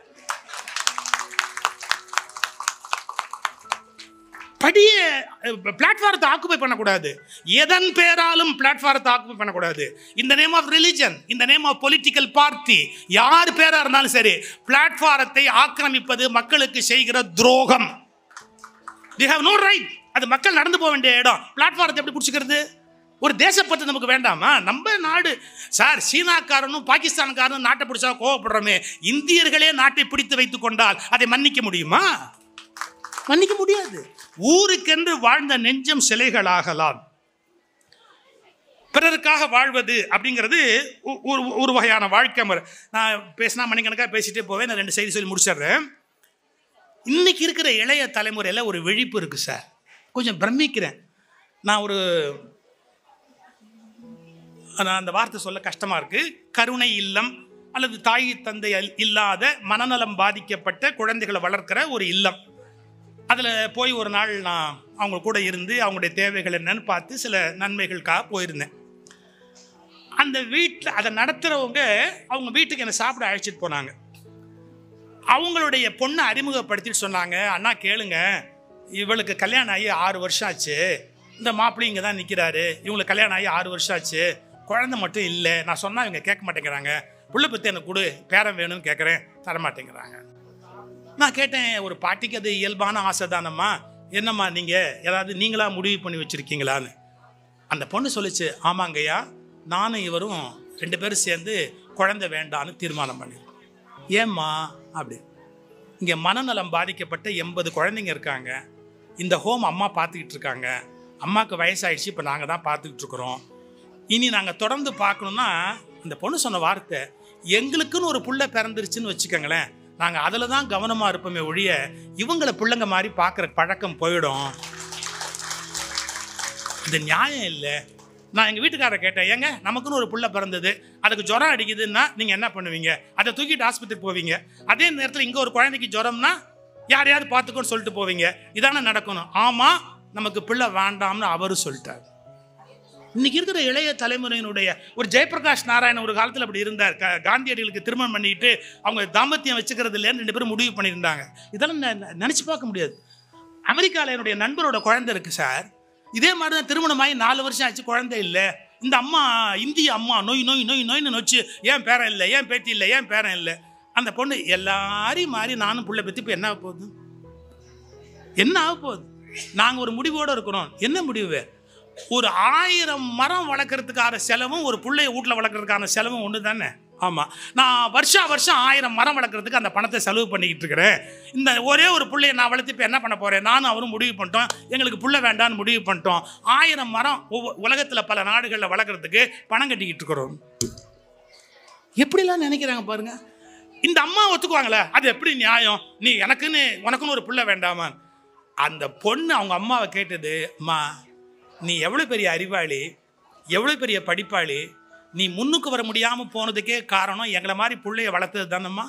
படிய பிளாட்ஃபாரத்தை ஆக்குபை பண்ணக்கூடாது எதன் பேராலும் பிளாட்ஃபாரத்தை ஆக்குபை பண்ணக்கூடாது இந்த நேம் ஆஃப் ரிலிஜன் இந்த நேம் ஆஃப் பொலிட்டிக்கல் பார்ட்டி யார் பேரா இருந்தாலும் சரி பிளாட்ஃபாரத்தை ஆக்கிரமிப்பது மக்களுக்கு செய்கிற துரோகம் தி ஹேவ் நோ ரைட் அது மக்கள் நடந்து போக வேண்டிய இடம் பிளாட்ஃபாரத்தை எப்படி பிடிச்சிக்கிறது ஒரு தேசப்பற்று நமக்கு வேண்டாமா நம்ம நாடு சார் சீனாக்காரனும் பாகிஸ்தான்காரனும் நாட்டை பிடிச்சா கோவப்படுறோமே இந்தியர்களே நாட்டை பிடித்து வைத்துக் கொண்டால் அதை மன்னிக்க முடியுமா மன்னிக்க முடியாது ஊருக்கென்று வாழ்ந்த நெஞ்சம் சிலைகளாகலாம் பிறருக்காக வாழ்வது அப்படிங்கிறது ஒ- ஒரு ஒரு வகையான வாழ்க்கை முறை நான் பேசினா மணிக்கணக்காக பேசிட்டே போவேன் நான் ரெண்டு செய்தி சொல்லி முடிச்சிடுறேன் இன்னைக்கு இருக்கிற இளைய தலைமுறையில் ஒரு விழிப்பு இருக்கு சார் கொஞ்சம் பிரமிக்கிறேன் நான் ஒரு நான் அந்த வார்த்தை சொல்ல கஷ்டமா இருக்கு கருணை இல்லம் அல்லது தாய் தந்தை அல்- இல்லாத மனநலம் பாதிக்கப்பட்ட குழந்தைகளை வளர்க்கிற ஒரு இல்லம் அதில் போய் ஒரு நாள் நான் அவங்க கூட இருந்து அவங்களுடைய தேவைகள் என்னன்னு பார்த்து சில நன்மைகளுக்காக போயிருந்தேன் அந்த வீட்டில் அதை நடத்துகிறவங்க அவங்க வீட்டுக்கு என்னை சாப்பிட அழைச்சிட்டு போனாங்க அவங்களுடைய பொண்ணை அறிமுகப்படுத்திட்டு சொன்னாங்க அண்ணா கேளுங்க இவளுக்கு கல்யாணம் ஆகி ஆறு வருஷம் ஆச்சு இந்த மாப்பிள்ளை இங்கே தான் நிற்கிறாரு இவங்களுக்கு கல்யாணம் ஆகி ஆறு வருஷம் ஆச்சு குழந்தை மட்டும் இல்லை நான் சொன்னால் இவங்க கேட்க மாட்டேங்கிறாங்க புள்ள பற்றி எனக்கு கொடு பேரன் வேணும்னு கேட்குறேன் தர மாட்டேங்கிறாங்க நான் கேட்டேன் ஒரு பாட்டிக்கு அது இயல்பான ஆசை தானம்மா என்னம்மா நீங்கள் ஏதாவது நீங்களா முடிவு பண்ணி வச்சுருக்கீங்களான்னு அந்த பொண்ணு சொல்லுச்சு ஆமாங்கய்யா நானும் இவரும் ரெண்டு பேரும் சேர்ந்து குழந்தை வேண்டான்னு தீர்மானம் பண்ணிருக்கோம் ஏம்மா அப்படி இங்கே மனநலம் பாதிக்கப்பட்ட எண்பது குழந்தைங்க இருக்காங்க இந்த ஹோம் அம்மா பார்த்துக்கிட்டு இருக்காங்க அம்மாவுக்கு வயசாயிடுச்சு இப்போ நாங்கள் தான் பார்த்துக்கிட்டு இருக்கிறோம் இனி நாங்கள் தொடர்ந்து பார்க்கணுன்னா இந்த பொண்ணு சொன்ன வார்த்தை எங்களுக்குன்னு ஒரு புள்ள பிறந்துருச்சுன்னு வச்சுக்கோங்களேன் நாங்கள் அதில் தான் கவனமாக இருப்போமே ஒழிய இவங்களை பிள்ளைங்க மாதிரி பார்க்குற பழக்கம் போயிடும் இது நியாயம் இல்லை நான் எங்கள் வீட்டுக்காரரை கேட்டேன் ஏங்க நமக்குன்னு ஒரு புள்ள பிறந்தது அதுக்கு ஜுரம் அடிக்குதுன்னா நீங்கள் என்ன பண்ணுவீங்க அதை தூக்கிட்டு ஆஸ்பத்திரிக்கு போவீங்க அதே நேரத்தில் இங்கே ஒரு குழந்தைக்கு ஜுரம்னா யாரையாவது பார்த்துக்கோன்னு சொல்லிட்டு போவீங்க இதானே நடக்கணும் ஆமாம் நமக்கு பிள்ளை வேண்டாம்னு அவரு சொல்லிட்டார் இன்னைக்கு இருக்கிற இளைய தலைமுறையினுடைய ஒரு ஜெயபிரகாஷ் நாராயணன் ஒரு காலத்தில் அப்படி இருந்தார் க- காந்தியடிகளுக்கு திருமணம் பண்ணிட்டு அவங்க தாம்பத்தியம் வச்சுக்கிறது இல்லைன்னு ரெண்டு பேரும் முடிவு பண்ணியிருந்தாங்க இதெல்லாம் நெ- நெ- நினைச்சு பார்க்க முடியாது அமெரிக்காவில் என்னுடைய நண்பரோட குழந்தை இருக்கு சார் இதே மாதிரி தான் திருமணமாகி நாலு வருஷம் ஆச்சு குழந்தை இல்லை இந்த அம்மா இந்திய அம்மா நோய் நோய் நோய் நோய்னு நொச்சு ஏன் பேரன் இல்லை ஏன் பேத்தி இல்லை ஏன் பேரன் இல்லை அந்த பொண்ணு எல்லாரையும் மாறி நானும் புள்ள பெற்று இப்போ என்ன ஆக போகுது என்ன ஆக போகுது நாங்கள் ஒரு முடிவோடு இருக்கிறோம் என்ன முடிவு ஒரு ஆயிரம் மரம் வளர்க்குறதுக்கான செலவும் ஒரு பிள்ளைய வீட்டில் வளர்க்குறதுக்கான செலவும் ஒன்று தானே ஆமாம் நான் வருஷா வருஷம் ஆயிரம் மரம் வளர்க்குறதுக்கு அந்த பணத்தை செலவு பண்ணிக்கிட்டு இருக்கிறேன் இந்த ஒரே ஒரு பிள்ளைய நான் வளர்த்து இப்போ என்ன பண்ண போகிறேன் நானும் அவரும் முடிவு பண்ணிட்டோம் எங்களுக்கு புள்ள வேண்டாம்னு முடிவு பண்ணிட்டோம் ஆயிரம் மரம் உலகத்தில் பல நாடுகளில் வளர்க்குறதுக்கு பணம் கட்டிக்கிட்டு இருக்கிறோம் எப்படிலாம் நினைக்கிறாங்க பாருங்க இந்த அம்மா ஒத்துக்குவாங்களே அது எப்படி நியாயம் நீ எனக்குன்னு உனக்குன்னு ஒரு புள்ள வேண்டாமா அந்த பொண்ணு அவங்க அம்மாவை கேட்டது அம்மா நீ எவ்வளோ பெரிய அறிவாளி எவ்வளோ பெரிய படிப்பாளி நீ முன்னுக்கு வர முடியாமல் போனதுக்கே காரணம் எங்களை மாதிரி புள்ளைய வளர்த்தது தானம்மா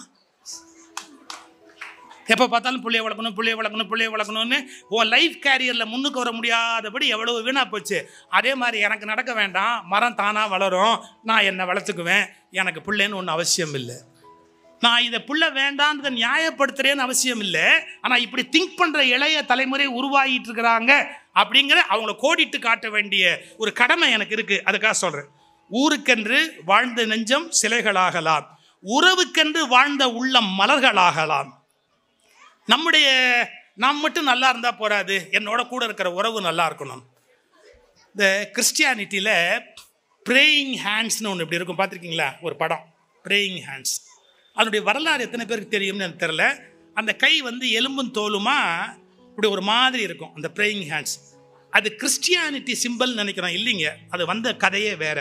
எப்போ பார்த்தாலும் புள்ளைய வளர்க்கணும் புள்ளைய வளர்க்கணும் புள்ளைய வளர்க்கணும்னு உன் லைஃப் கேரியரில் முன்னுக்கு வர முடியாதபடி எவ்வளோ வீணாக போச்சு அதே மாதிரி எனக்கு நடக்க வேண்டாம் மரம் தானாக வளரும் நான் என்னை வளர்த்துக்குவேன் எனக்கு பிள்ளைன்னு ஒன்று அவசியம் இல்லை நான் இதை புள்ள வேண்டான்றதை நியாயப்படுத்துறேன்னு அவசியம் இல்லை ஆனால் இப்படி திங்க் பண்ணுற இளைய தலைமுறை உருவாகிட்டு இருக்கிறாங்க அப்படிங்கிற அவங்கள கோடிட்டு காட்ட வேண்டிய ஒரு கடமை எனக்கு இருக்குது அதுக்காக சொல்கிறேன் ஊருக்கென்று வாழ்ந்த நெஞ்சம் சிலைகளாகலாம் உறவுக்கென்று வாழ்ந்த உள்ளம் மலர்களாகலாம் நம்முடைய நாம் மட்டும் நல்லா இருந்தால் போராது என்னோட கூட இருக்கிற உறவு நல்லா இருக்கணும் இந்த கிறிஸ்டியானிட்டியில் ப்ரேயிங் ஹேண்ட்ஸ்னு ஒன்று இப்படி இருக்கும் பார்த்துருக்கீங்களா ஒரு படம் ப்ரேயிங் ஹேண்ட்ஸ் அதனுடைய வரலாறு எத்தனை பேருக்கு தெரியும்னு எனக்கு தெரில அந்த கை வந்து எலும்பும் தோலுமா இப்படி ஒரு மாதிரி இருக்கும் அந்த ப்ரேயிங் ஹேண்ட்ஸ் அது கிறிஸ்டியானிட்டி சிம்பிள் நினைக்கிறோம் இல்லைங்க அது வந்த கதையே வேற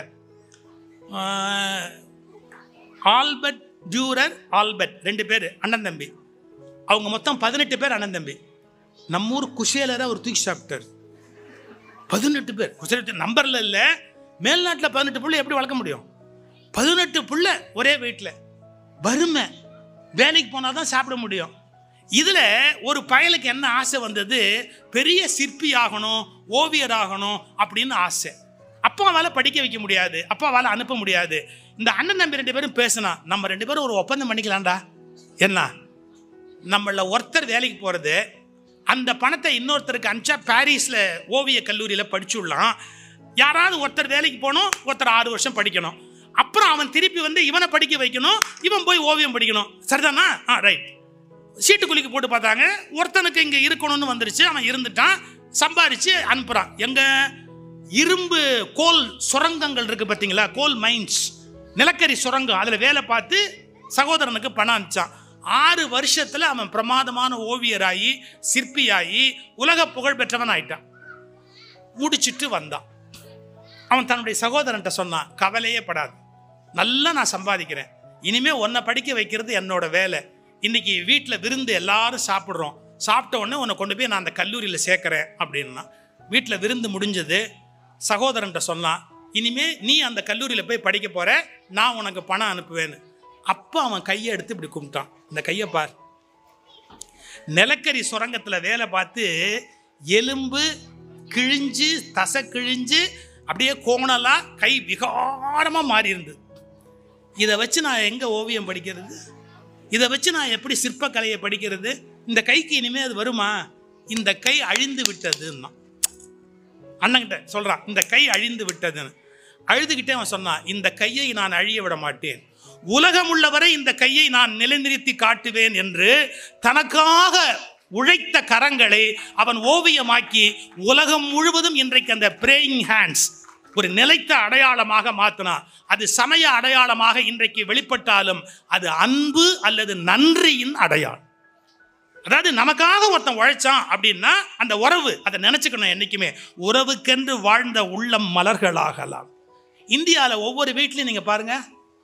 ஆஹ், ஆல்பர்ட் டியூரர் ஆல்பர்ட் ரெண்டு பேர் அண்ணன் தம்பி அவங்க மொத்தம் பதினெட்டு பேர் அண்ணன் தம்பி நம்ம ஊர் குஷேலரை ஒரு தூக்கி சாப்பிட்டார் பதினெட்டு பேர் குஷேலர் நம்பரில் இல்லை மேல்நாட்டில் பதினெட்டு புள்ள எப்படி வளர்க்க முடியும் பதினெட்டு புள்ள ஒரே வீட்டில் வறுமை வேலைக்கு போனால் தான் சாப்பிட முடியும் இதில் ஒரு பயலுக்கு என்ன ஆசை வந்தது பெரிய சிற்பி ஆகணும் ஓவியர் ஆகணும் அப்படின்னு ஆசை அப்பாவால் படிக்க வைக்க முடியாது அப்பாவால் அனுப்ப முடியாது இந்த அண்ணன் தம்பி ரெண்டு பேரும் பேசினா நம்ம ரெண்டு பேரும் ஒரு ஒப்பந்தம் பண்ணிக்கலாம்டா என்ன நம்மள ஒருத்தர் வேலைக்கு போகிறது அந்த பணத்தை இன்னொருத்தருக்கு அனுப்பிச்சா பாரிஸில் ஓவிய கல்லூரியில் படிச்சுடலாம் யாராவது ஒருத்தர் வேலைக்கு போகணும் ஒருத்தர் ஆறு வருஷம் படிக்கணும் அப்புறம் அவன் திருப்பி வந்து இவனை படிக்க வைக்கணும் இவன் போய் ஓவியம் படிக்கணும் சரிதானா ஆ ரைட் சீட்டு குலுக்கி போட்டு பார்த்தாங்க ஒருத்தனுக்கு இங்கே இருக்கணும்னு வந்துருச்சு அவன் இருந்துட்டான் சம்பாரிச்சு அனுப்புகிறான் எங்க இரும்பு கோல் சுரங்கங்கள் இருக்கு பார்த்தீங்களா கோல் மைன்ஸ் நிலக்கரி சுரங்கம் அதில் வேலை பார்த்து சகோதரனுக்கு பணம் அனுப்பிச்சான் ஆறு வருஷத்தில் அவன் பிரமாதமான ஓவியராகி சிற்பியாகி உலக புகழ் பெற்றவன் ஆயிட்டான் முடிச்சிட்டு வந்தான் அவன் தன்னுடைய சகோதரன்ட்ட சொன்னான் கவலையே படாது நல்லா நான் சம்பாதிக்கிறேன் இனிமே உன்னை படிக்க வைக்கிறது என்னோட வேலை இன்னைக்கு வீட்டில் விருந்து எல்லாரும் சாப்பிட்றோம் சாப்பிட்ட உடனே உன்னை கொண்டு போய் நான் அந்த கல்லூரியில் சேர்க்குறேன் அப்படின்னா வீட்டில் விருந்து முடிஞ்சது சகோதரன்ட்ட சொன்னான் இனிமே நீ அந்த கல்லூரியில் போய் படிக்க போற நான் உனக்கு பணம் அனுப்புவேன்னு அப்போ அவன் கையை எடுத்து இப்படி கும்பிட்டான் இந்த கையை பார் நிலக்கரி சுரங்கத்தில் வேலை பார்த்து எலும்பு கிழிஞ்சு தசை கிழிஞ்சு அப்படியே கோணலா கை விகாரமாக மாறி இருந்தது இதை வச்சு நான் எங்கே ஓவியம் படிக்கிறது இதை வச்சு நான் எப்படி சிற்பக்கலையை படிக்கிறது இந்த கைக்கு இனிமே அது வருமா இந்த கை அழிந்து விட்டதுன்னா அண்ணன்கிட்ட சொல்றான் இந்த கை அழிந்து விட்டதுன்னு அழுதுகிட்டே அவன் சொன்னான் இந்த கையை நான் அழிய விட மாட்டேன் உலகம் உள்ளவரை இந்த கையை நான் நிலைநிறுத்தி காட்டுவேன் என்று தனக்காக உழைத்த கரங்களை அவன் ஓவியமாக்கி உலகம் முழுவதும் இன்றைக்கு அந்த பிரேயிங் ஹேண்ட்ஸ் ஒரு நிலைத்த அடையாளமாக மாற்றினான் அது சமய அடையாளமாக இன்றைக்கு வெளிப்பட்டாலும் அது அன்பு அல்லது நன்றியின் அடையாளம் அதாவது நமக்காக ஒருத்தன் உழைச்சான் அப்படின்னா அந்த உறவு அதை நினைச்சுக்கணும் என்னைக்குமே உறவுக்கென்று வாழ்ந்த உள்ளம் மலர்களாகலாம் இந்தியாவில் ஒவ்வொரு வீட்லையும் நீங்கள் பாருங்க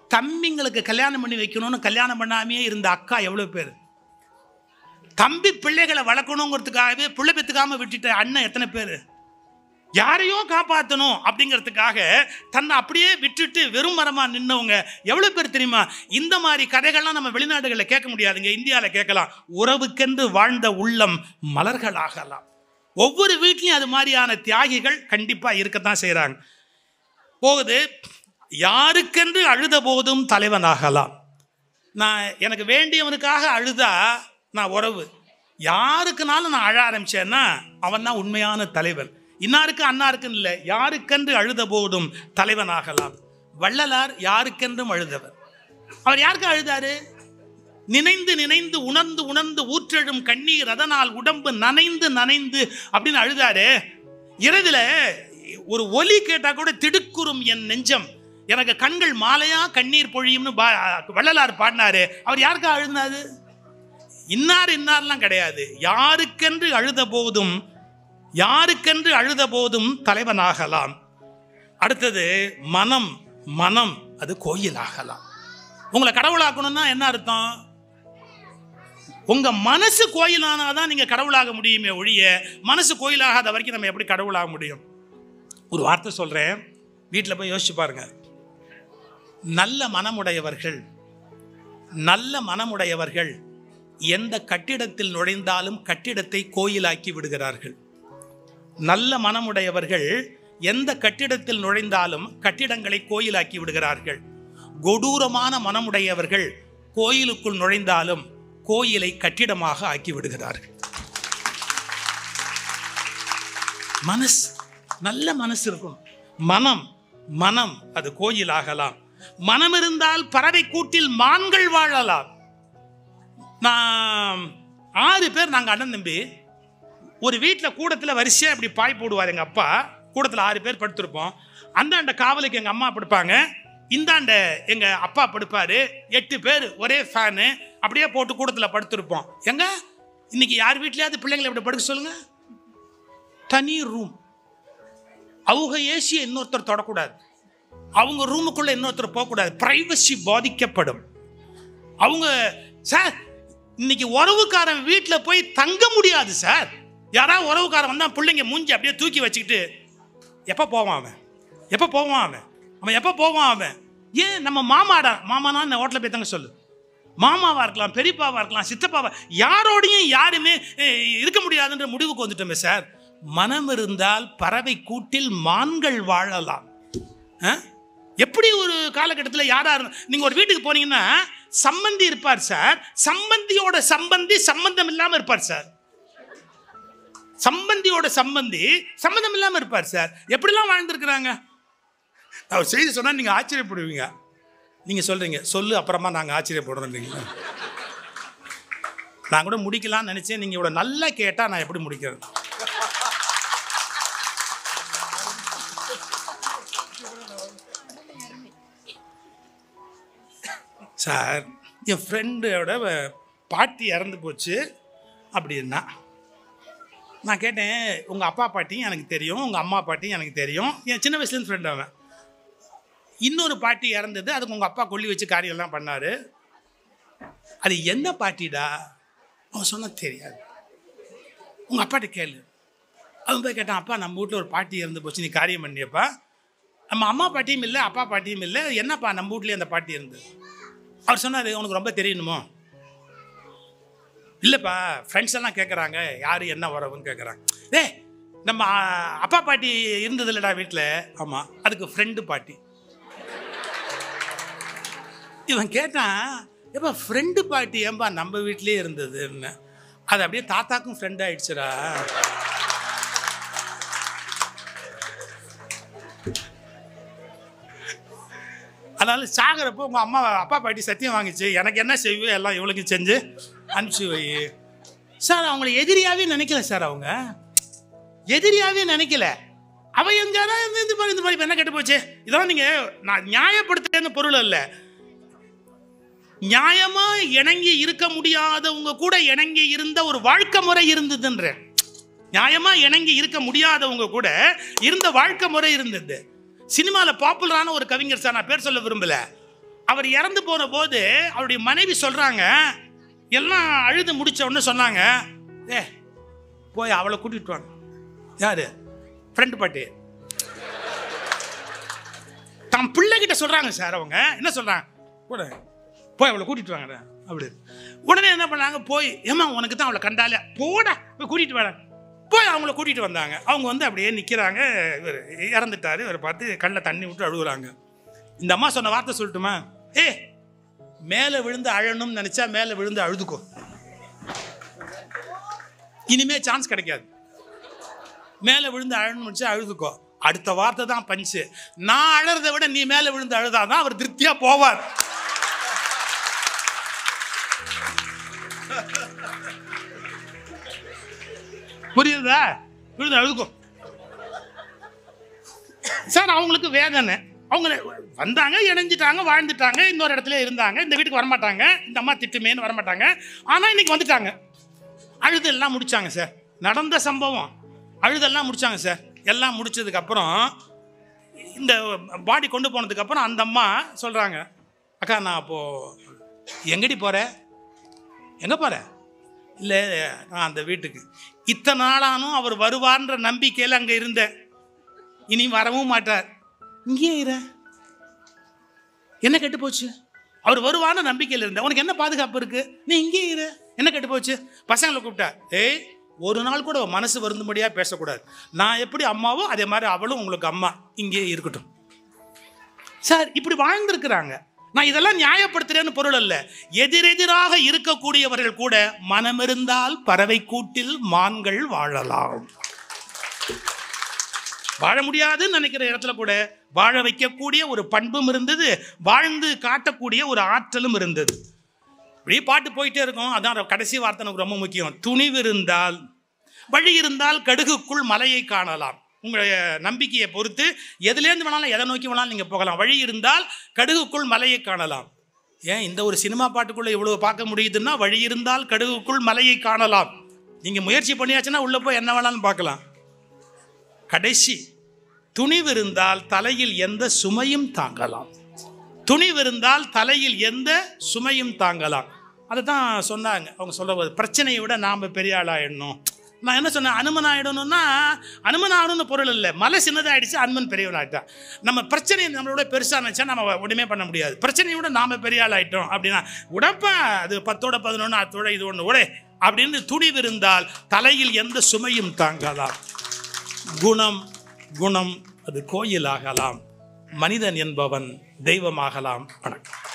தம்பிங்களுக்கு கல்யாணம் பண்ணி வைக்கணும்னு கல்யாணம் பண்ணாமையே இருந்த அக்கா எவ்வளோ பேர் தம்பி பிள்ளைகளை வளர்க்கணுங்கிறதுக்காகவே பிள்ளை பெற்றுக்காம விட்டுட்ட அண்ணன் எத்தனை பேர் யாரையோ காப்பாற்றணும் அப்படிங்கிறதுக்காக தன்னை அப்படியே விட்டுட்டு வெறும் மரமா நின்னவங்க எவ்வளவு பேர் தெரியுமா இந்த மாதிரி கதைகள்லாம் நம்ம வெளிநாடுகளில் கேட்க முடியாதுங்க இந்தியாவில் கேட்கலாம் உறவுக்கென்று வாழ்ந்த உள்ளம் மலர்களாகலாம் ஒவ்வொரு வீட்லையும் அது மாதிரியான தியாகிகள் கண்டிப்பா இருக்கத்தான் செய்றாங்க போகுது யாருக்கென்று அழுத போதும் தலைவனாகலாம் நான் எனக்கு வேண்டியவனுக்காக அழுதா நான் உறவு யாருக்குனாலும் நான் அழ ஆரம்பிச்சேன்னா அவன் தான் உண்மையான தலைவன் இன்னாருக்கு அன்னாருக்குன்னு இல்லை யாருக்கென்று அழுத போதும் தலைவனாகலாம் வள்ளலார் யாருக்கென்றும் அழுதவர் அவர் யாருக்கு அழுதாரு நினைந்து நினைந்து உணர்ந்து உணர்ந்து ஊற்றெழும் கண்ணீர் அதனால் உடம்பு நனைந்து நனைந்து அப்படின்னு அழுதாரு இரவில் ஒரு ஒலி கேட்டா கூட திடுக்குறும் என் நெஞ்சம் எனக்கு கண்கள் மாலையா கண்ணீர் பொழியும்னு பா- வள்ளலார் பாடினாரு அவர் யாருக்கா அழுதினாரு இன்னார் இன்னார்லாம் கிடையாது யாருக்கென்று அழுத போதும் யாருக்கென்று அழுத போதும் தலைவனாகலாம் அடுத்தது மனம் மனம் அது கோயிலாகலாம் உங்களை கடவுளாக்கணும்னா என்ன அர்த்தம் உங்க மனசு கோயிலானாதான் நீங்க கடவுளாக முடியுமே ஒழிய மனசு கோயிலாகாத வரைக்கும் நம்ம எப்படி கடவுளாக முடியும் ஒரு வார்த்தை சொல்றேன் வீட்டில் போய் யோசிச்சு பாருங்க நல்ல மனமுடையவர்கள் நல்ல மனமுடையவர்கள் எந்த கட்டிடத்தில் நுழைந்தாலும் கட்டிடத்தை கோயிலாக்கி விடுகிறார்கள் நல்ல மனமுடையவர்கள் எந்த கட்டிடத்தில் நுழைந்தாலும் கட்டிடங்களை கோயிலாக்கி விடுகிறார்கள் கொடூரமான மனமுடையவர்கள் கோயிலுக்குள் நுழைந்தாலும் கோயிலை கட்டிடமாக ஆக்கி விடுகிறார்கள் மனசு நல்ல மனசு இருக்கும் மனம் மனம் அது கோயிலாகலாம் மனம் இருந்தால் பறவை கூட்டில் மான்கள் வாழலாம் நான் ஆறு பேர் நாங்கள் அண்ணன் தம்பி ஒரு வீட்டில் கூடத்தில் வரிசையாக இப்படி பாய் போடுவார் எங்கள் அப்பா கூடத்தில் ஆறு பேர் படுத்திருப்போம் அந்தாண்ட காவலுக்கு எங்கள் அம்மா படுப்பாங்க இந்தாண்ட எங்கள் அப்பா படுப்பார் எட்டு பேர் ஒரே ஃபேனு அப்படியே போட்டு கூடத்தில் படுத்திருப்போம் எங்க இன்னைக்கு யார் வீட்லயாவது பிள்ளைங்களை இப்படி படுக்க சொல்லுங்க தனி ரூம் அவங்க ஏசியை இன்னொருத்தர் தொடக்கூடாது அவங்க ரூமுக்குள்ள இன்னொருத்தர் போகக்கூடாது பிரைவசி பாதிக்கப்படும் அவங்க சார் இன்னைக்கு உறவுக்காரன் வீட்டில் போய் தங்க முடியாது சார் யாராவது உறவுக்காரன் வந்தா பிள்ளைங்க மூஞ்சி அப்படியே தூக்கி வச்சுக்கிட்டு எப்போ போவான் அவன் எப்போ போவான் அவன் அவன் எப்போ போவான் அவன் ஏன் நம்ம மாமாடா மாமானா இந்த ஹோட்டலில் போய் தங்க சொல்லு மாமாவா இருக்கலாம் பெரியப்பாவா இருக்கலாம் சித்தப்பாவா யாரோடையும் யாருமே அஹ், இருக்க முடியாதுன்ற முடிவுக்கு வந்துட்டோமே சார் மனம் இருந்தால் பறவை கூட்டில் மான்கள் வாழலாம் ஆ? எப்படி ஒரு காலகட்டத்தில் யாரா இருந்தா நீங்க ஒரு வீட்டுக்கு போனீங்கன்னா சம்பந்தி இருப்பார் சார் சம்பந்தியோட சம்பந்தி சம்பந்தம் இல்லாம இருப்பார் சார் சம்பந்தியோட சம்பந்தி சம்பந்தம் இல்லாம இருப்பார் சார் எப்படிலாம் வாழ்ந்திருக்கிறாங்க நான் ஒரு செய்தி சொன்னா நீங்க ஆச்சரியப்படுவீங்க நீங்க சொல்றீங்க சொல்லு அப்புறமா நாங்க ஆச்சரியப்படுறோம் நான் கூட முடிக்கலாம்னு நினைச்சேன் நீங்க இவ்வளவு நல்லா கேட்டா நான் எப்படி முடிக்கிறது சார் என் ஃப்ரெண்டோட பாட்டி இறந்து போச்சு அப்படின்னா நான் கேட்டேன் உங்கள் அப்பா பாட்டியும் எனக்கு தெரியும் உங்கள் அம்மா பாட்டியும் எனக்கு தெரியும் என் சின்ன வயசுலேருந்து ஃப்ரெண்ட் அவன் இன்னொரு பாட்டி இறந்தது அதுக்கு உங்கள் அப்பா கொல்லி வச்சு காரியம்லாம் பண்ணார் அது என்ன பாட்டிடா அவன் சொன்னா தெரியாது உங்கள் அப்பாட்ட கேளு அவன் போய் கேட்டான் அப்பா நம்ம வீட்டில் ஒரு பாட்டி இறந்து போச்சு நீ காரியம் பண்ணியப்பா நம்ம அம்மா பாட்டியும் இல்லை அப்பா பாட்டியும் இல்லை என்னப்பா நம்ம வீட்லேயே அந்த பாட்டி இருந்தது அவர் சொன்னார் உனக்கு ரொம்ப தெரியணுமோ இல்லைப்பா ஃப்ரெண்ட்ஸ் எல்லாம் கேட்குறாங்க யார் என்ன உறவுன்னு கேட்குறாங்க ஏ நம்ம ஆ, அப்பா பாட்டி இருந்தது இல்லைடா வீட்டில் ஆமாம் அதுக்கு ஃப்ரெண்டு பாட்டி இவன் கேட்டான் ஏப்பா ஃப்ரெண்டு பாட்டி ஏன்பா நம்ம வீட்லேயே இருந்ததுன்னு அது அப்படியே தாத்தாக்கும் ஃப்ரெண்ட் ஆயிடுச்சுடா அதனால சாகிறப்போ உங்கள் அம்மா அப்பா பாட்டி சத்தியம் வாங்கிச்சு எனக்கு என்ன செய்வே எல்லாம் இவளுக்கு செஞ்சு அனுப்பிச்சு வை சார் அவங்கள எதிரியாவே நினைக்கல சார் அவங்க எதிரியாவே நினைக்கல அவ எங்காரா இந்த இந்த மாதிரி இந்த மாதிரி இப்ப என்ன கெட்டு போச்சு இதெல்லாம் நீங்க நான் நியாயப்படுத்துறேன்னு பொருள் அல்ல நியாயமா இணங்கி இருக்க முடியாதவங்க கூட இணங்கி இருந்த ஒரு வாழ்க்கை முறை இருந்ததுன்றேன் நியாயமா இணங்கி இருக்க முடியாதவங்க கூட இருந்த வாழ்க்கை முறை இருந்தது சினிமாவில் பாப்புலரான ஒரு கவிஞர் சார் நான் பேர் சொல்ல விரும்பல அவர் இறந்து போன போது அவருடைய மனைவி சொல்றாங்க எல்லாம் அழுது முடிச்ச உடனே சொன்னாங்க ஏ போய் அவளை கூட்டிட்டு வாங்க யாரு ஃப்ரெண்ட் பாட்டி தம் பிள்ளைகிட்ட சொல்றாங்க சார் அவங்க என்ன சொல்றாங்க கூட போய் அவளை கூட்டிட்டு வாங்க அப்படி உடனே என்ன பண்ணாங்க போய் ஏமா உனக்கு தான் அவளை கண்டாலே போடா போய் கூட்டிட்டு வாடா போய் அவங்கள கூட்டிட்டு வந்தாங்க அவங்க வந்து அப்படியே நிக்கிறாங்க இவர் இறந்துட்டாரு இவரை பார்த்து கண்ணில் தண்ணி விட்டு அழுகுறாங்க இந்த அம்மா சொன்ன வார்த்தை சொல்லட்டுமா ஏ மேலே விழுந்து அழணும்னு நினைச்சா மேலே விழுந்து அழுதுக்கோ இனிமே சான்ஸ் கிடைக்காது மேலே விழுந்து அழணும்னு நினைச்சா அழுதுக்கோ அடுத்த வார்த்தை தான் பஞ்சு நான் அழறதை விட நீ மேலே விழுந்து அழுதாதான் அவர் திருப்தியா போவார் புரியுதா விழுந்து அழுதுக்கோ சார் அவங்களுக்கு வேதனை அவங்க வந்தாங்க இணைஞ்சிட்டாங்க வாழ்ந்துட்டாங்க இன்னொரு இடத்துல இருந்தாங்க இந்த வீட்டுக்கு வரமாட்டாங்க இந்த அம்மா திட்டுமேன்னு வரமாட்டாங்க ஆனால் இன்னைக்கு வந்துட்டாங்க அழுது எல்லாம் முடிச்சாங்க சார் நடந்த சம்பவம் அழுதெல்லாம் முடிச்சாங்க சார் எல்லாம் முடிச்சதுக்கு அப்புறம் இந்த பாடி கொண்டு போனதுக்கு அப்புறம் அந்த அம்மா சொல்றாங்க அக்கா நான் அப்போ எங்கடி போறேன் எங்க போற இல்லை நான் அந்த வீட்டுக்கு இத்தனை நாளானும் அவர் வருவார்ன்ற நம்பிக்கையில் அங்கே இருந்தேன் இனி வரவும் மாட்டார் இங்கேயே இரு என்ன கெட்டு போச்சு அவர் வருவான நம்பிக்கையில் இருந்தேன் உனக்கு என்ன பாதுகாப்பு இருக்கு நீ இங்கேயே இரு என்ன கெட்டு போச்சு பசங்களை கூப்பிட்டா ஏய் ஒரு நாள் கூட அவ மனசு வருந்தும்படியா பேசக்கூடாது நான் எப்படி அம்மாவோ அதே மாதிரி அவளும் உங்களுக்கு அம்மா இங்கேயே இருக்கட்டும் சார் இப்படி வாழ்ந்திருக்கிறாங்க நான் இதெல்லாம் நியாயப்படுத்துறேன்னு பொருள் அல்ல எதிரெதிராக இருக்கக்கூடியவர்கள் கூட மனமிருந்தால் பறவை கூட்டில் மான்கள் வாழலாம் வாழ முடியாதுன்னு நினைக்கிற இடத்துல கூட வாழ வைக்கக்கூடிய ஒரு பண்பும் இருந்தது வாழ்ந்து காட்டக்கூடிய ஒரு ஆற்றலும் இருந்தது இப்படி பாட்டு போயிட்டே இருக்கும் அதான் கடைசி வார்த்தை எனக்கு ரொம்ப முக்கியம் துணிவு இருந்தால் வழி இருந்தால் கடுகுக்குள் மலையை காணலாம் உங்களுடைய நம்பிக்கையை பொறுத்து எதுலேருந்து வேணாலும் எதை நோக்கி வேணாலும் நீங்கள் போகலாம் வழி இருந்தால் கடுகுக்குள் மலையை காணலாம் ஏன் இந்த ஒரு சினிமா பாட்டுக்குள்ளே இவ்வளவு பார்க்க முடியுதுன்னா வழி இருந்தால் கடுகுக்குள் மலையை காணலாம் நீங்கள் முயற்சி பண்ணியாச்சுன்னா உள்ளே போய் என்ன வேணாலும் பார்க்கலாம் கடைசி துணிவு இருந்தால் தலையில் எந்த சுமையும் தாங்கலாம் துணிவு இருந்தால் தலையில் எந்த சுமையும் தாங்கலாம் அதை தான் சொன்னாங்க அவங்க சொல்ல பிரச்சனையை விட நாம் பெரிய ஆளாயிடணும் நான் என்ன சொன்னேன் அனுமன் ஆயிடணும்னா அனுமன் ஆகணும்னு பொருள் இல்லை மலை சின்னதாயிடுச்சு அனுமன் பெரியவன் ஆயிட்டான் நம்ம பிரச்சனை நம்மளோட பெருசாக நினச்சா நம்ம ஒன்றுமே பண்ண முடியாது பிரச்சனையை விட நாம் பெரிய ஆள் ஆயிட்டோம் அப்படின்னா உடப்பா அது பத்தோட பதினொன்று அத்தோட இது ஒன்று உடே அப்படின்னு துணிவு இருந்தால் தலையில் எந்த சுமையும் தாங்கலாம் குணம் குணம் அது கோயிலாகலாம் மனிதன் என்பவன் தெய்வமாகலாம் வணக்கம்